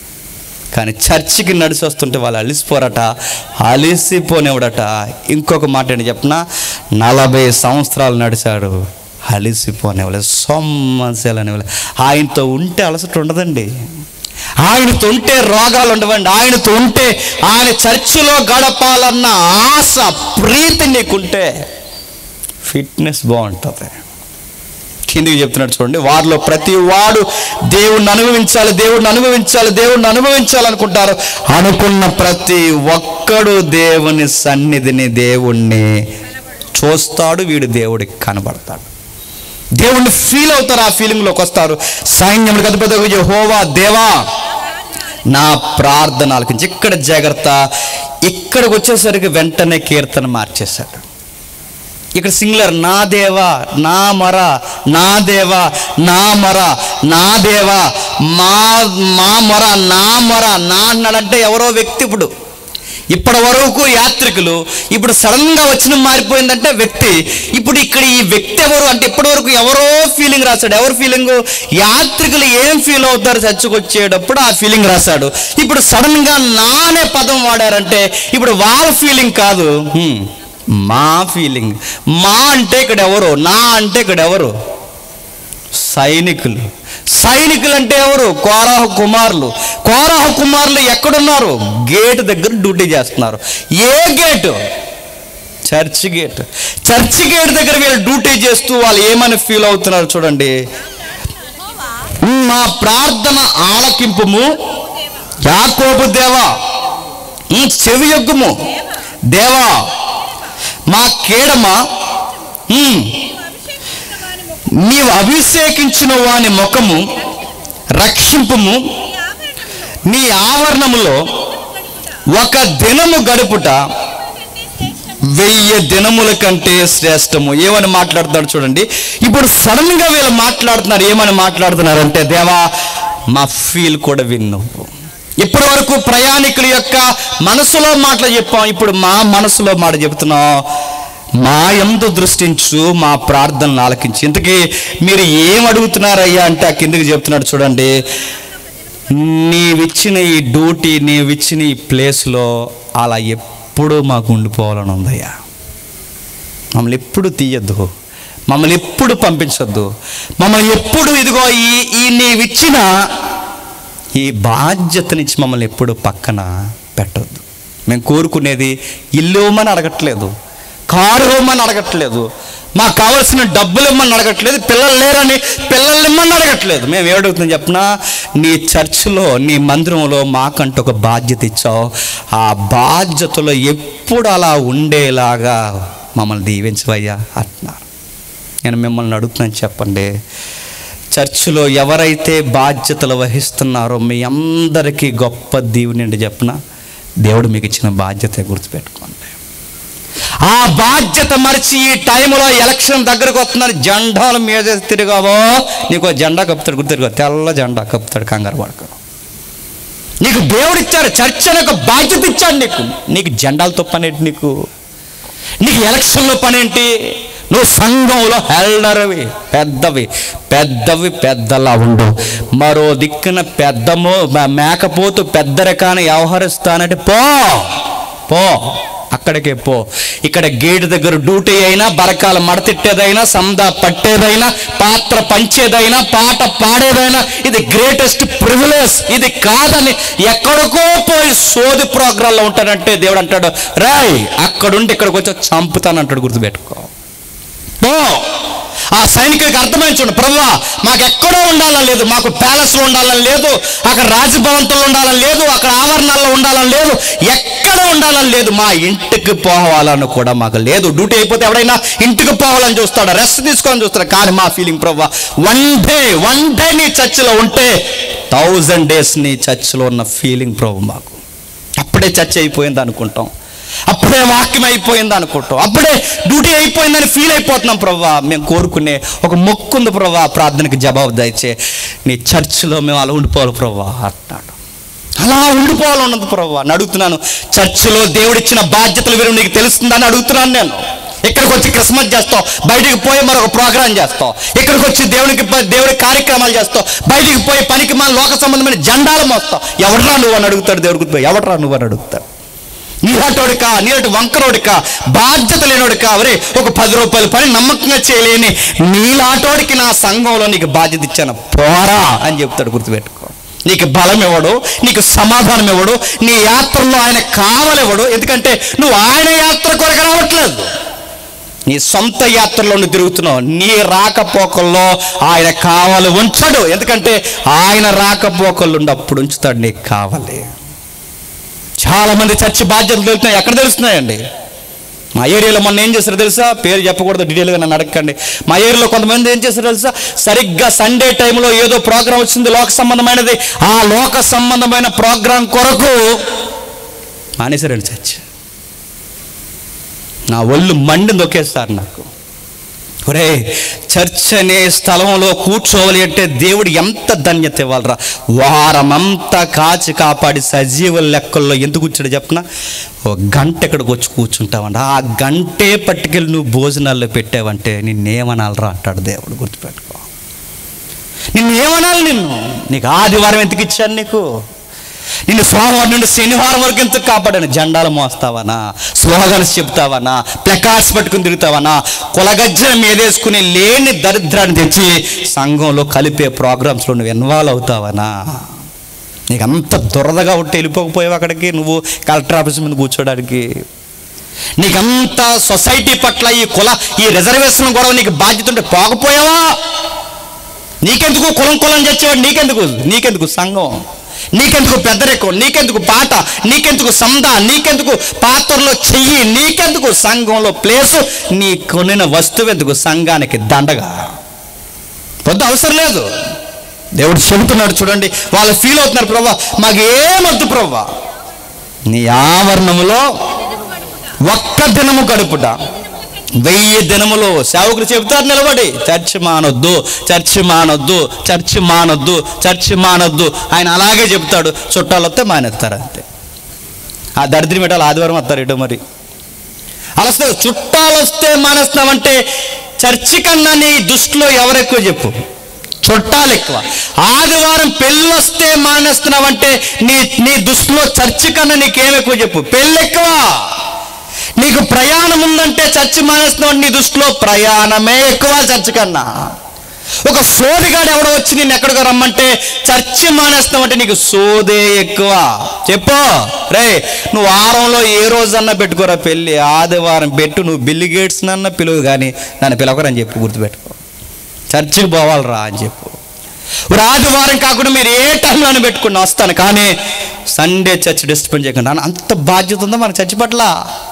కానీ చర్చికి నడిచి వస్తుంటే వాళ్ళు అలిసిపోరట అలిసిపోనివ్వడట ఇంకొక మాట ఏంటి చెప్పిన నలభై సంవత్సరాలు నడిచాడు అలిసిపోనివ్వలేదు సొమ్మసలు అనేవాళ్ళు ఆయనతో ఉంటే అలసట ఉండదండి ఆయనతో ఉంటే రోగాలు ఉండవండి ఆయనతో ఉంటే ఆయన చర్చిలో గడపాలన్న ఆశ ప్రీతి నీకుంటే ఫిట్నెస్ బాగుంటుంది కిందికి చెప్తున్నాడు చూడండి వారిలో ప్రతి వాడు దేవుణ్ణి అనుభవించాలి దేవుణ్ణి అనుభవించాలి దేవుణ్ణి అనుభవించాలనుకుంటారు అనుకున్న ప్రతి ఒక్కడు దేవుని సన్నిధిని దేవుణ్ణి చూస్తాడు వీడు దేవుడికి కనబడతాడు దేవుణ్ణి ఫీల్ అవుతారు ఆ ఫీలింగ్లోకి వస్తారు సైన్యములకు అధిపతి హోవా దేవా నా ప్రార్థన ఆలకించి ఇక్కడ జాగ్రత్త ఇక్కడికి వచ్చేసరికి వెంటనే కీర్తన మార్చేశాడు ఇక్కడ సింగులర్ నా దేవా నా మర నా దేవా నా మర నా దేవా మా మా మొర నా మొర నా అన్నాడంటే ఎవరో వ్యక్తి ఇప్పుడు ఇప్పటి వరకు యాత్రికులు ఇప్పుడు సడన్ గా వచ్చిన మారిపోయిందంటే వ్యక్తి ఇప్పుడు ఇక్కడ ఈ వ్యక్తి ఎవరు అంటే ఇప్పటి వరకు ఎవరో ఫీలింగ్ రాశాడు ఎవరు ఫీలింగ్ యాత్రికులు ఏం ఫీల్ అవుతారు చర్చకు వచ్చేటప్పుడు ఆ ఫీలింగ్ రాశాడు ఇప్పుడు సడన్ గా నా అనే పదం వాడారంటే ఇప్పుడు వాళ్ళ ఫీలింగ్ కాదు హ్మ్, మా ఫీలింగ్ మా అంటే ఇక్కడ ఎవరు నా అంటే ఇక్కడ ఎవరు సైనికులు సైనికులు అంటే ఎవరు కోరాహ కుమారులు కోరాహ కుమారులు ఎక్కడున్నారు గేట్ దగ్గర డ్యూటీ చేస్తున్నారు ఏ gate church gate church gate దగ్గర వీళ్ళు డ్యూటీ చేస్తూ వాళ్ళు ఏమని ఫీల్ అవుతున్నారు చూడండి మా ప్రార్థన ఆలకింపుము యాకోబు దేవా ఈ చెవి యొగ్గుము దేవా మా కేడమా ఉమ్, నీవు అభిషేకించిన వాని ముఖము రక్షింపుము నీ ఆవరణములో ఒక దినము గడుపుట వెయ్యి దినముల కంటే శ్రేష్టము ఏమని మాట్లాడుతున్నాడు చూడండి ఇప్పుడు సడన్ గా వీళ్ళు మాట్లాడుతున్నారు ఏమని మాట్లాడుతున్నారు అంటే దేవా మా ఫీల్ కూడా విన్ను ఇప్పటి వరకు ప్రయాణికుల యొక్క మనసులో మాటలు చెప్పాం ఇప్పుడు మా మనసులో మాట చెబుతున్నాం మా ఎందు దృష్టించు మా ప్రార్థనలు ఆలకించి ఇంతకీ మీరు ఏం అడుగుతున్నారయ్యా అంటే ఆ కిందకి చెప్తున్నాడు చూడండి నీవిచ్చిన ఈ డ్యూటీ నీవిచ్చిన ఈ ప్లేస్లో అలా ఎప్పుడూ మాకు ఉండిపోవాలని ఉందయ్యా మమ్మల్ని ఎప్పుడు తీయద్దు మమ్మల్ని ఎప్పుడు పంపించొద్దు మమ్మల్ని ఎప్పుడు ఇదిగో ఈ ఈ నీవిచ్చిన ఈ బాధ్యతనిచ్చి మమ్మల్ని ఎప్పుడు పక్కన పెట్టొద్దు మేము కోరుకునేది ఇల్లు ఇవ్వమని అడగట్లేదు కారు ఇవ్వమని అడగట్లేదు మాకు కావలసిన డబ్బులు ఇవ్వమని అడగట్లేదు పిల్లలు లేరని పిల్లలు ఇమ్మని అడగట్లేదు మేము ఏమడుగుతున్నాం చెప్పినా నీ చర్చిలో నీ మందిరంలో మాకంటూ ఒక బాధ్యత ఇచ్చావు ఆ బాధ్యతలో ఎప్పుడు అలా ఉండేలాగా మమ్మల్ని దీవించవయ్యా అంటున్నారు నేను మిమ్మల్ని అడుగుతున్నాను చెప్పండి చర్చిలో ఎవరైతే బాధ్యతలు వహిస్తున్నారో మీ అందరికీ గొప్ప దీవుని అండి చెప్పిన దేవుడు మీకు ఇచ్చిన బాధ్యత గుర్తుపెట్టుకోండి ఆ బాధ్యత మరిచి ఈ టైంలో ఎలక్షన్ దగ్గరకు వస్తున్నారు జెండాల మీద తిరిగావో నీకు ఓ జెండా కప్పుతాడు గుర్తు తిరిగా తెల్ల జెండా కప్పుతాడు కంగారు పడక నీకు దేవుడు ఇచ్చారు చర్చ అనే ఒక బాధ్యత ఇచ్చాడు నీకు నీకు జెండాలతో పనేంటి నీకు నీకు ఎలక్షన్లో పనేంటి నువ్వు సంఘంలో హెల్డర్వి పెద్దవి పెద్దవి పెద్దలా ఉండు మరో దిక్కున పెద్దమో మ- మేకపోతు పెద్ద రకాన్ని వ్యవహరిస్తానంటే పో పో అక్కడికే పో ఇక్కడ గేట్ దగ్గర డ్యూటీ అయినా బరకాల మడతిట్టేదైనా సంద పట్టేదైనా పాత్ర పంచేదైనా పాట పాడేదైనా ఇది గ్రేటెస్ట్ ప్రివిలేజ్ ఇది కాదని ఎక్కడికో పోయి సోది ప్రోగ్రాంలో ఉంటానంటే దేవుడు అంటాడు రాయ్ అక్కడుండి ఇక్కడికి వచ్చి చంపుతానంటాడు గుర్తుపెట్టుకో పో ఆ సైనికుడికి అర్థమైంది చూడండి ప్రభా మాకు ఎక్కడో ఉండాలని లేదు మాకు ప్యాలెస్లో ఉండాలని లేదు అక్కడ రాజభవంతుల్లో ఉండాలని లేదు అక్కడ ఆవరణాల్లో ఉండాలని లేదు ఎక్కడ ఉండాలని లేదు మా ఇంటికి పోవాలని కూడా మాకు లేదు డ్యూటీ అయిపోతే ఎవడైనా ఇంటికి పోవాలని చూస్తాడు రెస్ట్ తీసుకోవాలని చూస్తాడు కానీ మా ఫీలింగ్ ప్రభా వన్ డే వన్ డే నీ చర్చిలో ఉంటే థౌజండ్ డేస్ నీ చర్చిలో ఉన్న ఫీలింగ్ ప్రభు మాకు అప్పుడే చర్చ అయిపోయింది అనుకుంటాం అప్పుడే వాక్యం అయిపోయింది అనుకుంటాం అప్పుడే డ్యూటీ అయిపోయిందని ఫీల్ అయిపోతున్నాం ప్రవ్వా మేము కోరుకునే ఒక మొక్కు ఉంది ప్రవ్వా ప్రార్థనకి జవాబు దయచే నీ చర్చిలో మేము అలా ఉండిపోవాలి ప్రవ్వా అంటున్నాడు అలా ఉండిపోవాలి ఉన్నది ప్రవ్వా అని అడుగుతున్నాను చర్చిలో దేవుడిచ్చిన బాధ్యతలు విలువ నీకు తెలుస్తుందని అడుగుతున్నాను నేను ఇక్కడికి వచ్చి క్రిస్మస్ చేస్తావు బయటికి పోయి మరొక ప్రోగ్రాం చేస్తావు ఇక్కడికి వచ్చి దేవునికి ప- దేవుడి కార్యక్రమాలు చేస్తావు బయటికి పోయి పనికి మన లోక సంబంధమైన జెండాలు మోస్తావు ఎవడరా నువ్వు అని అడుగుతాడు దేవుడికి పోయి ఎవడరా నువ్వు అని అడుగుతాడు నీలాటోడికా నీలాంటి వంకరోడికా బాధ్యత లేనోడికా ఒరే ఒక పది రూపాయల పని నమ్మకంగా చేయలేని నీలాటోడికి నా సంఘంలో నీకు బాధ్యత ఇచ్చాను పోరా అని చెప్తాడు గుర్తుపెట్టుకో నీకు బలం ఇవ్వడు నీకు సమాధానం ఇవ్వడు నీ యాత్రలో ఆయన కావలివ్వడు ఎందుకంటే నువ్వు ఆయన యాత్ర కొరకు రావట్లేదు నీ సొంత యాత్రలో నువ్వు తిరుగుతున్నావు నీ రాకపోకల్లో ఆయన కావాలి ఉంచడు ఎందుకంటే ఆయన రాకపోకలు ఉన్నప్పుడు ఉంచుతాడు నీకు కావాలి చాలా మంది చర్చి బాధ్యతలు తెలుస్తున్నాయి ఎక్కడ తెలుస్తున్నాయండి మా ఏరియాలో మొన్న ఏం చేశారు తెలుసా పేరు చెప్పకూడదు డీటెయిల్గా నన్ను అడగండి మా ఏరియాలో కొంతమంది ఏం చేశారు తెలుసా సరిగ్గా సండే టైంలో ఏదో ప్రోగ్రాం వచ్చింది లోక సంబంధమైనది ఆ లోక సంబంధమైన ప్రోగ్రాం కొరకు మానేశారండి చర్చ్ నా ఒళ్ళు మండి నొక్కేస్తారు నాకు ఒరే చర్చ్ అనే స్థలంలో కూర్చోవాలి అంటే దేవుడు ఎంత ధన్యత ఇవ్వాలరా వారమంతా కాచి కాపాడి సజీవ లెక్కల్లో ఎందుకు కూర్చోడు చెప్పనా ఒక గంట ఇక్కడికి వచ్చి కూర్చుంటావంట ఆ గంటే పట్టుకెళ్ళి నువ్వు భోజనాల్లో పెట్టావంటే నిన్నేమనాలరా అంటాడు దేవుడు గుర్తుపెట్టుకో నిన్ను ఏమనాలి నిన్ను నీకు ఆదివారం ఎందుకు ఇచ్చాను నీకు నిన్ను సోమవారం నుండి శనివారం వరకు ఎందుకు కాపాడాను జెండాలు మోస్తావనా స్లోగన్స్ చెప్తావనా ప్లకార్డ్స్ పట్టుకుని తిరుగుతావనా కులగజ్జల మీదేసుకుని లేని దరిద్రాన్ని తెచ్చి సంఘంలో కలిపే ప్రోగ్రామ్స్లో నువ్వు ఇన్వాల్వ్ అవుతావనా నీకు అంత దురదగా ఉంటే వెళ్ళిపోకపోయావు అక్కడికి నువ్వు కలెక్టర్ ఆఫీస్ మీద కూర్చోడానికి నీకంత సొసైటీ పట్ల ఈ కుల ఈ రిజర్వేషన్ గొడవ నీకు బాధ్యత ఉంటే పోకపోయావా నీకెందుకు కులం కులం చచ్చేవాడు నీకెందుకు నీకెందుకు సంఘం నీకెందుకు పెద్దరికం నీకెందుకు పాట నీకెందుకు సంద నీకెందుకు పాత్రలో చెయ్యి నీకెందుకు సంఘంలో ప్లేసు నీ కొనిన వస్తువు ఎందుకు సంఘానికి దండగా పొద్దు అవసరం లేదు దేవుడు చెబుతున్నాడు చూడండి వాళ్ళు ఫీల్ అవుతున్నారు ప్రభా మాకు ఏమొద్దు ప్రభా నీ ఆవరణములో ఒక్క దినము గడుపుట వెయ్యి దినములు సేవకులు చెబుతారు నిలబడి చర్చి మానొద్దు చర్చి మానొద్దు చర్చి మానొద్దు చర్చి మానొద్దు ఆయన అలాగే చెప్తాడు చుట్టాలు వస్తే మానేస్తారు అంతే ఆ దరిద్రం పెట్టాలి ఆదివారం వస్తారు ఇటు మరి అలస్తే చుట్టాలు వస్తే మానేస్తున్నామంటే చర్చి కన్నా నీ దృష్టిలో ఎవరెక్కువ చెప్పు చుట్టాలు ఎక్కువ ఆదివారం పెళ్ళి వస్తే మానేస్తున్నావంటే నీ నీ దృష్టిలో చర్చి కన్నా నీకేం ఎక్కువ చెప్పు పెళ్ళి ఎక్కువ నీకు ప్రయాణం ఉందంటే చర్చి మానేస్తున్నావు నీ దృష్టిలో ప్రయాణమే ఎక్కువ చర్చి కన్నా ఒక సోదిగాడు ఎవడో వచ్చి నేను ఎక్కడికో రమ్మంటే చర్చి మానేస్తామంటే నీకు సోదే ఎక్కువ చెప్పు రే నువ్వు వారంలో ఏ రోజన్నా పెట్టుకోరా పెళ్ళి ఆదివారం పెట్టు నువ్వు బిల్లి గేట్స్ నన్న పిలువు కానీ నన్ను పిలవకరని చెప్పి గుర్తుపెట్టుకో చర్చికి పోవాలరా అని చెప్పు ఇప్పుడు ఆదివారం కాకుండా మీరు ఏ టైంలోనే పెట్టుకుని వస్తాను కానీ సండే చర్చ్ డిస్టర్బెన్స్ చేయకుండా అంత బాధ్యత ఉందా మన చర్చి పట్ల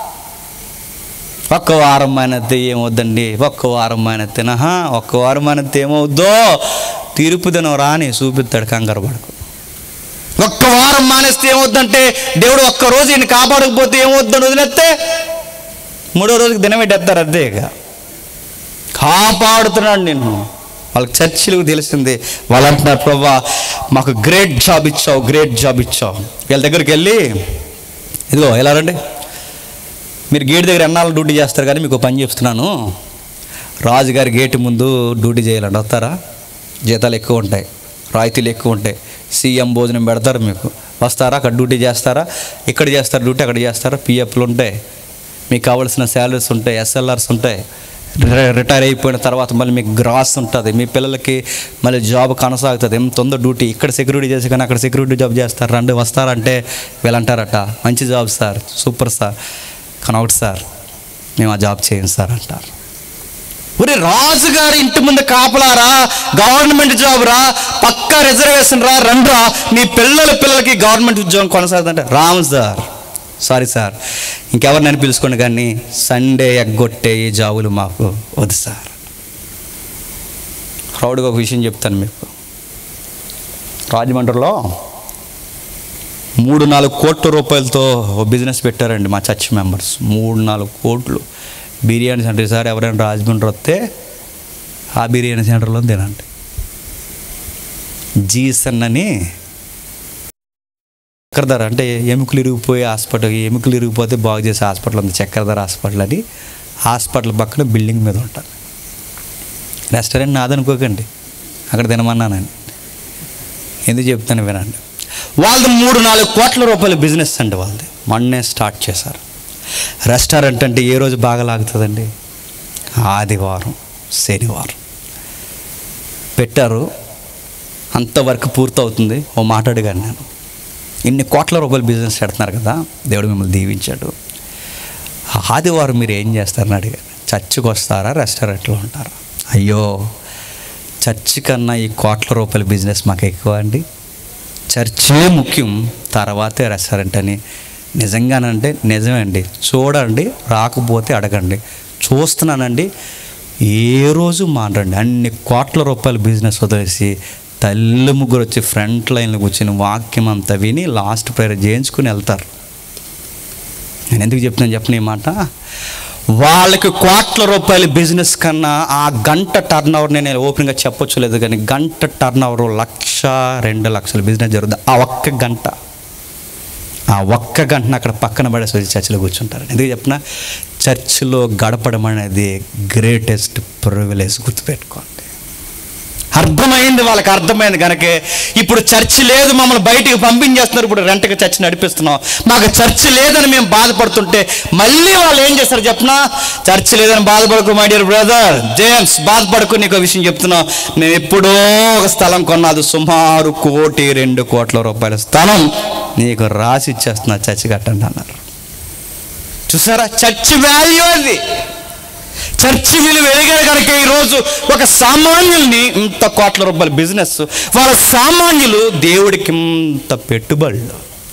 ఒక్క వారం మానేస్తే ఏమవుద్దండి ఒక్క వారం మానేస్తే నహా ఒక్క వారం మానేస్తే ఏమవుద్దో తీర్పు దినం రాని చూపిస్తాడు కంగారు పడకు ఒక్క వారం మానేస్తే ఏమవుద్దంటే దేవుడు ఒక్క రోజు ఈయన కాపాడకపోతే ఏమవుద్దని వదిలేస్తే మూడో రోజుకి దినం పెట్టేస్తారు అంతే ఇక కాపాడుతున్నాడు నిన్ను వాళ్ళకి చర్చిలకు తెలిసింది వాళ్ళు అంటున్నారు ప్రభా మాకు గ్రేట్ జాబ్ ఇచ్చావు గ్రేట్ జాబ్ ఇచ్చావు వీళ్ళ దగ్గరికి వెళ్ళి ఇదిగో ఎలా రండి మీరు గేట్ దగ్గర ఎన్నాళ్ళు డ్యూటీ చేస్తారు కానీ మీకు ఒక పని చెప్తున్నాను రాజుగారి గేటు ముందు డ్యూటీ చేయాలండి వస్తారా జీతాలు ఎక్కువ ఉంటాయి రాయితీలు ఎక్కువ ఉంటాయి సీఎం భోజనం పెడతారు మీకు వస్తారా అక్కడ డ్యూటీ చేస్తారా ఇక్కడ చేస్తారు డ్యూటీ అక్కడ చేస్తారా పిఎఫ్లు ఉంటాయి మీకు కావాల్సిన శాలరీస్ ఉంటాయి ఎస్ఎల్ఆర్స్ ఉంటాయి రి- రిటైర్ అయిపోయిన తర్వాత మళ్ళీ మీకు గ్రాస్ ఉంటుంది మీ పిల్లలకి మళ్ళీ జాబ్ కొనసాగుతుంది ఎంత ఉందో డ్యూటీ ఇక్కడ సెక్యూరిటీ చేసి కానీ అక్కడ సెక్యూరిటీ జాబ్ చేస్తారు రండి వస్తారంటే వీళ్ళంటారట మంచి జాబ్ సార్ సూపర్ సార్ కానీ ఒకటి సార్ మేము ఆ జాబ్ చేయం సార్ అంటారు ఒరే రాజుగారి ఇంటి ముందు కాపలారా గవర్నమెంట్ జాబ్ రా పక్కా రిజర్వేషన్ రా రండ్రా మీ పిల్లల పిల్లలకి గవర్నమెంట్ ఉద్యోగం కొనసాగుతుంటే రాము సార్ సారీ సార్ ఇంకెవరినైనా పిలుచుకోండి కానీ సండే ఎగ్గొట్టే ఈ జాబులు మాకు వద్దు సార్ ప్రౌడ్గా ఒక విషయం చెప్తాను మీకు రాజమండ్రిలో మూడు నాలుగు కోట్ల రూపాయలతో ఓ బిజినెస్ పెట్టారండి మా చర్చ్ మెంబర్స్ మూడు నాలుగు కోట్లు బిర్యానీ సెంటర్ ఈసారి ఎవరైనా రాజమండ్రి వస్తే ఆ బిర్యానీ సెంటర్లో తినండి జీసన్ అని చక్రధర అంటే ఎముకలు ఇరిగిపోయే హాస్పిటల్ ఎముకలు ఇరిగిపోతే బాగు చేసే హాస్పిటల్ ఉంది చక్రధర హాస్పిటల్ అని హాస్పిటల్ పక్కన బిల్డింగ్ మీద ఉంటుంది రెస్టారెంట్ నాదనుకోకండి అక్కడ తినమన్నానని ఎందుకు చెప్తాను వినండి వాళ్ళది మూడు నాలుగు కోట్ల రూపాయల బిజినెస్ అండి వాళ్ళది మొన్నే స్టార్ట్ చేశారు రెస్టారెంట్ అంటే ఏ రోజు బాగా లాగుతుందండి ఆదివారం శనివారం పెట్టారు అంతవరకు పూర్తవుతుంది ఓ మాట అడిగాను నేను ఇన్ని కోట్ల రూపాయల బిజినెస్ పెడుతున్నారు కదా దేవుడు మిమ్మల్ని దీవించాడు ఆ ఆదివారం మీరు ఏం చేస్తారని అడిగాను చర్చికి వస్తారా రెస్టారెంట్లో ఉంటారా అయ్యో చర్చి కన్నా ఈ కోట్ల రూపాయల బిజినెస్ మాకు ఎక్కువ అండి చర్చే ముఖ్యం తర్వాతే రెస్టారెంట్ అని నిజంగానంటే నిజమే అండి చూడండి రాకపోతే అడగండి చూస్తున్నానండి ఏ రోజు మానండి అన్ని కోట్ల రూపాయల బిజినెస్ వదిలేసి తల్లి ముగ్గురు వచ్చి ఫ్రంట్ లైన్లో కూర్చొని వాక్యం అంతా విని లాస్ట్ ప్రేయర్ చేయించుకుని వెళ్తారు నేను ఎందుకు చెప్తున్నాను చెప్పిన ఈ మాట వాళ్ళకి కోట్ల రూపాయల బిజినెస్ కన్నా ఆ గంట టర్న్ ఓవర్ నేను ఓపెన్గా చెప్పొచ్చు లేదు కానీ గంట టర్న్ ఓవర్ లక్ష రెండు లక్షల బిజినెస్ జరుగుతుంది ఆ ఒక్క గంట ఆ ఒక్క గంటను అక్కడ పక్కన పడేసి వచ్చి చర్చిలో కూర్చుంటారు ఎందుకు చెప్పిన చర్చిలో గడపడం అనేది గ్రేటెస్ట్ ప్రివిలేజ్ గుర్తుపెట్టుకోండి అర్థమైంది వాళ్ళకి అర్థమైంది కనుక ఇప్పుడు చర్చి లేదు మమ్మల్ని బయటికి పంపించేస్తున్నారు ఇప్పుడు రెంట్కి చర్చి నడిపిస్తున్నాం మాకు చర్చి లేదని మేము బాధపడుతుంటే మళ్ళీ వాళ్ళు ఏం చేస్తారు చెప్పనా చర్చి లేదని బాధపడకు మై డియర్ బ్రదర్ జేమ్స్ బాధపడకు నీకు ఒక విషయం చెప్తున్నాం మేము ఎప్పుడో ఒక స్థలం కొన్నది సుమారు కోటి రెండు కోట్ల రూపాయల స్థలం నీకు రాసి ఇచ్చేస్తున్నా చర్చి కట్టండి అన్నారు చూసారా చర్చి వాల్యూ అది చర్చి విలువ ఎదిగారు కనుక ఈరోజు ఒక సామాన్యుల్ని ఇంత కోట్ల రూపాయల బిజినెస్ వాళ్ళ సామాన్యులు దేవుడికి ఇంత పెట్టుబడులు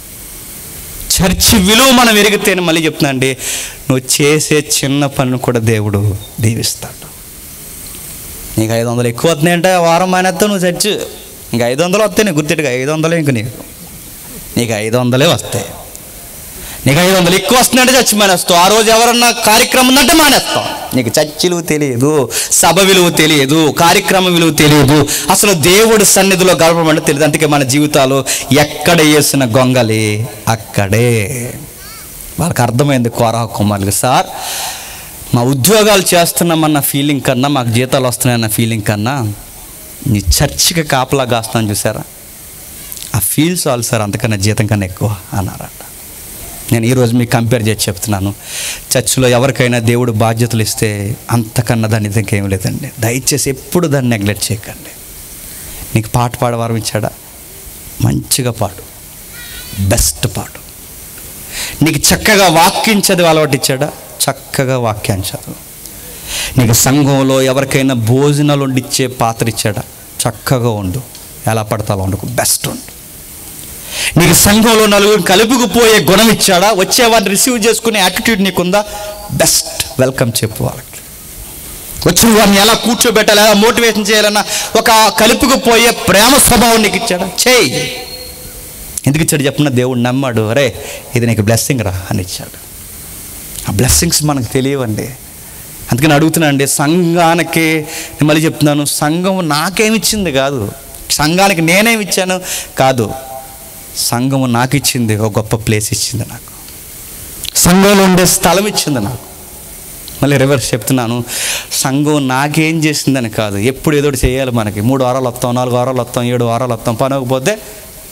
చర్చి విలువ మనం ఎరిగితేనే మళ్ళీ చెప్తున్నా అండి నువ్వు చేసే చిన్న పనులు కూడా దేవుడు దీవిస్తాడు నీకు ఐదు వందలు ఎక్కువ వస్తున్నాయంటే వారం మానేస్తావు నువ్వు చర్చి ఇంక ఐదు వందలు వస్తాయి నీకు గుర్తెట్టుగా ఐదు వందలే ఇంక నీకు నీకు ఐదు వందలే వస్తాయి నీకు ఐదు వందలు ఎక్కువ వస్తుందంటే చచ్చి మానేస్తావు ఆ రోజు ఎవరన్నా కార్యక్రమం ఉందంటే మానేస్తాం నీకు చర్చిలు తెలియదు సభ విలువ తెలియదు కార్యక్రమం విలువ తెలియదు అసలు దేవుడి సన్నిధిలో గడపడం తెలియదు అందుకే మన జీవితాలు ఎక్కడ వేసిన గొంగలి అక్కడే వాళ్ళకి అర్థమైంది కోరా కుమారులు సార్ మా ఉద్యోగాలు చేస్తున్నామన్న ఫీలింగ్ కన్నా మాకు జీతాలు వస్తున్నాయన్న ఫీలింగ్ కన్నా నీ చర్చికి కాపలా కాస్తాను చూసారా ఆ ఫీల్ చాలు సార్ అంతకన్నా జీతం కన్నా ఎక్కువ అన్నారట నేను ఈరోజు మీకు కంపేర్ చేసి చెప్తున్నాను చర్చిలో ఎవరికైనా దేవుడు బాధ్యతలు ఇస్తే అంతకన్నా దాని ఇంకేం లేదండి దయచేసి ఎప్పుడు దాన్ని నెగ్లెక్ట్ చేయకండి నీకు పాట పాడవారం ఇచ్చాడా మంచిగా పాడు బెస్ట్ పాడు నీకు చక్కగా వాక్యం చదివి అలవాటు ఇచ్చాడా చక్కగా వాక్యం చదువు నీకు సంఘంలో ఎవరికైనా భోజనాలు వండిచ్చే పాత్ర ఇచ్చాడా చక్కగా ఉండు ఎలా పడతాలో వండుకు బెస్ట్ ఉండు నీకు సంఘంలో నలుగురు కలుపుకుపోయే గుణం ఇచ్చాడా వచ్చేవాడిని రిసీవ్ చేసుకునే యాటిట్యూడ్ నీకుందా బెస్ట్ వెల్కమ్ చెప్పు వాళ్ళకి వచ్చిన వారిని ఎలా కూర్చోబెట్టాలి ఎలా మోటివేషన్ చేయాలన్న ఒక కలుపుకుపోయే ప్రేమ స్వభావం నీకు ఇచ్చాడా చేయి ఎందుకు ఇచ్చాడు చెప్పిన దేవుడు నమ్మాడు అరే ఇది నీకు బ్లెస్సింగ్ రా అని ఇచ్చాడు ఆ బ్లెస్సింగ్స్ మనకు తెలియవండి అందుకని అడుగుతున్నా అండి సంఘానికి నేను మళ్ళీ చెప్తున్నాను సంఘం నాకేమిచ్చింది కాదు సంఘానికి నేనేమి ఇచ్చాను కాదు సంఘము నాకు ఇచ్చింది ఒక గొప్ప ప్లేస్ ఇచ్చింది నాకు సంఘంలో ఉండే స్థలం ఇచ్చింది నాకు మళ్ళీ రివర్స్ చెప్తున్నాను సంఘం నాకేం చేసిందని కాదు ఎప్పుడు ఏదో ఒకటి చేయాలి మనకి మూడు వారాలు వస్తాం నాలుగు వారాలు వస్తాం ఏడు వారాలు వస్తాం పనకపోతే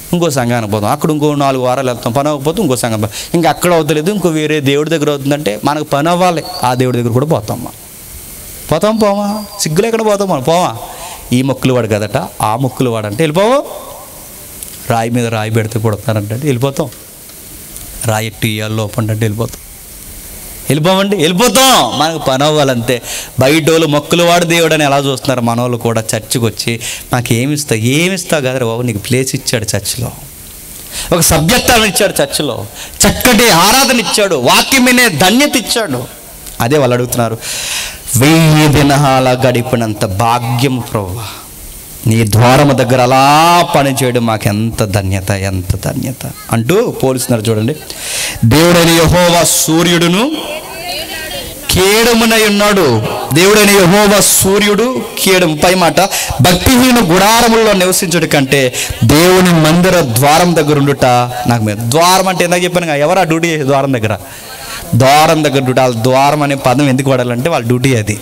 ఇంకో సంఘానికి పోతాం అక్కడ ఇంకో నాలుగు వారాలు వెళ్తాం పని అవ్వకపోతే ఇంకో సంఘం పో- ఇంకా అక్కడ అవుతలేదు ఇంకో వేరే దేవుడి దగ్గర అవుతుందంటే మనకు పని అవ్వాలి ఆ దేవుడి దగ్గర కూడా పోతాం మనం పోతాం పోమా సిగ్గులు ఎక్కడ పోతాం మనం పోమా ఈ మొక్కులు వాడు కదట ఆ మొక్కులు వాడంటే వెళ్ళిపోవు రాయి మీద రాయి పెడితే కొడతానంటే వెళ్ళిపోతాం రాయి ఎట్టి ఇయ్యాలి లోపంటే వెళ్ళిపోతాం వెళ్ళిపోమండి వెళ్ళిపోతాం మనకు పని అవ్వాలంతే బయట వాళ్ళు మొక్కులు వాడు దేవుడు అని ఎలా చూస్తున్నారు మన వాళ్ళు కూడా చర్చికి వచ్చి నాకు ఏమి ఇస్తావు ఏమి ఇస్తావు కదరా బాబు నీకు ప్లేస్ ఇచ్చాడు చర్చిలో ఒక సభ్యత్వాన్ని ఇచ్చాడు చర్చిలో చక్కటి ఆరాధన ఇచ్చాడు వాక్యం వినే ధన్యత ఇచ్చాడు అదే వాళ్ళు అడుగుతున్నారు వెయ్యి దినాల గడిపినంత భాగ్యం ప్రభు నీ ద్వారము దగ్గర అలా పని చేయడం మాకు ఎంత ధన్యత ఎంత ధన్యత అంటూ పోలుస్తున్నారు చూడండి దేవుడైన యహోవా సూర్యుడును కేడమునై ఉన్నాడు దేవుడైన యహోవా సూర్యుడు కేడము పై మాట భక్తిహీన గుడారముల్లో నివసించుడు కంటే దేవుని మందిర ద్వారం దగ్గర ఉండుట నాకు మీద ద్వారం అంటే ఇందాక చెప్పాను కదా, ఎవరు ఆ డ్యూటీ చేసే ద్వారం దగ్గర ద్వారం దగ్గర డ్యూటీ వాళ్ళ ద్వారం అనే పదం ఎందుకు వాడాలంటే వాళ్ళ డ్యూటీ అది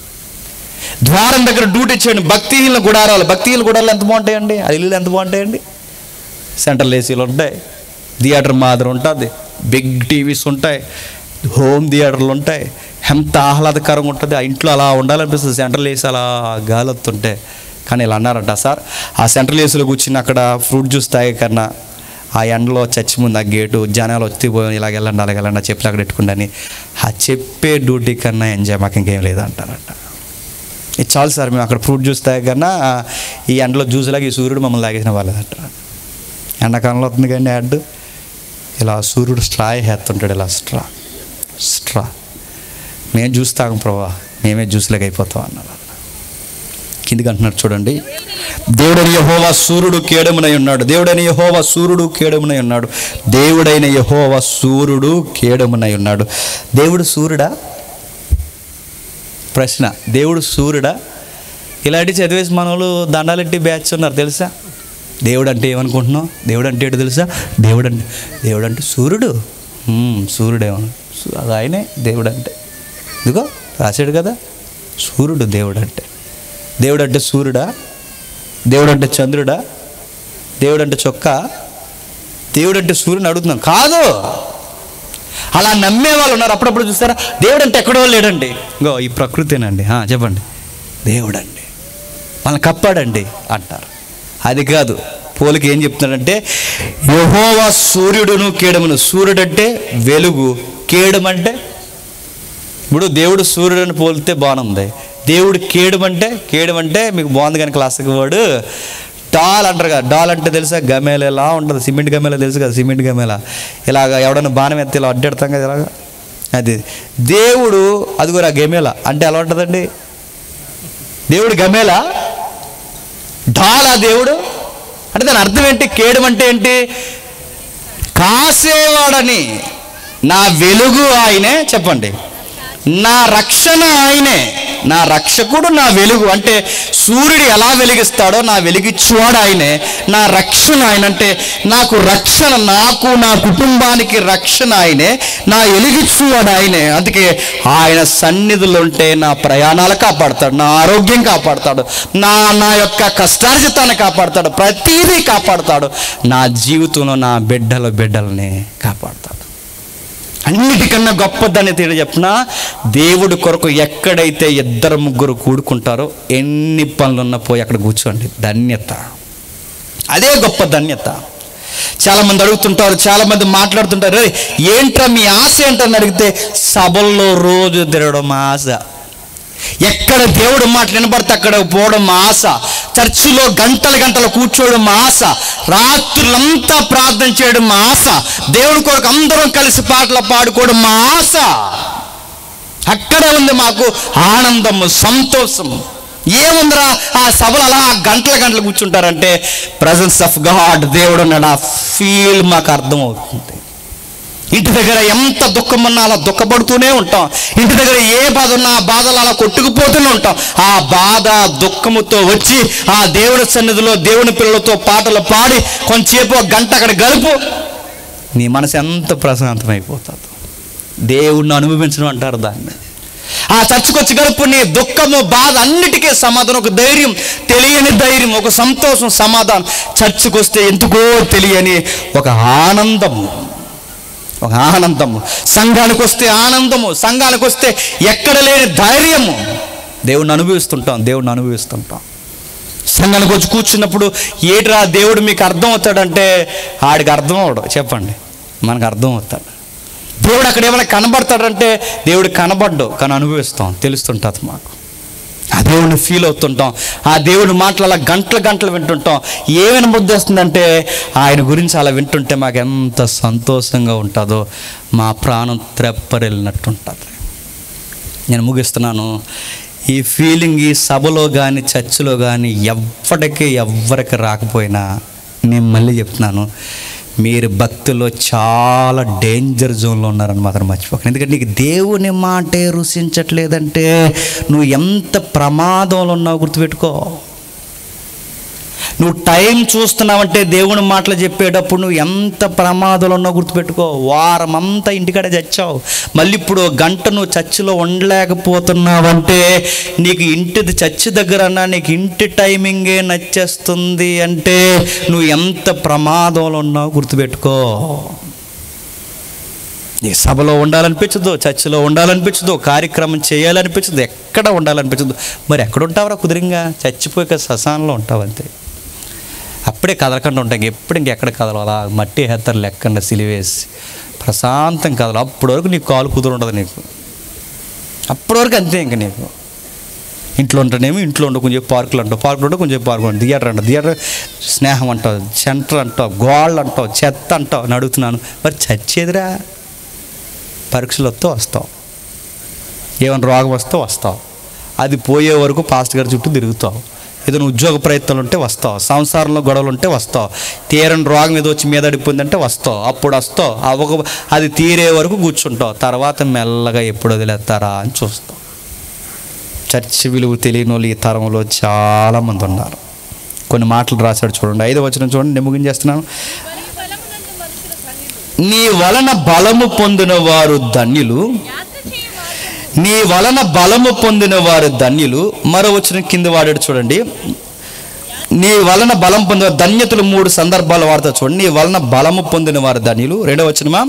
ద్వారం దగ్గర డ్యూటీ చేయండి భక్తిహీన గుడారాలు భక్తిహీన గుడారాలు ఎంత బాగుంటాయండి అది ఇల్లు ఎంత బాగుంటాయండి సెంట్రల్ ఏసీలు ఉంటాయి థియేటర్ మాదిరి ఉంటుంది బిగ్ టీవీస్ ఉంటాయి హోమ్ థియేటర్లు ఉంటాయి ఎంత ఆహ్లాదకరంగా ఉంటుంది ఆ ఇంట్లో అలా ఉండాలనిపిస్తుంది సెంట్రల్ ఏసీ అలా గాలొత్తుంటే కానీ ఇలా అన్నారంట సార్ ఆ సెంట్రల్ ఏసీలో కూర్చుని అక్కడ ఫ్రూట్ జ్యూస్ తాగే కన్నా ఆ ఎండలో చచ్చి ముందు ఆ గేటు జనాలు వచ్చి పోయి ఇలాగ వెళ్ళండి అలాగ వెళ్ళండి ఆ చెప్పులు అక్కడ పెట్టుకుండని ఆ చెప్పే డ్యూటీ కన్నా ఎంజాయ్ మాకు ఇంకేం లేదంటారంట ఇది చాలు సార్ మేము అక్కడ ఫ్రూట్ జ్యూస్ తాగే కన్నా ఈ ఎండలో జ్యూస్ లాగా ఈ సూర్యుడు మమ్మల్ని తాగేసిన వాళ్ళదంట ఎండాకాలంలో వస్తుంది కానీ యాడ్ ఇలా సూర్యుడు స్ట్రా వేస్తుంటాడు ఇలా స్ట్రా స్ట్రా మేము జ్యూస్ తాగం ప్రభా మేమే జ్యూస్లోకి అయిపోతాం అన్నారు కిందికి అంటున్నారు చూడండి దేవుడైన యహోవా సూర్యుడు కేడమునై ఉన్నాడు దేవుడైన యహోవా సూర్యుడు కేడమునై ఉన్నాడు దేవుడైన యహోవా సూర్యుడు కేడమునై ఉన్నాడు దేవుడు సూర్యుడా ప్రశ్న దేవుడు సూర్యుడా ఇలాంటి చదివేసి మన వాళ్ళు దండాలెట్టి బ్యాచ్ ఉన్నారు తెలుసా దేవుడు అంటే ఏమనుకుంటున్నావు దేవుడు అంటే ఏంటో తెలుసా దేవుడు అంటే దేవుడు అంటే సూర్యుడు హ్మ్, సూర్యుడేమో సు- అది ఆయనే దేవుడు అంటే ఇదిగో రాశాడు కదా సూర్యుడు దేవుడు అంటే దేవుడు అంటే సూర్యుడా దేవుడు అంటే చంద్రుడా దేవుడు అంటే చొక్క దేవుడు అంటే సూర్యుని అడుగుతున్నాం కాదు అలా నమ్మే వాళ్ళు ఉన్నారు అప్పుడప్పుడు చూస్తారా దేవుడు అంటే ఎక్కడో లేడండి ఇంకో ఈ ప్రకృతేనండి ఆ, చెప్పండి దేవుడండి మనల్ని కప్పాడండి అంటారు అది కాదు పోలికి ఏం చెప్తున్నాడంటే యహోవా సూర్యుడును కేడమును సూర్యుడు అంటే వెలుగు కేడం అంటే ఇప్పుడు దేవుడు సూర్యుడిని పోలితే బాగుంది దేవుడు కేడం అంటే కేడం అంటే మీకు బాగుంది కానీ క్లాసిక్ వర్డ్ డాల్ అంటారు కదా డాల్ అంటే తెలుసా గమేల ఎలా ఉంటుంది సిమెంట్ గమేల తెలుసు కదా సిమెంట్ గమేల ఇలాగ ఎవడన్నా బాణం ఎత్తి ఇలా అడ్డెడతాం కదా ఇలాగా అది దేవుడు అది కూడా గమేల అంటే ఎలా ఉంటుందండి దేవుడు గమేల డాలా దేవుడు అంటే దాని అర్థం ఏంటి కేడం అంటే ఏంటి కాసేవాడని నా వెలుగు ఆయనే చెప్పండి నా రక్షణ ఆయనే నా రక్షకుడు నా వెలుగు అంటే సూర్యుడు ఎలా వెలిగిస్తాడో నా వెలిగిచ్చువాడు ఆయనే నా రక్షణ ఆయన అంటే నాకు రక్షణ నాకు నా కుటుంబానికి రక్షణ ఆయనే నా వెలిగిచ్చువాడు ఆయనే అందుకే ఆయన సన్నిధులు ఉంటే నా ప్రయాణాలు కాపాడతాడు నా ఆరోగ్యం కాపాడతాడు నా నా యొక్క కష్టార్జితాన్ని కాపాడతాడు ప్రతిదీ కాపాడతాడు నా జీవితంలో నా బిడ్డల బిడ్డల్ని కాపాడతాడు అన్నిటికన్నా గొప్పదని తెలియ చెప్పిన దేవుడి కొరకు ఎక్కడైతే ఇద్దరు ముగ్గురు కూడుకుంటారో ఎన్ని పనులున్నా పోయి అక్కడ కూర్చోండి ధన్యత అదే గొప్ప ధన్యత చాలామంది అడుగుతుంటారు చాలామంది మాట్లాడుతుంటారు "ఏయ్, ఏంట్రా మీ ఆశ ఏంటని అడిగితే సభల్లో రోజు తిరగడం మా ఆశ ఎక్కడ దేవుడు మాట వినబడితే అక్కడ పోవడం మా ఆశ చర్చిలో గంటలు గంటలు కూర్చోవడం మా ఆశ రాత్రులంతా ప్రార్థన చేయడం మా ఆశ దేవుడి కొరకు అందరం కలిసి పాటలు పాడుకోవడం మా ఆశ అక్కడే ఉంది మాకు ఆనందము సంతోషము ఏముందిరా ఆ సభలు అలా గంటల గంటలు కూర్చుంటారంటే ప్రజెన్స్ ఆఫ్ గాడ్ దేవుడు ఉన్నాడు ఆ ఫీల్ మాకు అర్థమవుతుంది ఇంటి దగ్గర ఎంత దుఃఖం ఉన్నా అలా దుఃఖపడుతూనే ఉంటాం ఇంటి దగ్గర ఏ బాధ ఉన్నా ఆ బాధలు అలా కొట్టుకుపోతూనే ఉంటాం ఆ బాధ దుఃఖముతో వచ్చి ఆ దేవుడి సన్నిధిలో దేవుని పిల్లలతో పాటలు పాడి కొంచెంసేపు ఒక గంట అక్కడ గలుపు నీ మనసు ఎంత ప్రశాంతమైపోతుంది దేవుణ్ణి అనుభవించడం అంటారు దాన్ని ఆ చర్చకు వచ్చి గడుపు నీ దుఃఖము బాధ అన్నిటికీ సమాధానం ఒక ధైర్యం తెలియని ధైర్యం ఒక సంతోషం సమాధానం చర్చకు వస్తే ఎందుకో తెలియని ఒక ఆనందము ఒక ఆనందము సంఘానికి వస్తే ఆనందము సంఘానికి వస్తే ఎక్కడ లేని ధైర్యము దేవుణ్ణి అనుభవిస్తుంటాం దేవుణ్ణి అనుభవిస్తుంటాం సంఘానికి వచ్చి కూర్చున్నప్పుడు ఏట్రా దేవుడు మీకు అర్థం అవుతాడంటే ఆడికి అర్థం అవడు చెప్పండి మనకు అర్థం అవుతాడు దేవుడు అక్కడ ఏమైనా కనబడతాడంటే దేవుడు కనబడ్డు కానీ అనుభవిస్తాం తెలుస్తుంటుంది మాకు ఆ దేవుడిని ఫీల్ అవుతుంటాం ఆ దేవుడి మాటలు అలా గంటలు గంటలు వింటుంటాం ఏమైనా ముద్ద వస్తుందంటే ఆయన గురించి అలా వింటుంటే మాకు ఎంత సంతోషంగా ఉంటుందో మా ప్రాణం త్రెప్పరెళ్ళినట్టు ఉంటుంది నేను ముగిస్తున్నాను ఈ ఫీలింగ్ ఈ సభలో కానీ చర్చిలో కానీ ఎవ్వడికి ఎవ్వరికి రాకపోయినా నేను మళ్ళీ చెప్తున్నాను మీరు భక్తిలో చాలా డేంజర్ జోన్లో ఉన్నారని మాత్రం మర్చిపోకండి ఎందుకంటే నీకు దేవుని మాటే రుచించట్లేదంటే నువ్వు ఎంత ప్రమాదంలో ఉన్నావు గుర్తుపెట్టుకో నువ్వు టైం చూస్తున్నావంటే దేవుని మాటలు చెప్పేటప్పుడు నువ్వు ఎంత ప్రమాదంలో ఉన్నావు గుర్తుపెట్టుకో వారం అంతా ఇంటికాడ చచ్చావు మళ్ళీ ఇప్పుడు ఓ గంట నువ్వు చర్చిలో ఉండలేకపోతున్నావంటే నీకు ఇంటిది చర్చి దగ్గర అన్నా నీకు ఇంటి టైమింగే నచ్చేస్తుంది అంటే నువ్వు ఎంత ప్రమాదంలో ఉన్నావు గుర్తుపెట్టుకో నీ సభలో ఉండాలనిపించదు చర్చిలో ఉండాలనిపించదు కార్యక్రమం చేయాలనిపించదు ఎక్కడ ఉండాలనిపించదు మరి ఎక్కడ ఉంటావురా కుదిరింగా చచ్చిపోయాక శ్మశానంలో ఉంటావు అంతే అప్పుడే కదలకుండా ఉంటాం ఎప్పుడు ఇంకెక్కడ కదలాలా మట్టి హెత్తరు లెక్కకుండా సిలివేసి ప్రశాంతం కదలు అప్పటి వరకు నీకు కాలు కుదురు ఉండదు నీకు అప్పటి వరకు అంతే ఇంక నీకు ఇంట్లో ఉంటేనేమో ఇంట్లో ఉండు కొంచెం పార్కులు అంటావు పార్కులు ఉంటే కొంచెం పార్కులు ఉంటావు థియేటర్ అంటావు థియేటర్ స్నేహం అంటావు సెంటర్ అంటావు గోళ్ళు అంటావు చెత్త అంటావు అని అడుగుతున్నాను మరి చచ్చేదిరా పరీక్షలు వస్తే వస్తావు ఏమైనా రోగం వస్తే వస్తావు అది పోయే వరకు పాస్ట్ గారి చుట్టూ తిరుగుతావు ఏదైనా ఉద్యోగ ప్రయత్నాలు ఉంటే వస్తావు సంసారంలో గొడవలు ఉంటే వస్తావు తీరని రోగం ఏదో వచ్చి మీద అడిపోయిందంటే వస్తావు అప్పుడు వస్తావు ఆ ఒక అది తీరే వరకు కూర్చుంటావు తర్వాత మెల్లగా ఎప్పుడు వదిలేస్తారా అని చూస్తావు చర్చి విలువ తెలియని వాళ్ళు ఈ తరంలో చాలామంది ఉన్నారు కొన్ని మాటలు రాశాడు చూడండి ఐదో వచ్చిన చూడండి నేను ముగించేస్తున్నాను నీ వలన బలము పొందిన వారు ధన్యులు నీ వలన బలము పొందిన వారు ధన్యులు మరో వచ్చిన కింద వాడాడు చూడండి నీ వలన బలం పొందిన ధన్యతలు మూడు సందర్భాలు వాడతా చూడండి నీ వలన బలము పొందిన వారు ధన్యులు రెండో వచ్చినమా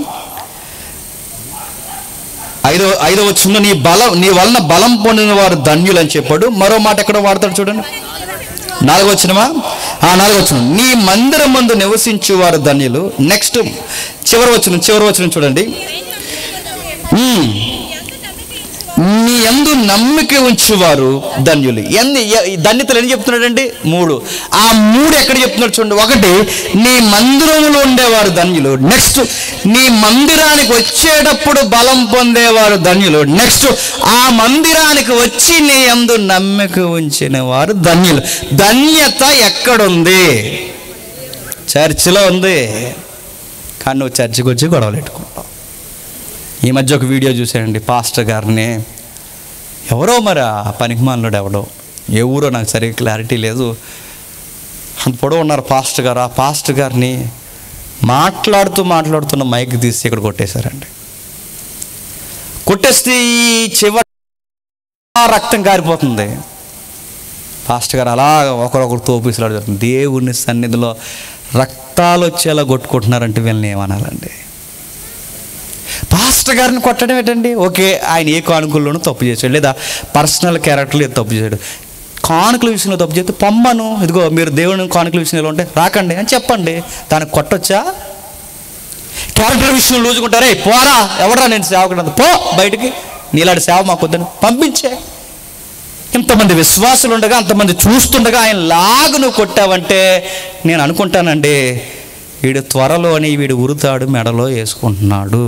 ఐదో ఐదో వచ్చిన నీ బలం నీ వలన బలం పొందిన వారు ధన్యులు అని చెప్పాడు మరో మాట ఎక్కడ వాడతాడు చూడండి నాలుగో వచ్చినమా ఆ నాలుగో వచ్చిన నీ మందిరం మందు నివసించు వారు ధన్యులు నెక్స్ట్ చివరి వచ్చిన చివరి వచ్చిన చూడండి ఉమ్. నీ ఎందు నమ్మిక ఉంచువారు ధన్యులు ఎన్ని ఎ- ఈ ధన్యతలు ఎన్ని చెప్తున్నాడండి మూడు ఆ మూడు ఎక్కడ చెప్తున్నాడు చూడండి ఒకటి నీ మందిరంలో ఉండేవారు ధన్యులు నెక్స్ట్ నీ మందిరానికి వచ్చేటప్పుడు బలం పొందేవారు ధన్యులు నెక్స్ట్ ఆ మందిరానికి వచ్చి నీ ఎందు నమ్మిక ఉంచిన వారు ధన్యులు ధన్యత ఎక్కడుంది చర్చిలో ఉంది కానీ నువ్వు చర్చికి వచ్చి గొడవలు పెట్టుకుంటావు ఈ మధ్య ఒక వీడియో చూశానండి పాస్టర్ గారిని ఎవరో మరి ఆ పనికిమాలినోడు ఎవడో ఏ ఊరో నాకు సరిగ్గా క్లారిటీ లేదు అంత పొడవు ఉన్నారు పాస్టర్ గారు ఆ పాస్టర్ గారిని మాట్లాడుతూ మాట్లాడుతున్న మైక్ తీసి ఇక్కడ కొట్టేశారండి కొట్టేస్తే ఈ చివరి రక్తం కారిపోతుంది పాస్టర్ గారు అలా ఒకరొకరు తోపిసలాడు జరుగుతుంది దేవుని సన్నిధిలో రక్తాలు వచ్చేలా కొట్టుకుంటున్నారంటే వీళ్ళని ఏమనాలండి పాస్టర్ గారిని కొట్టడం ఏంటండి ఓకే ఆయన ఏ కానుకల్లోనూ తప్పు చేశాడు లేదా పర్సనల్ క్యారెక్టర్లో ఏదో తప్పు చేశాడు కానుకల విషయంలో తప్పు చేస్తే పొమ్మను ఇదిగో మీరు దేవుని కానుకల విషయంలో ఉంటే రాకండి అని చెప్పండి దానికి కొట్టొచ్చా క్యారెక్టర్ విషయంలో లూజుకుంటారే పోరా ఎవడరా నేను సేవకుడు పో బయటికి నీలాంటి సేవ మాకు వద్దని పంపించే ఇంతమంది విశ్వాసులు ఉండగా అంతమంది చూస్తుండగా ఆయన లాగు నువ్వు కొట్టావంటే నేను అనుకుంటానండి వీడు త్వరలోని వీడు ఉరుతాడు మెడలో వేసుకుంటున్నాడు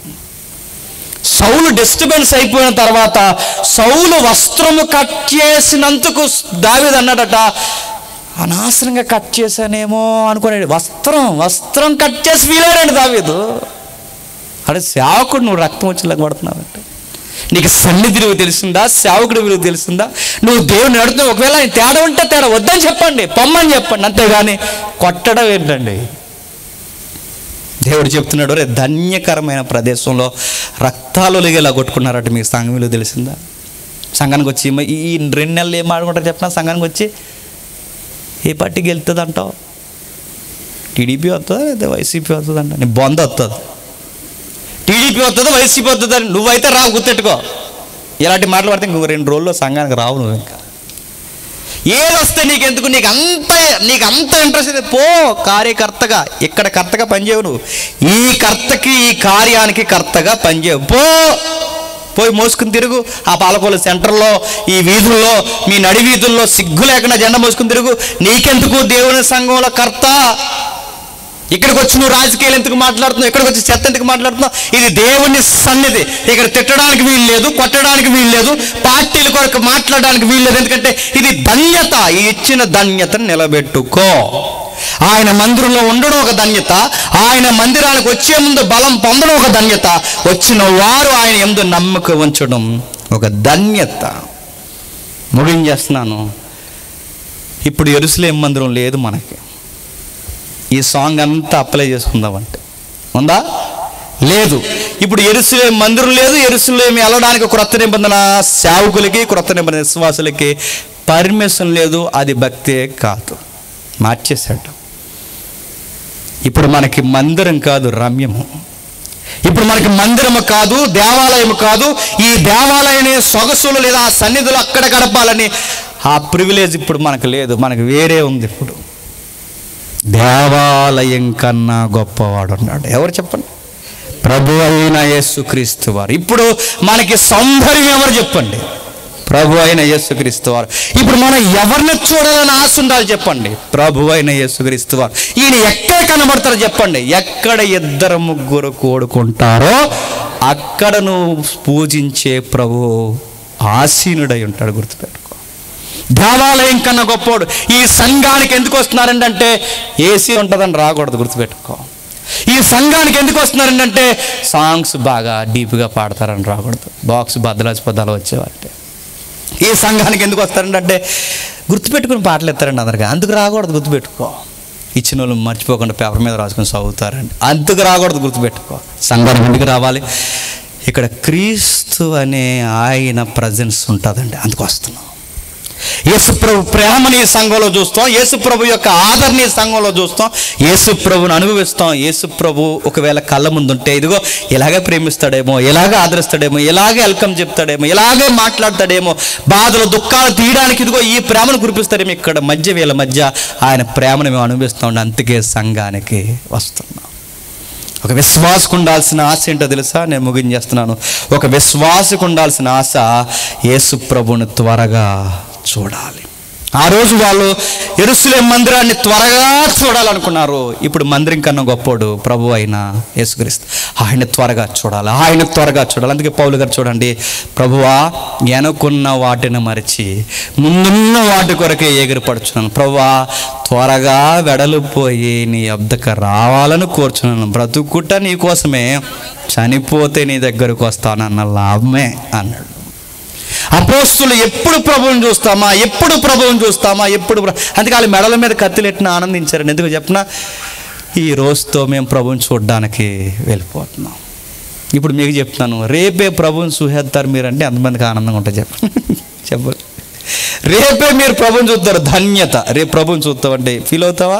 సౌలు డిస్టర్బెన్స్ అయిపోయిన తర్వాత సౌలు వస్త్రము కట్ చేసినందుకు దావీదు అన్నాడట అనవసరంగా కట్ చేశానేమో అనుకునేది వస్త్రం వస్త్రం కట్ చేసి వీలాడండి దావీదు అడే సేవకుడు నువ్వు రక్తం వచ్చేలా కొడుతున్నావంటే నీకు సన్నిధి విలువ తెలిసిందా సేవకుడి విలువ తెలిసిందా నువ్వు దేవుని నడుతున్నావు ఒకవేళ ఆయన తేడా ఉంటే తేడా వద్దని చెప్పండి పొమ్మని చెప్పండి అంతేగాని కొట్టడం ఏంటండి దేవుడు చెప్తున్నాడు రే ధన్యకరమైన ప్రదేశంలో రక్తాలు ఒలిగేలా కొట్టుకున్నారట మీకు సంఘం విలువ తెలిసిందా సంఘానికి వచ్చి మ- ఈ ఈ రెండు నెలలు ఏం ఆడుకుంటారు చెప్పిన సంఘానికి వచ్చి ఏ పార్టీకి వెళ్తుంది అంటావు టీడీపీ వస్తుందా లేదా వైసీపీ వస్తుంది అంట నీ బొంద వస్తుంది టీడీపీ వస్తుందా వైసీపీ వస్తుందా అని నువ్వైతే రావు గుర్తెట్టుకో ఇలాంటి మాటలు పడితే ఇంకో రెండు రోజుల్లో సంఘానికి రావు నువ్వు ఇంకా ఏది వస్తే నీకెందుకు నీకు అంత నీకు అంత ఇంట్రెస్ట్ అయితే పో కార్యకర్తగా ఇక్కడ కర్తగా పనిచేయవు నువ్వు ఈ కర్తకి ఈ కార్యానికి కర్తగా పనిచేయవు పో పోయి మోసుకుని తిరుగు ఆ పాలకోల సెంటర్లో ఈ వీధుల్లో మీ నడి వీధుల్లో సిగ్గు లేకుండా జెండా మోసుకుని తిరుగు నీకెందుకు దేవుని సంఘంలో కర్త ఇక్కడికి వచ్చి నువ్వు రాజకీయాలు ఎందుకు మాట్లాడుతున్నావు ఇక్కడికి వచ్చి చెత్త ఎందుకు మాట్లాడుతున్నావు ఇది దేవుని సన్నిధి ఇక్కడ తిట్టడానికి వీలు లేదు కొట్టడానికి వీలు లేదు పార్టీల కొరకు మాట్లాడడానికి వీలు లేదు ఎందుకంటే ఇది ధన్యత ఈ ఇచ్చిన ధన్యతను నిలబెట్టుకో ఆయన మందిరంలో ఉండడం ఒక ధన్యత ఆయన మందిరానికి వచ్చే ముందు బలం పొందడం ఒక ధన్యత వచ్చిన వారు ఆయన ఎందు నమ్మకం ఉంచడం ఒక ధన్యత ముగించేస్తున్నాను ఇప్పుడు ఎరుసలేం మందిరం లేదు మనకి ఈ సాంగ్ అంతా అప్లై చేసుకుందామంటే ఉందా లేదు ఇప్పుడు ఎరుసలేం మందిరం లేదు ఎరుసలేమి వెళ్ళడానికి క్రొత్త నిబంధన సేవకులకి క్రొత్త నిబంధన విశ్వాసులకి పర్మిషన్ లేదు అది భక్తే కాదు మార్చేశాడు ఇప్పుడు మనకి మందిరం కాదు రమ్యము ఇప్పుడు మనకి మందిరము కాదు దేవాలయము కాదు ఈ దేవాలయనే సొగసులు లేదా ఆ సన్నిధులు అక్కడ గడపాలని ఆ ప్రివిలేజ్ ఇప్పుడు మనకు లేదు మనకు వేరే ఉంది ఇప్పుడు దేవాలయం కన్నా గొప్పవాడు ఉన్నాడు ఎవరు చెప్పండి ప్రభు అయిన యేసుక్రీస్తు వారు ఇప్పుడు మనకి సౌందర్యం ఎవరు చెప్పండి ప్రభు అయిన యేసుక్రీస్తు వారు ఇప్పుడు మనం ఎవరిని చూడాలని ఆశ ఉండాలి చెప్పండి ప్రభు అయిన యేసుక్రీస్తు వారు ఈయన ఎక్కడ కనబడతారో చెప్పండి ఎక్కడ ఇద్దరు ముగ్గురు కూడుకుంటారో అక్కడ నువ్వు పూజించే ప్రభు ఆసీనుడై ఉంటాడు గుర్తుపెట్టుకో దేవాలయం కన్నా గొప్పోడు ఈ సంఘానికి ఎందుకు వస్తున్నారంటే ఏసీ ఉంటుందని రాకూడదు గుర్తుపెట్టుకో ఈ సంఘానికి ఎందుకు వస్తున్నారంటే సాంగ్స్ బాగా డీప్గా పాడతారని రాకూడదు బాక్స్ బద్దలాచి పదాలు వచ్చేవారంటే ఈ సంఘానికి ఎందుకు వస్తారంటే గుర్తుపెట్టుకుని పాటలు ఎత్తారండి అందరికీ అందుకు రాకూడదు గుర్తుపెట్టుకో ఇచ్చిన వాళ్ళు మర్చిపోకుండా పేపర్ మీద రాసుకొని చదువుతారండి అందుకు రాకూడదు గుర్తుపెట్టుకో సంఘానికి ఎందుకు రావాలి ఇక్కడ క్రీస్తు అనే ఆయన ప్రజెన్స్ ఉంటుందండి అందుకు వస్తున్నాం యేసుప్రభు ప్రేమని ఈ సంఘంలో చూస్తాం యేసుప్రభు యొక్క ఆదరణ ఈ సంఘంలో చూస్తాం యేసుప్రభుని అనుభవిస్తాం యేసుప్రభు ఒకవేళ కళ్ళ ముందుంటే ఇదిగో ఇలాగే ప్రేమిస్తాడేమో ఇలాగే ఆదరిస్తాడేమో ఇలాగే వెల్కమ్ చెప్తాడేమో ఇలాగే మాట్లాడతాడేమో బాధలు దుఃఖాలు తీయడానికి ఇదిగో ఈ ప్రేమను కురిపిస్తాడేమో ఇక్కడ మధ్య వీళ్ళ మధ్య ఆయన ప్రేమను మేము అనుభవిస్తాం అందుకే సంఘానికి వస్తున్నాం ఒక విశ్వాసకు ఉండాల్సిన ఆశ ఏంటో తెలుసా నేను ముగించేస్తున్నాను ఒక విశ్వాసకు ఉండాల్సిన ఆశ యేసు ప్రభుని త్వరగా చూడాలి ఆ రోజు వాళ్ళు ఎరుసలేం మందిరాన్ని త్వరగా చూడాలనుకున్నారు ఇప్పుడు మందిరం కన్నా గొప్పోడు ప్రభు అయిన యేసుక్రీస్తు ఆయన త్వరగా చూడాలి ఆయన త్వరగా చూడాలి అందుకే పౌలు గారు చూడండి ప్రభువా వెనుకున్న వాటిని మరిచి ముందున్న వాటి కొరకే ఎగిరిపడుచున్నాను ప్రభువా త్వరగా వెడలిపోయి నీ అబ్దక రావాలని కోరుచున్నాను బ్రతుకుట నీ కోసమే చనిపోతే నీ దగ్గరకు వస్తానన్న లాభమే అన్నాడు అపోస్తులు ఎప్పుడు ప్రభువుని చూస్తామా ఎప్పుడు ప్రభువుని చూస్తామా ఎప్పుడు ప్ర- అందుకే వాళ్ళ మెడల మీద కత్తిలెట్టిన ఆనందించారండి ఎందుకు చెప్పిన ఈ రోజుతో మేము ప్రభువుని చూడడానికి వెళ్ళిపోతున్నాం ఇప్పుడు మీకు చెప్తున్నాను రేపే ప్రభువుని చూసేస్తారు మీరంటే ఎంతమందికి ఆనందంగా ఉంటుంది చెప్పండి చెప్పండి రేపే మీరు ప్రభువుని చూస్తారు ధన్యత రేపు ప్రభువుని చూస్తామంటే ఫీల్ అవుతావా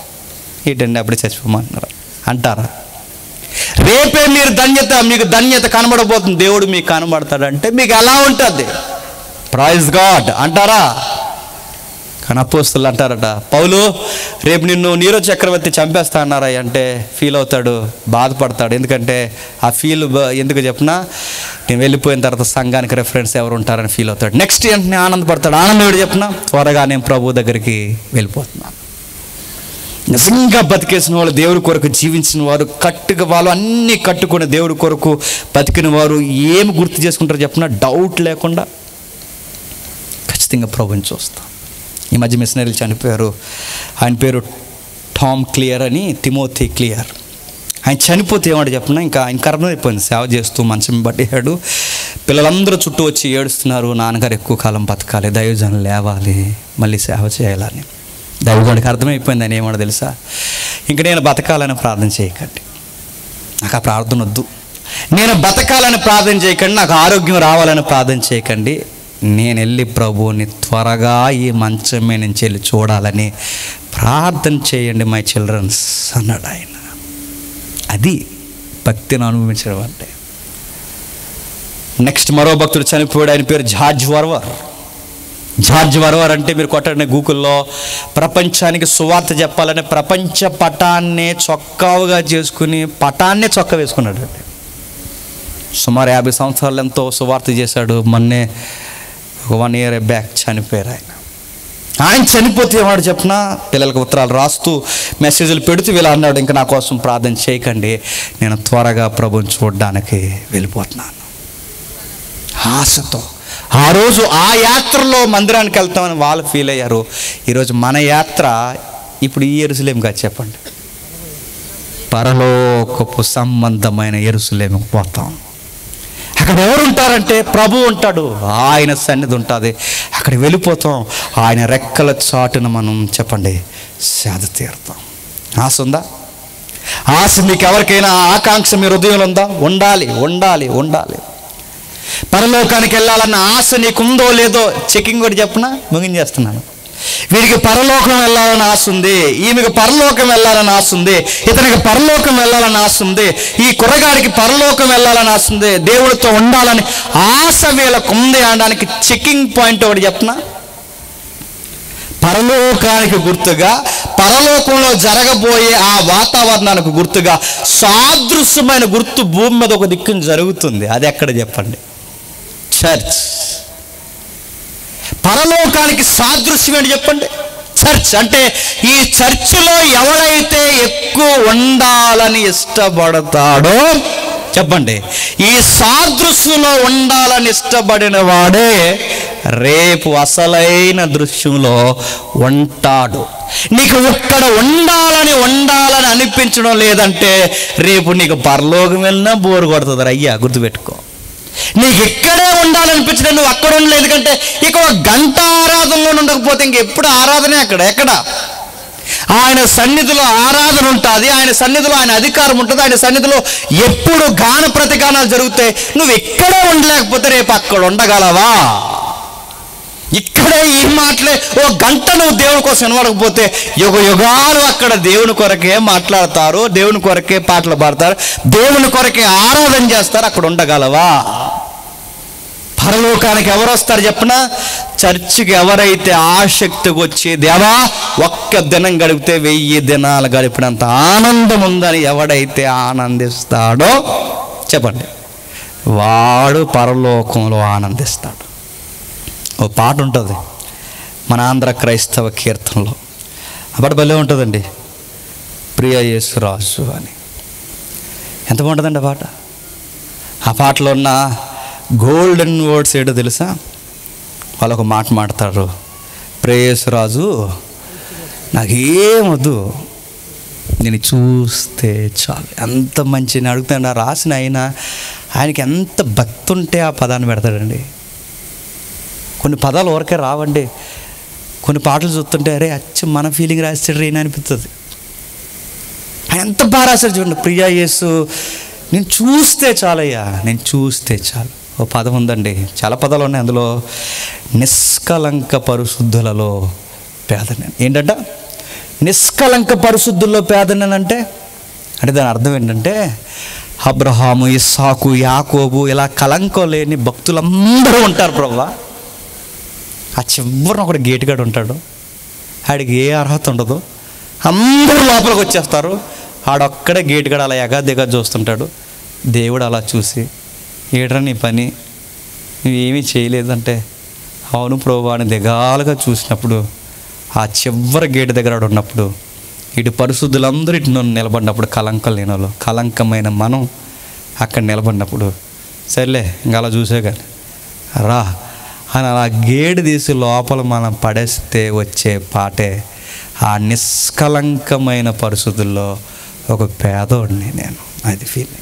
ఏంటండి అప్పుడే చచ్చిపోమంటున్నారా అంటారా రేపే మీరు ధన్యత మీకు ధన్యత కనబడబోతుంది దేవుడు మీకు కనబడతాడంటే మీకు ఎలా ఉంటుంది ప్రైజ్ గాడ్ అంటారా కానీ అపోస్తులు అంటారట పౌలు రేపు నిన్ను నీరో చక్రవర్తి చంపేస్తా అన్నారా అంటే ఫీల్ అవుతాడు బాధపడతాడు ఎందుకంటే ఆ ఫీల్ ఎందుకు చెప్పినా నేను వెళ్ళిపోయిన తర్వాత సంఘానికి రెఫరెన్స్ ఎవరు ఉంటారని ఫీల్ అవుతాడు నెక్స్ట్ వెంటనే ఆనందపడతాడు ఆనందం ఏడు చెప్పినా త్వరగా నేను ప్రభు దగ్గరికి వెళ్ళిపోతున్నాను నిజంగా బతికేసిన వాళ్ళు దేవుడి కొరకు జీవించిన వారు కట్టుగా వాళ్ళు అన్నీ కట్టుకుని దేవుడి కొరకు బతికిన వారు ఏమి గుర్తు చేసుకుంటారో చెప్పిన డౌట్ లేకుండా ఖచ్చితంగా ప్రభుని చూస్తాం ఈ మధ్య మిషనరీలు చనిపోయారు ఆయన పేరు టామ్ క్లియర్ అని తిమోతి క్లియర్ ఆయన చనిపోతే ఏమంటే చెప్పిన ఇంకా ఆయన కర్మ అయిపోయింది సేవ చేస్తూ మంచం పట్టేశాడు పిల్లలందరూ చుట్టూ వచ్చి ఏడుస్తున్నారు నాన్నగారు ఎక్కువ కాలం బతకాలి దైవజనం లేవాలి మళ్ళీ సేవ చేయాలని దైవజనుడికి అర్థమైపోయింది ఆయన ఏమన్నా తెలుసా ఇంక నేను బతకాలని ప్రార్థన చేయకండి నాకు ఆ ప్రార్థన వద్దు నేను బతకాలని ప్రార్థన చేయకండి నాకు ఆరోగ్యం రావాలని ప్రార్థన చేయకండి నేను వెళ్ళి ప్రభువుని త్వరగా ఈ మంచమే నుంచి వెళ్ళి చూడాలని ప్రార్థన చేయండి మై చిల్డ్రన్స్ అన్నాడు ఆయన అది భక్తిని అనుభవించడం అంటే నెక్స్ట్ మరో భక్తుడు చనిపోయాడు ఆయన పేరు జార్జ్ వర్వర్ జార్జ్ వర్వర్ అంటే మీరు కొట్టండి గూగుల్లో ప్రపంచానికి సువార్త చెప్పాలని ప్రపంచ పటాన్నే చొక్కావుగా చేసుకుని పటాన్నే చొక్కా వేసుకున్నాడు అండి సుమారు యాభై సంవత్సరాలు ఎంతో సువార్త చేశాడు మొన్నే ఒక వన్ ఇయర్ బ్యాక్ చనిపోయారు ఆయన ఆయన చనిపోతే ఏమాడు చెప్పిన పిల్లలకు ఉత్తరాలు రాస్తూ మెసేజ్లు పెడుతూ వీళ్ళు అన్నాడు ఇంకా నా కోసం ప్రార్థన చేయకండి నేను త్వరగా ప్రభుని చూడడానికి వెళ్ళిపోతున్నాను ఆశతో ఆ రోజు ఆ యాత్రలో మందిరానికి వెళ్తామని వాళ్ళు ఫీల్ అయ్యారు ఈరోజు మన యాత్ర ఇప్పుడు ఈ ఎరుసలేంగా చెప్పండి పరలోకపు సంబంధమైన ఎరుసలేమికి పోతాం అక్కడ ఎవరు ఉంటారంటే ప్రభు ఉంటాడు ఆయన సన్నిధి ఉంటుంది అక్కడికి వెళ్ళిపోతాం ఆయన రెక్కల చాటున మనం చెప్పండి సేద తీరుతాం ఆశ ఉందా ఆశ మీకు ఎవరికైనా ఆకాంక్ష మీ హృదయంలో ఉందా ఉండాలి ఉండాలి ఉండాలి పరలోకానికి వెళ్ళాలన్న ఆశ నీకుందో లేదో చెకింగ్ కూడా చెప్పిన ముగించేస్తున్నాను వీడికి పరలోకం వెళ్ళాలని ఆశ ఉంది ఈమెకి పరలోకం వెళ్ళాలని ఆశ ఉంది ఇతనికి పరలోకం వెళ్ళాలని ఆశ ఉంది ఈ కుర్రగాడికి పరలోకం వెళ్ళాలని ఆశ ఉంది దేవుడితో ఉండాలని ఆశ వీళ్ళకు ఉంది అనడానికి చెకింగ్ పాయింట్ ఒకటి చెప్పిన పరలోకానికి గుర్తుగా పరలోకంలో జరగబోయే ఆ వాతావరణానికి గుర్తుగా సాదృశ్యమైన గుర్తు భూమి మీద ఒక దిక్కున జరుగుతుంది అది ఎక్కడ చెప్పండి చర్చ్ పరలోకానికి సాదృశ్యం ఏంటి చెప్పండి చర్చ్ అంటే ఈ చర్చిలో ఎవరైతే ఎక్కువ ఉండాలని ఇష్టపడతాడో చెప్పండి ఈ సాదృశ్యంలో ఉండాలని ఇష్టపడిన వాడే రేపు అసలైన దృశ్యంలో ఉంటాడు నీకు ఇక్కడ ఉండాలని ఉండాలని అనిపించడం లేదంటే రేపు నీకు పరలోకం వెళ్ళినా బోరు కొడుతుంది అయ్యా గుర్తుపెట్టుకో నీకు ఇక్కడే ఉండాలనిపించడం నువ్వు అక్కడ ఉండలేదు ఎందుకంటే ఇక ఒక గంట ఆరాధనలో ఉండకపోతే ఇంకెప్పుడు ఆరాధనే అక్కడ ఎక్కడ ఆయన సన్నిధిలో ఆరాధన ఉంటుంది ఆయన సన్నిధిలో ఆయన అధికారం ఉంటుంది ఆయన సన్నిధిలో ఎప్పుడు గాన ప్రతిగానాలు జరుగుతాయి నువ్వు ఇక్కడే ఉండలేకపోతే రేపు అక్కడ ఉండగలవా ఇక్కడే ఈ మాటలే ఓ గంట నువ్వు దేవుని కోసం వినవడకపోతే యుగ యుగాలు అక్కడ దేవుని కొరకే మాట్లాడతారు దేవుని కొరకే పాటలు పాడతారు దేవుని కొరకే ఆరాధన చేస్తారు అక్కడ ఉండగలవా పరలోకానికి ఎవరు వస్తారు చెప్పిన చర్చికి ఎవరైతే ఆసక్తికి వచ్చి దేవా ఒక్క దినం గడిపితే వెయ్యి దినాలు గడిపినంత ఆనందం ఉందని ఎవడైతే ఆనందిస్తాడో చెప్పండి వాడు పరలోకంలో ఆనందిస్తాడు ఓ పాట ఉంటుంది మన ఆంధ్ర క్రైస్తవ కీర్తనలో అప్పుడు భలే ఉంటుందండి ప్రియ యేసురాజు అని ఎంత బాగుంటుందండి ఆ పాట ఆ పాటలో ఉన్న గోల్డెన్ వర్డ్స్ ఏంటో తెలుసా వాళ్ళు ఒక మాట మాడతారు ప్రేయసురాజు నాకేమొద్దు నేను చూస్తే చాలు ఎంత మంచి అడుగుతాడు రాసిన ఆయన ఆయనకి ఎంత భక్తి ఉంటే ఆ పదాన్ని పెడతాడండి కొన్ని పదాలు ఊరికే రావండి కొన్ని పాటలు చూస్తుంటే అరే అచ్చ మన ఫీలింగ్ రాస్తాడు రేని అనిపిస్తుంది ఆయన ఎంత బాగా రాశాడు చూడండి ప్రియా యేసు నేను చూస్తే చాలయ్యా నేను చూస్తే చాలు ఓ పదం ఉందండి చాలా పదాలు ఉన్నాయి అందులో నిష్కలంక పరిశుద్ధులలో పేదనే ఏంటంట నిష్కలంక పరిశుద్ధుల్లో పేదనేనంటే అంటే దాని అర్థం ఏంటంటే అబ్రహాము ఇస్సాకు యాకోబు ఇలా కలంకం లేని భక్తులందరూ ఉంటారు ప్రభా ఆ చివరిన ఒకటి గేటుగాడు ఉంటాడు ఆడికి ఏ అర్హత ఉండదు అందరూ లోపలికి వచ్చేస్తారు ఆడొక్కడే గేటుగాడు అలా ఎగాదిగా చూస్తుంటాడు దేవుడు అలా చూసి ఏడ్రా నీ పని నువ్వేమీ చేయలేదంటే అవును ప్రభు అని దిగాలుగా చూసినప్పుడు ఆ చివరి గేటు దగ్గర ఆడు ఉన్నప్పుడు ఇటు పరిశుద్ధులందరూ ఇటు నన్ను నిలబడినప్పుడు కలంకం లేని వాళ్ళు కలంకమైన మనం అక్కడ నిలబడినప్పుడు సర్లే ఇంకా అలా చూసే కానీ రా అని అలా గేడు తీసి లోపల మనం పడేస్తే వచ్చే పాటే ఆ నిష్కలంకమైన పరిస్థితుల్లో ఒక పేదోడిని నేను అది ఫీలింగ్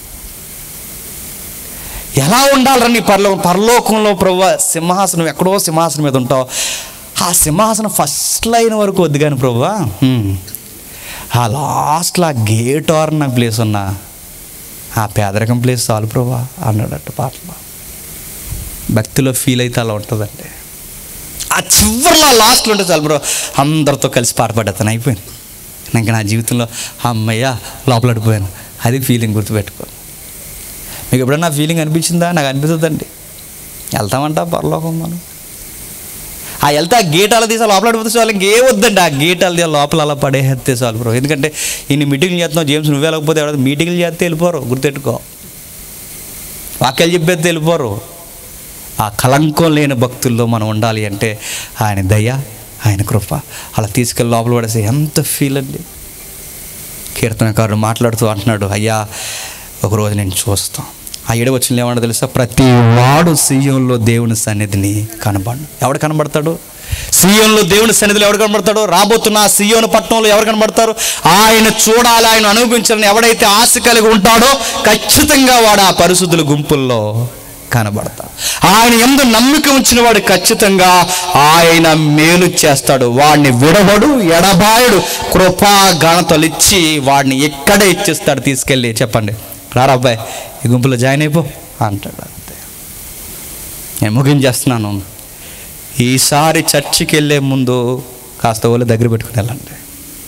ఎలా ఉండాలరా నీ పరలోకం పరలోకంలో ప్రభు సింహాసనం ఎక్కడో సింహాసనం మీద ఉంటావు ఆ సింహాసనం ఫస్ట్ లైన్ వరకు వద్దు కానీ ప్రభువా హ్మ్. ఆ లాస్ట్లో ఆ గేట్ ఆర్ నాకు ప్లేస్ ఉన్నా ఆ పేదరికం ప్లేస్ చాలు ప్రభా అన్నాడట పాటలో భక్తిలో ఫీల్ అయితే అలా ఉంటుందండి ఆ చివరిలో లాస్ట్లో ఉంటే చాలు బ్రో అందరితో కలిసి పాటపడ్డతను అయిపోయింది నాకు నా జీవితంలో అమ్మయ్య లోపలడిపోయాను అది ఫీలింగ్ గుర్తుపెట్టుకో మీకు ఎప్పుడన్నా ఫీలింగ్ అనిపించిందా నాకు అనిపిస్తుందండి వెళ్తామంటా పరలోకం మనం ఆ వెళ్తే ఆ గీటాలు తీసి లోపల పడిపోతే చాలు ఇంకే వద్దండి ఆ గీటాలు తీసి లోపల అలా పడేస్తే చాలు బ్రో ఎందుకంటే ఇన్ని మీటింగ్లు చేస్తున్నావు జేమ్స్ నువ్వే వెళ్ళకపోతే ఎవరైనా మీటింగ్లు చేస్తే వెళ్ళిపోరు గుర్తెట్టుకో వాక్యాలు చెప్పేస్తే వెళ్ళిపోరు ఆ కలంకం లేని భక్తుల్లో మనం ఉండాలి అంటే ఆయన దయ ఆయన కృప అలా తీసుకెళ్ళి లోపల పడేసి ఎంత ఫీల్ అండి కీర్తనకారుడు మాట్లాడుతూ అంటున్నాడు అయ్యా ఒకరోజు నేను చూస్తాం ఆ ఏడు వచ్చిన ఏమన్నా తెలుసా ప్రతి వాడు సీయంలో దేవుని సన్నిధిని కనబడు ఎవడు కనబడతాడు సీయంలో దేవుని సన్నిధిలో ఎవడు కనబడతాడు రాబోతున్న ఆ సీయోను పట్టణంలో ఎవరు కనబడతారు ఆయన చూడాలి ఆయన అనుభవించాలని ఎవడైతే ఆశ కలిగి ఉంటాడో ఖచ్చితంగా వాడు ఆ పరిశుద్ధుల గుంపుల్లో కనబడతాడు ఆయన ఎందు నమ్మిక ఉంచిన వాడు ఖచ్చితంగా ఆయన మేలు చేస్తాడు వాడిని విడవడు ఎడబాయుడు కృపా ఘనతలిచ్చి వాడిని ఎక్కడే ఇచ్చేస్తాడు తీసుకెళ్ళి చెప్పండి రారా అబ్బాయి ఈ గుంపులో జాయిన్ అయిపో అంటాడు అంతే నేను ముగించేస్తున్నాను ఈసారి చర్చికి వెళ్ళే ముందు కాస్త వాళ్ళు దగ్గర పెట్టుకుని వెళ్ళండి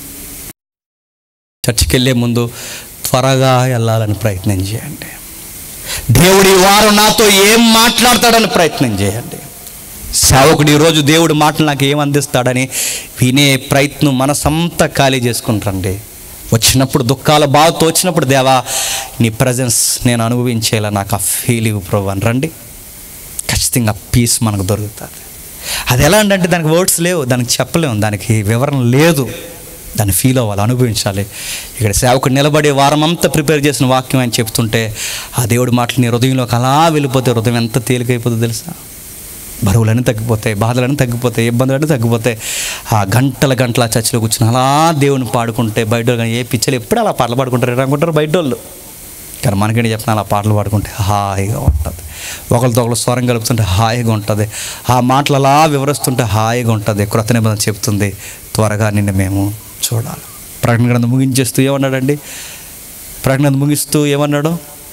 చర్చికి వెళ్ళే ముందు త్వరగా వెళ్ళాలని ప్రయత్నం చేయండి దేవుడు ఈ వారం నాతో ఏం మాట్లాడతాడని ప్రయత్నం చేయండి సేవకుడు ఈరోజు దేవుడు మాటలు నాకు ఏం అందిస్తాడని వినే ప్రయత్నం మనసంతా ఖాళీ చేసుకుంటారండి వచ్చినప్పుడు దుఃఖాల బాధతో వచ్చినప్పుడు దేవా నీ ప్రజెన్స్ నేను అనుభవించేలా నాకు ఆ ఫీలింగ్ ప్రభు అని రండి ఖచ్చితంగా పీస్ మనకు దొరుకుతుంది అది ఎలా అంటే దానికి వర్డ్స్ లేవు దానికి చెప్పలేము దానికి వివరణ లేదు దాన్ని ఫీల్ అవ్వాలి అనుభవించాలి ఇక్కడ సేవకుడు నిలబడి వారం అంతా ప్రిపేర్ చేసిన వాక్యం అని చెప్తుంటే ఆ దేవుడి మాటలు నీ హృదయంలోకి అలా వెళ్ళిపోతే హృదయం ఎంత తేలికైపోతుందో తెలుసా బరువులన్నీ తగ్గిపోతాయి బాధలన్నీ తగ్గిపోతాయి ఇబ్బందులన్నీ తగ్గిపోతాయి ఆ గంటల గంటల చర్చిలో కూర్చుని అలా దేవుని పాడుకుంటే బయట వాళ్ళు కానీ ఏ పిచ్చలు ఎప్పుడు అలా పాటలు పాడుకుంటారు అనుకుంటారు బయట వాళ్ళు కానీ మనకేంటి చెప్తున్నా అలా పాటలు పాడుకుంటే హాయిగా ఉంటుంది ఒకరితో ఒకరు స్వరం కలుపుతుంటే హాయిగా ఉంటుంది ఆ మాటలు అలా వివరిస్తుంటే హాయిగా ఉంటుంది క్రొత్త నిబంధన చెప్తుంది త్వరగా నిన్ను మేము చూడాలి ప్రకటన గ్రంథం ముగించేస్తూ ఏమన్నాడండి ప్రకటన గ్రంథం ముగిస్తూ ఏమన్నాడు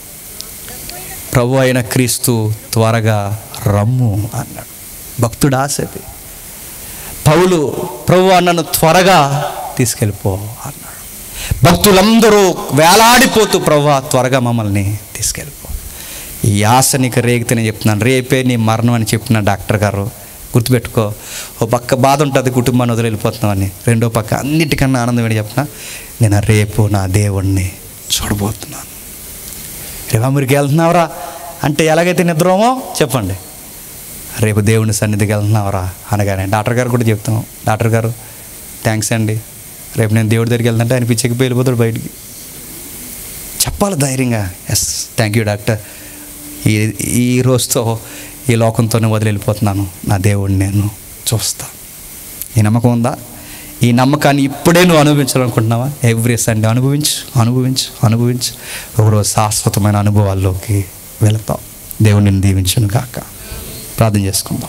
ప్రభు అయిన క్రీస్తు త్వరగా రమ్ము అన్నాడు భక్తుడు ఆశది పౌలు ప్రభు నన్ను త్వరగా తీసుకెళ్ళిపో అన్నాడు భక్తులందరూ వేలాడిపోతూ ప్రభు త్వరగా మమ్మల్ని తీసుకెళ్ళిపో ఈ ఆశ నీకు రేగితే నేను చెప్తున్నాను రేపే నీ మరణం అని చెప్పిన డాక్టర్ గారు గుర్తుపెట్టుకో ఓ పక్క బాధ ఉంటుంది కుటుంబాన్ని వదిలి వెళ్ళిపోతున్నామని రెండో పక్క అన్నిటికన్నా ఆనందం ఏంటి చెప్పిన నేను రేపు నా దేవుణ్ణి చూడబోతున్నాను రేపు అమెరికా వెళ్తున్నావురా అంటే ఎలాగైతే నిద్రమో చెప్పండి రేపు దేవుని సన్నిధికి వెళ్తున్నావురా అనగానే డాక్టర్ గారు కూడా చెప్తాం డాక్టర్ గారు థ్యాంక్స్ అండి రేపు నేను దేవుడి దగ్గరికి వెళ్తుంటే ఆయన పిచ్చెక్కి వెళ్ళిపోతాడు బయటికి చెప్పాలి ధైర్యంగా ఎస్ థ్యాంక్ యూ డాక్టర్ ఈ ఈ రోజుతో ఈ లోకంతోనే వదిలి వెళ్ళిపోతున్నాను నా దేవుడిని నేను చూస్తా ఈ నమ్మకం ఉందా ఈ నమ్మకాన్ని ఇప్పుడే నువ్వు అనుభవించాలనుకుంటున్నావా ఎవ్రీ సండే అనుభవించు అనుభవించు అనుభవించు ఒకరోజు శాశ్వతమైన అనుభవాల్లోకి వెళతావు దేవుడిని దీవించును కాక ప్రార్థన చేసుకుందాం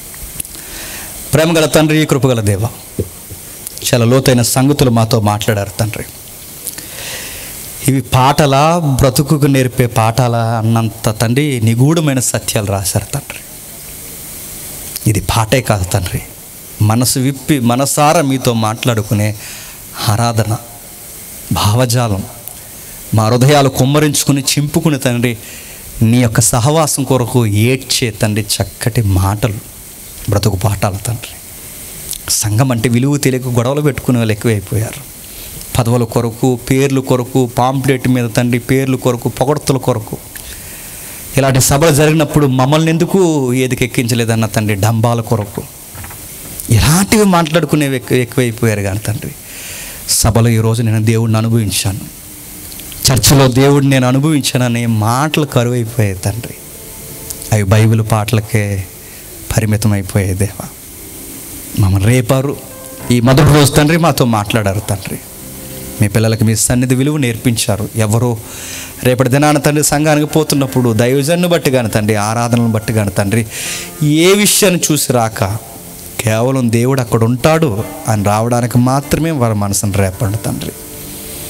ప్రేమగల తండ్రి కృపగల దేవ చాలా లోతైన సంగతులు మాతో మాట్లాడారు తండ్రి ఇవి పాటల బ్రతుకుకు నేర్పే పాఠాల అన్నంత తండ్రి నిగూఢమైన సత్యాలు రాశారు తండ్రి ఇది పాటే కాదు తండ్రి మనసు విప్పి మనసారా మీతో మాట్లాడుకునే ఆరాధన భావజాలం మా హృదయాలు కుమ్మరించుకుని చింపుకుని తండ్రి నీ యొక్క సహవాసం కొరకు ఏడ్చే తండ్రి చక్కటి మాటలు బ్రతుకు పాఠాలు తండ్రి సంఘం అంటే విలువ తెలియక గొడవలు పెట్టుకునే వాళ్ళు ఎక్కువైపోయారు పదవుల కొరకు పేర్లు కొరకు పాంప్లెట్ మీద తండ్రి పేర్లు కొరకు పొగడ్తల కొరకు ఇలాంటి సభలు జరిగినప్పుడు మమ్మల్ని ఎందుకు ఏదికి ఎక్కించలేదన్న తండ్రి డంబాల కొరకు ఇలాంటివి మాట్లాడుకునేవి ఎక్కువ ఎక్కువైపోయారు కానీ తండ్రి సభలో ఈరోజు నేను దేవుడిని అనుభవించాను చర్చిలో దేవుడిని నేను అనుభవించాననే మాటలు కరువైపోయాయి తండ్రి అవి బైబిల్ పాటలకే పరిమితం అయిపోయాయి దేవా మమ్మల్ని రేపారు ఈ మొదటి రోజు తండ్రి మాతో మాట్లాడారు తండ్రి మీ పిల్లలకి మీ సన్నిధి విలువ నేర్పించారు ఎవరో రేపటి దినాన తండ్రి సంఘానికి పోతున్నప్పుడు దైవజన్ను బట్టి కానీ తండ్రి ఆరాధనను బట్టి కానీ తండ్రి ఏ విషయాన్ని చూసి రాక కేవలం దేవుడు అక్కడ ఉంటాడు అని రావడానికి మాత్రమే వారి మనసును రేపండి తండ్రి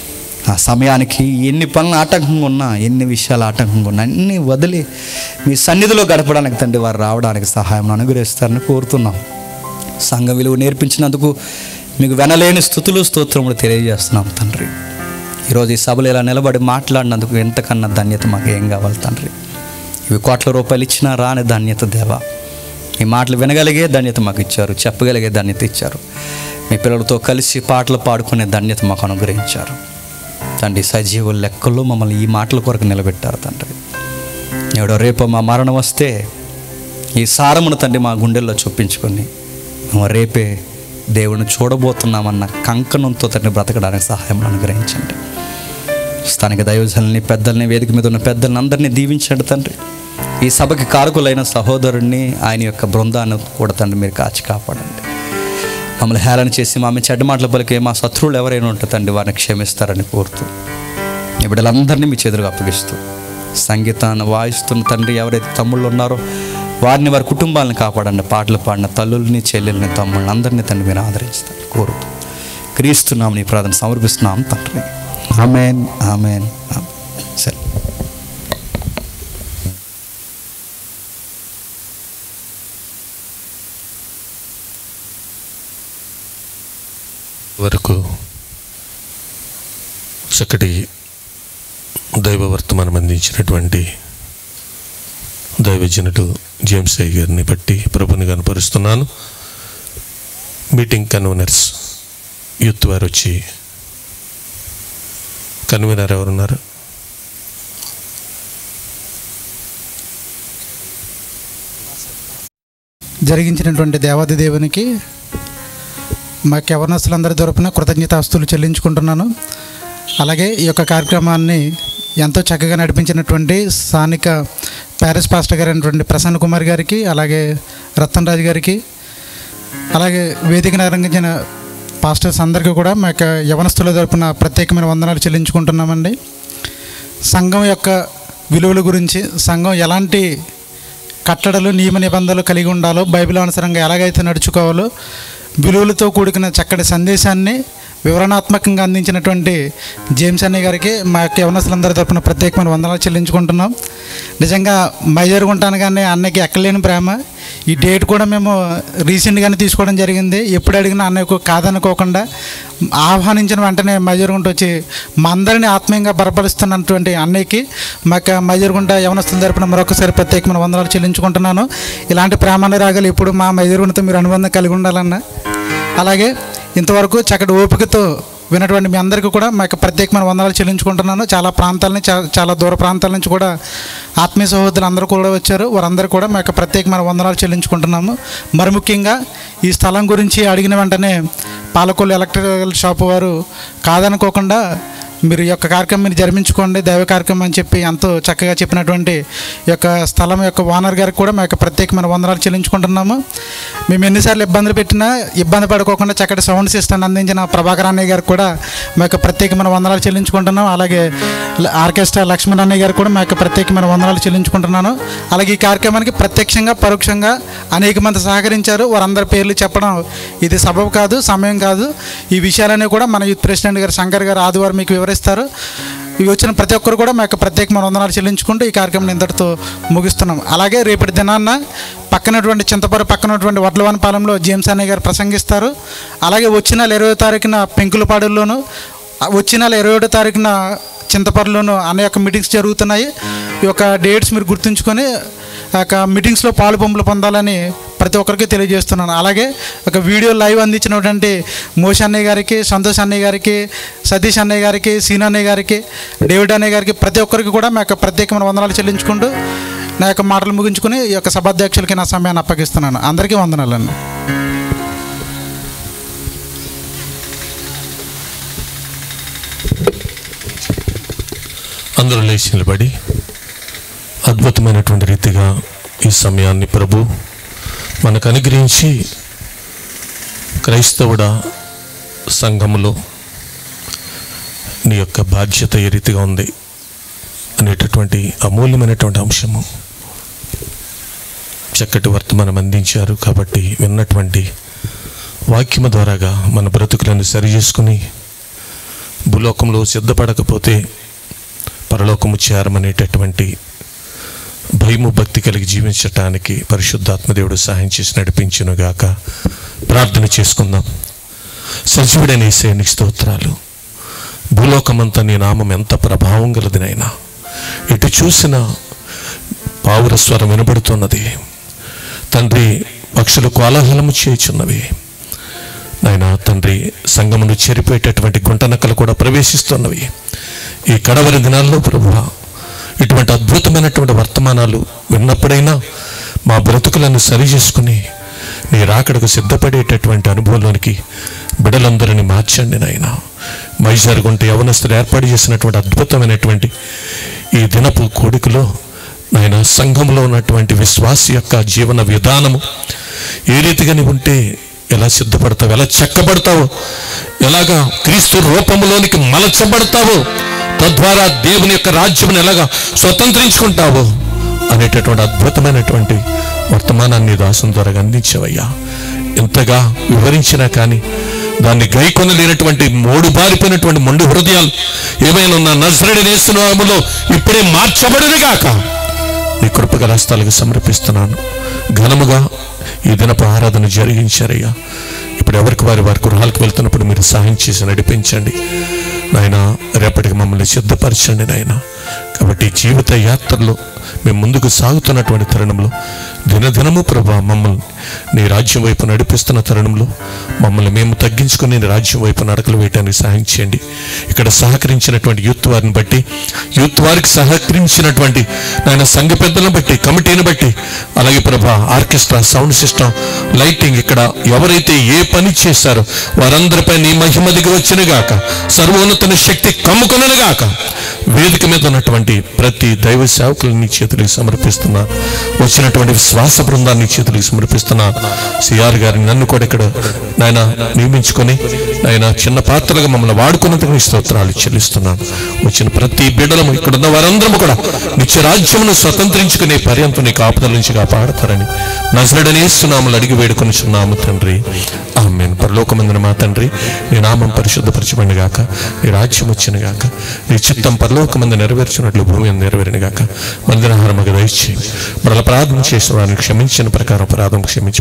ఆ సమయానికి ఎన్ని పనులు ఆటంకంగా ఉన్నా ఎన్ని విషయాలు ఆటంకంగా ఉన్నా అన్నీ వదిలి మీ సన్నిధిలో గడపడానికి తండ్రి వారు రావడానికి సహాయం అనుగ్రహిస్తారని కోరుతున్నాం సంఘ విలువ నేర్పించినందుకు మీకు వెనలేని స్థుతులు స్తోత్రములు తెలియజేస్తున్నాం తండ్రి ఈరోజు ఈ సభలో ఇలా నిలబడి మాట్లాడినందుకు ఎంతకన్నా ధన్యత మాకు ఏం కావాలి తండ్రి ఇవి కోట్ల రూపాయలు ఇచ్చినా రాని ధన్యత దేవా ఈ మాటలు వినగలిగే ధన్యత మాకు ఇచ్చారు చెప్పగలిగే ధన్యత ఇచ్చారు మీ పిల్లలతో కలిసి పాటలు పాడుకునే ధన్యత మాకు అనుగ్రహించారు తండ్రి సజీవుల లెక్కల్లో మమ్మల్ని ఈ మాటల కొరకు నిలబెట్టారు తండ్రి ఎవడో రేపు మా మరణం వస్తే ఈ సారమును తండ్రి మా గుండెల్లో చూపించుకొని మేము రేపే దేవుని చూడబోతున్నామన్న కంకణంతో తండ్రి బ్రతకడానికి సహాయం అనుగ్రహించండి స్థానిక దైవజనుల్ని పెద్దల్ని వేదిక మీద ఉన్న పెద్దల్ని అందరినీ దీవించండి తండ్రి ఈ సభకి కారకులైన సహోదరుణ్ణి ఆయన యొక్క బృందాన్ని కూడా తండ్రి మీరు కాచి కాపాడండి మమ్మల్ని హేళన చేసి మా మీద చెడ్డ మాటలు పలికే మా శత్రువులు ఎవరైనా ఉంటే తండ్రి వారిని క్షమిస్తారని కోరుతూ ఈ బిడ్డలందరినీ మీ చేతులకు అప్పగిస్తూ సంగీతాన్ని వాయిస్తున్న తండ్రి ఎవరైతే తమ్ముళ్ళు ఉన్నారో వారిని వారి కుటుంబాలను కాపాడండి పాటలు పాడిన తల్లుల్ని చెల్లెల్ని తమ్ముళ్ళని అందరినీ తండ్రి మీరు ఆదరిస్తారు కోరుతూ క్రీస్తున్నాం నీ ప్రార్థన సమర్పిస్తున్నాం తండ్రి ఆమెన్ ఆమెన్ ఆమెన్. సరే వరకు చక్కటి దైవ వర్తమానం అందించినటువంటి దైవజనుడు జేమ్స్ అయ్య గారిని బట్టి ప్రభుని కనపరుస్తున్నాను మీటింగ్ కన్వీనర్స్ యూత్ వారు వచ్చి కన్వీనర్ ఎవరున్నారు జరిగించినటువంటి దేవాది దేవునికి మా యవనస్తులందరి తరపున కృతజ్ఞతాస్తులు చెల్లించుకుంటున్నాను అలాగే ఈ యొక్క కార్యక్రమాన్ని ఎంతో చక్కగా నడిపించినటువంటి స్థానిక ప్యారిస్ పాస్టర్ గారు అయినటువంటి ప్రసన్న కుమార్ గారికి అలాగే రతన్ రాజు గారికి అలాగే వేదికను అలంకరించిన పాస్టర్స్ అందరికీ కూడా మా యొక్క యవనస్తుల తరపున ప్రత్యేకమైన వందనాలు చెల్లించుకుంటున్నామండి సంఘం యొక్క విలువల గురించి సంఘం ఎలాంటి కట్టడలు నియమ నిబంధనలు కలిగి ఉండాలో బైబిల్ అనుసారంగా ఎలాగైతే నడుచుకోవాలో విలువలతో కూడుకున్న చక్కటి సందేశాన్ని వివరణాత్మకంగా అందించినటువంటి జేమ్స్ అన్నయ్య గారికి మా యొక్క యవనస్తులందరి తరపున ప్రత్యేకమైన వందనాలు చెల్లించుకుంటున్నాం నిజంగా మైజరుగుంటాను కానీ అన్నయ్యకి ఎక్కలేని ప్రేమ ఈ డేట్ కూడా మేము రీసెంట్గానే తీసుకోవడం జరిగింది ఎప్పుడు అడిగినా అన్నయ్యకు కాదనుకోకుండా ఆహ్వానించిన వెంటనే మైజరుగుంట వచ్చి మా అందరినీ ఆత్మీయంగా బలపరుస్తున్నటువంటి అన్నయ్యకి మా యొక్క మైజరుగుంట యవనస్తుల తరపున మరొకసారి ప్రత్యేకమైన వందనాలు చెల్లించుకుంటున్నాను ఇలాంటి ప్రేమానురాగాలు ఇప్పుడు మా మైజరుగుంటతో మీరు అనుబంధం కలిగి ఉండాలన్న అలాగే ఇంతవరకు చక్కటి ఓపికతో వినటువంటి మీ అందరికీ కూడా మా యొక్క ప్రత్యేకమైన వందనాలు చెల్లించుకుంటున్నాను చాలా ప్రాంతాల నుంచి చా- చాలా దూర ప్రాంతాల నుంచి కూడా ఆత్మీయ సహోదరులు అందరూ కూడా వచ్చారు వారందరూ కూడా మా యొక్క ప్రత్యేకమైన వందనాలు చెల్లించుకుంటున్నాము మరి ముఖ్యంగా ఈ స్థలం గురించి అడిగిన వెంటనే పాలకొల్లు ఎలక్ట్రికల్ షాప్ వారు కాదనుకోకుండా మీరు ఈ యొక్క కార్యక్రమం మీరు జరిపించుకోండి దైవ కార్యక్రమం అని చెప్పి ఎంతో చక్కగా చెప్పినటువంటి ఈ యొక్క స్థలం యొక్క ఓనర్ గారికి కూడా మా యొక్క ప్రత్యేకమైన వందనాలు చెల్లించుకుంటున్నాము మేము ఎన్నిసార్లు ఇబ్బందులు పెట్టినా ఇబ్బంది పడుకోకుండా చక్కటి సౌండ్ సిస్టమ్ అందించిన ప్రభాకర్ అన్నయ్య గారికి కూడా మా యొక్క ప్రత్యేకమైన వందనాలు చెల్లించుకుంటున్నాం అలాగే ల- ఆర్కెస్ట్రా లక్ష్మణ్ అన్నయ్య గారికి కూడా మా యొక్క ప్రత్యేకమైన వందనాలు చెల్లించుకుంటున్నాను అలాగే ఈ కార్యక్రమానికి ప్రత్యక్షంగా పరోక్షంగా అనేక మంది సహకరించారు వారందరి పేర్లు చెప్పడం ఇది సబబు కాదు సమయం కాదు ఈ విషయాలన్నీ కూడా మన యూత్ ప్రెసిడెంట్ గారు శంకర్ గారు ఆదివారం మీకు వివరిస్తారు ఇవి వచ్చిన ప్రతి ఒక్కరు కూడా మా యొక్క ప్రత్యేకమైన వందనాలు చెల్లించుకుంటూ ఈ కార్యక్రమం ఇంతటితో ముగిస్తున్నాం అలాగే రేపటి దినాన్న పక్కనటువంటి చింతపర పక్కనటువంటి వడ్లవానిపాలెంలో జేమ్స్ అన్నయ్య గారు ప్రసంగిస్తారు అలాగే వచ్చిన నెల ఇరవై తారీఖున పెంకులపాడుల్లోను ఆ వచ్చే నెల ఇరవై ఒకటో తారీఖున చింతపరలోను అనే యొక్క మీటింగ్స్ జరుగుతున్నాయి ఈ యొక్క డేట్స్ మీరు గుర్తుంచుకొని ఆ యొక్క మీటింగ్స్లో పాలు పంపులు పొందాలని ప్రతి ఒక్కరికి తెలియజేస్తున్నాను అలాగే ఒక వీడియో లైవ్ అందించినటువంటి మోష అన్నయ్య గారికి సంతోష్ అన్నయ్య గారికి సతీష్ అన్నయ్య గారికి సీన్ అన్నయ్య గారికి డేవిడ్ అన్నయ్య గారికి ప్రతి ఒక్కరికి కూడా మా యొక్క ప్రత్యేకమైన వందనాలు చెల్లించుకుంటూ నా యొక్క మాటలు ముగించుకుని ఈ యొక్క సభాధ్యక్షులకి నా సమయాన్ని అప్పగిస్తున్నాను అందరికీ వందనాలండి అందరూ లేచి నిలబడి అద్భుతమైనటువంటి రీతిగా ఈ సమయాన్ని ప్రభు మనకు అనుగ్రహించి క్రైస్తవుడ సంఘములో నీ యొక్క బాధ్యత ఏ రీతిగా ఉంది అనేటటువంటి అమూల్యమైనటువంటి అంశము చక్కటి వర్తమానం అందించారు కాబట్టి విన్నటువంటి వాక్యము ద్వారాగా మన బ్రతుకులను సరిచేసుకుని భూలోకంలో సిద్ధపడకపోతే పరలోకము చేరమనేటటువంటి భయము భక్తి కలిగి జీవించటానికి పరిశుద్ధాత్మదేవుడు సహాయం చేసి నడిపించునుగాక ప్రార్థన చేసుకుందాం సజీవుడైన ఏసైని స్తోత్రాలు భూలోకమంతా నీ నామం ఎంత ప్రభావం గలదినైనా ఎటు చూసిన పావుర స్వరం వినబడుతున్నది తండ్రి పక్షులు కోలాహలము చేయుచున్నవి నాయన తండ్రి సంగమును చెరిపోయేటటువంటి గుంటనక్కలు కూడా ప్రవేశిస్తున్నవి ఈ కడవరి దినాల్లో ప్రభు ఇటువంటి అద్భుతమైనటువంటి వర్తమానాలు విన్నప్పుడైనా మా బ్రతుకులను సరి చేసుకుని నీ రాకడకు సిద్ధపడేటటువంటి అనుభవంలోనికి బిడలందరినీ మార్చండి నాయన మైజారుగుంట యవనస్తులు ఏర్పాటు చేసినటువంటి అద్భుతమైనటువంటి ఈ దినపు కోడికలో నాయన సంఘంలో ఉన్నటువంటి విశ్వాస యొక్క జీవన విధానము ఏ రీతిగా నీవు ఉంటే ఎలా సిద్ధపడతావు ఎలా చెక్కబడతావు ఎలాగా క్రీస్తు రూపంలోనికి మలచబడతావు తద్వారా దేవుని యొక్క రాజ్యం ఎలాగా స్వతంత్రించుకుంటావు అనేటటువంటి అద్భుతమైనటువంటి వర్తమానాన్ని దాసం ద్వారా అందించవయ్యా ఇంతగా వివరించినా కానీ దాన్ని గైకొనలేనటువంటి మూడు బారిపోయినటువంటి మొండు హృదయాలు ఏమైనా ఉన్న నజరడి నేస్తున్నాములో ఇప్పుడే మార్చబడిన గాక నీ కృపగల హస్తాలకు సమర్పిస్తున్నాను ఘనముగా ఈ దినపు ఆరాధన జరిగించారయ్యా ఇప్పుడు ఎవరికి వారి వారి గృహాలకు వెళ్తున్నప్పుడు మీరు సహాయం చేసి నడిపించండి నాయన రేపటికి మమ్మల్ని సిద్ధపరచండి నాయన కాబట్టి జీవిత యాత్రలో మేము ముందుకు సాగుతున్నటువంటి తరుణంలో దినదినము ప్రభా మమ్మల్ని నీ రాజ్యం వైపు నడిపిస్తున్న తరుణంలో మమ్మల్ని మేము తగ్గించుకుని నీ రాజ్యం వైపు నడకలు వేయడానికి సహాయం చేయండి ఇక్కడ సహకరించినటువంటి యూత్ వారిని బట్టి యూత్ వారికి సహకరించినటువంటి నాయన సంఘ పెద్దలను బట్టి కమిటీని బట్టి అలాగే ప్రభా ఆర్కెస్ట్రా సౌండ్ సిస్టమ్ లైటింగ్ ఇక్కడ ఎవరైతే ఏ పని చేశారో వారందరిపై నీ మహిమ దిగి వచ్చిన గాక సర్వోన్నతన శక్తి కమ్ముకొనను గాక వేదిక మీద ఉన్నటువంటి ప్రతి దైవ సేవకులను నీ చేతులకు సమర్పిస్తున్నా వచ్చినటువంటి శ్వాస బృందాన్ని నీ చేతులకు సమర్పిస్తున్నా సిఆర్ గారిని నన్ను కూడా ఇక్కడ నాయన నియమించుకొని నాయన చిన్న పాత్రలుగా మమ్మల్ని వాడుకున్నందుకు నీ స్తోత్రాలు చెల్లిస్తున్నాను వచ్చిన ప్రతి బిడ్డలము ఇక్కడ ఉన్న వారందరము కూడా నిత్య రాజ్యమును స్వతంత్రించుకునే పర్యంతం నీ కాపుదల నుంచి కాపాడతారని నజరడనే సునాములు అడిగి వేడుకొని చున్నాము తండ్రి ఆమెన్ పరలోకమందున మా తండ్రి నీ నామం పరిశుద్ధపరచబడిన గాక నీ రాజ్యం వచ్చిన గాక నీ చిత్తం పరలోకమందు నెరవేర్చినట్లు భూమి అందు నెరవేరిన గాక మందిరహారమగ దయచేయి మరల ప్రార్థన చేసిన వారిని క్షమించిన ప్రకారం అపరాధం క్షమించి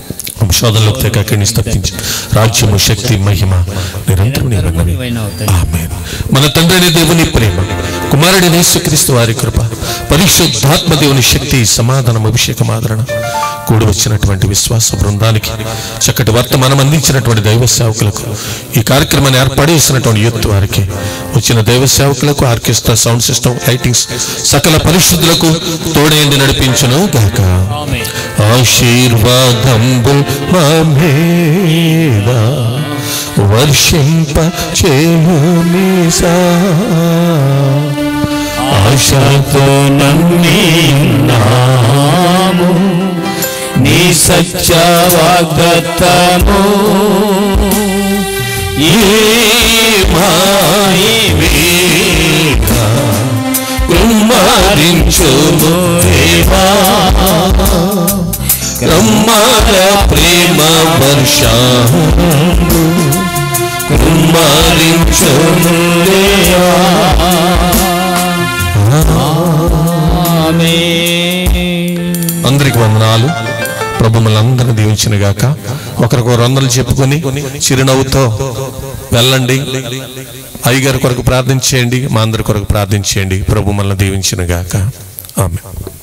శోధనలోకి తెగ అక్కడిని తప్పించి రాజ్యము శక్తి మహిమ నిరంతరం నిరంతరం ఆమేన్ మన తండ్రి అనే దేవుని ప్రేమ కుమారుడి యేసుక్రీస్తు వారి కృప పరిశుద్ధాత్మ దేవుని శక్తి సమాధానం అభిషేకం ఆదరణ కూడి వచ్చినటువంటి విశ్వాస బృందానికి చక్కటి వర్తమానం అందించినటువంటి దైవ సేవకులకు ఈ కార్యక్రమాన్ని ఏర్పాటు చేసినటువంటి యూత్ వారికి వచ్చిన దైవ సేవకులకు ఆర్కెస్ట్రా సౌండ్ సిస్టమ్ లైటింగ్స్ సకల పరిశుద్ధులకు తోడేండి నడిపించును గాక ఆశీర్వాదంబుల్ మా మీద వర్షింప చేయునిసా ఆశతో నమ్మినాము నీ సత్య వాగ్దత్తము ఈ మాయి వేగ కుమ్మరించుము దేవా కమ్మల ప్రేమ వర్ష కుమ్మరించుము దేవా అందరికి వందనాలు ప్రభు మనందరిని దీవించిన గాక ఒకరికొకరు వందలు చెప్పుకొని చిరునవ్వుతో వెళ్ళండి అయ్యగారి కొరకు ప్రార్థించేయండి మా అందరి కొరకు ప్రార్థించేయండి ప్రభు మనల్ని దీవించిన గాక ఆమె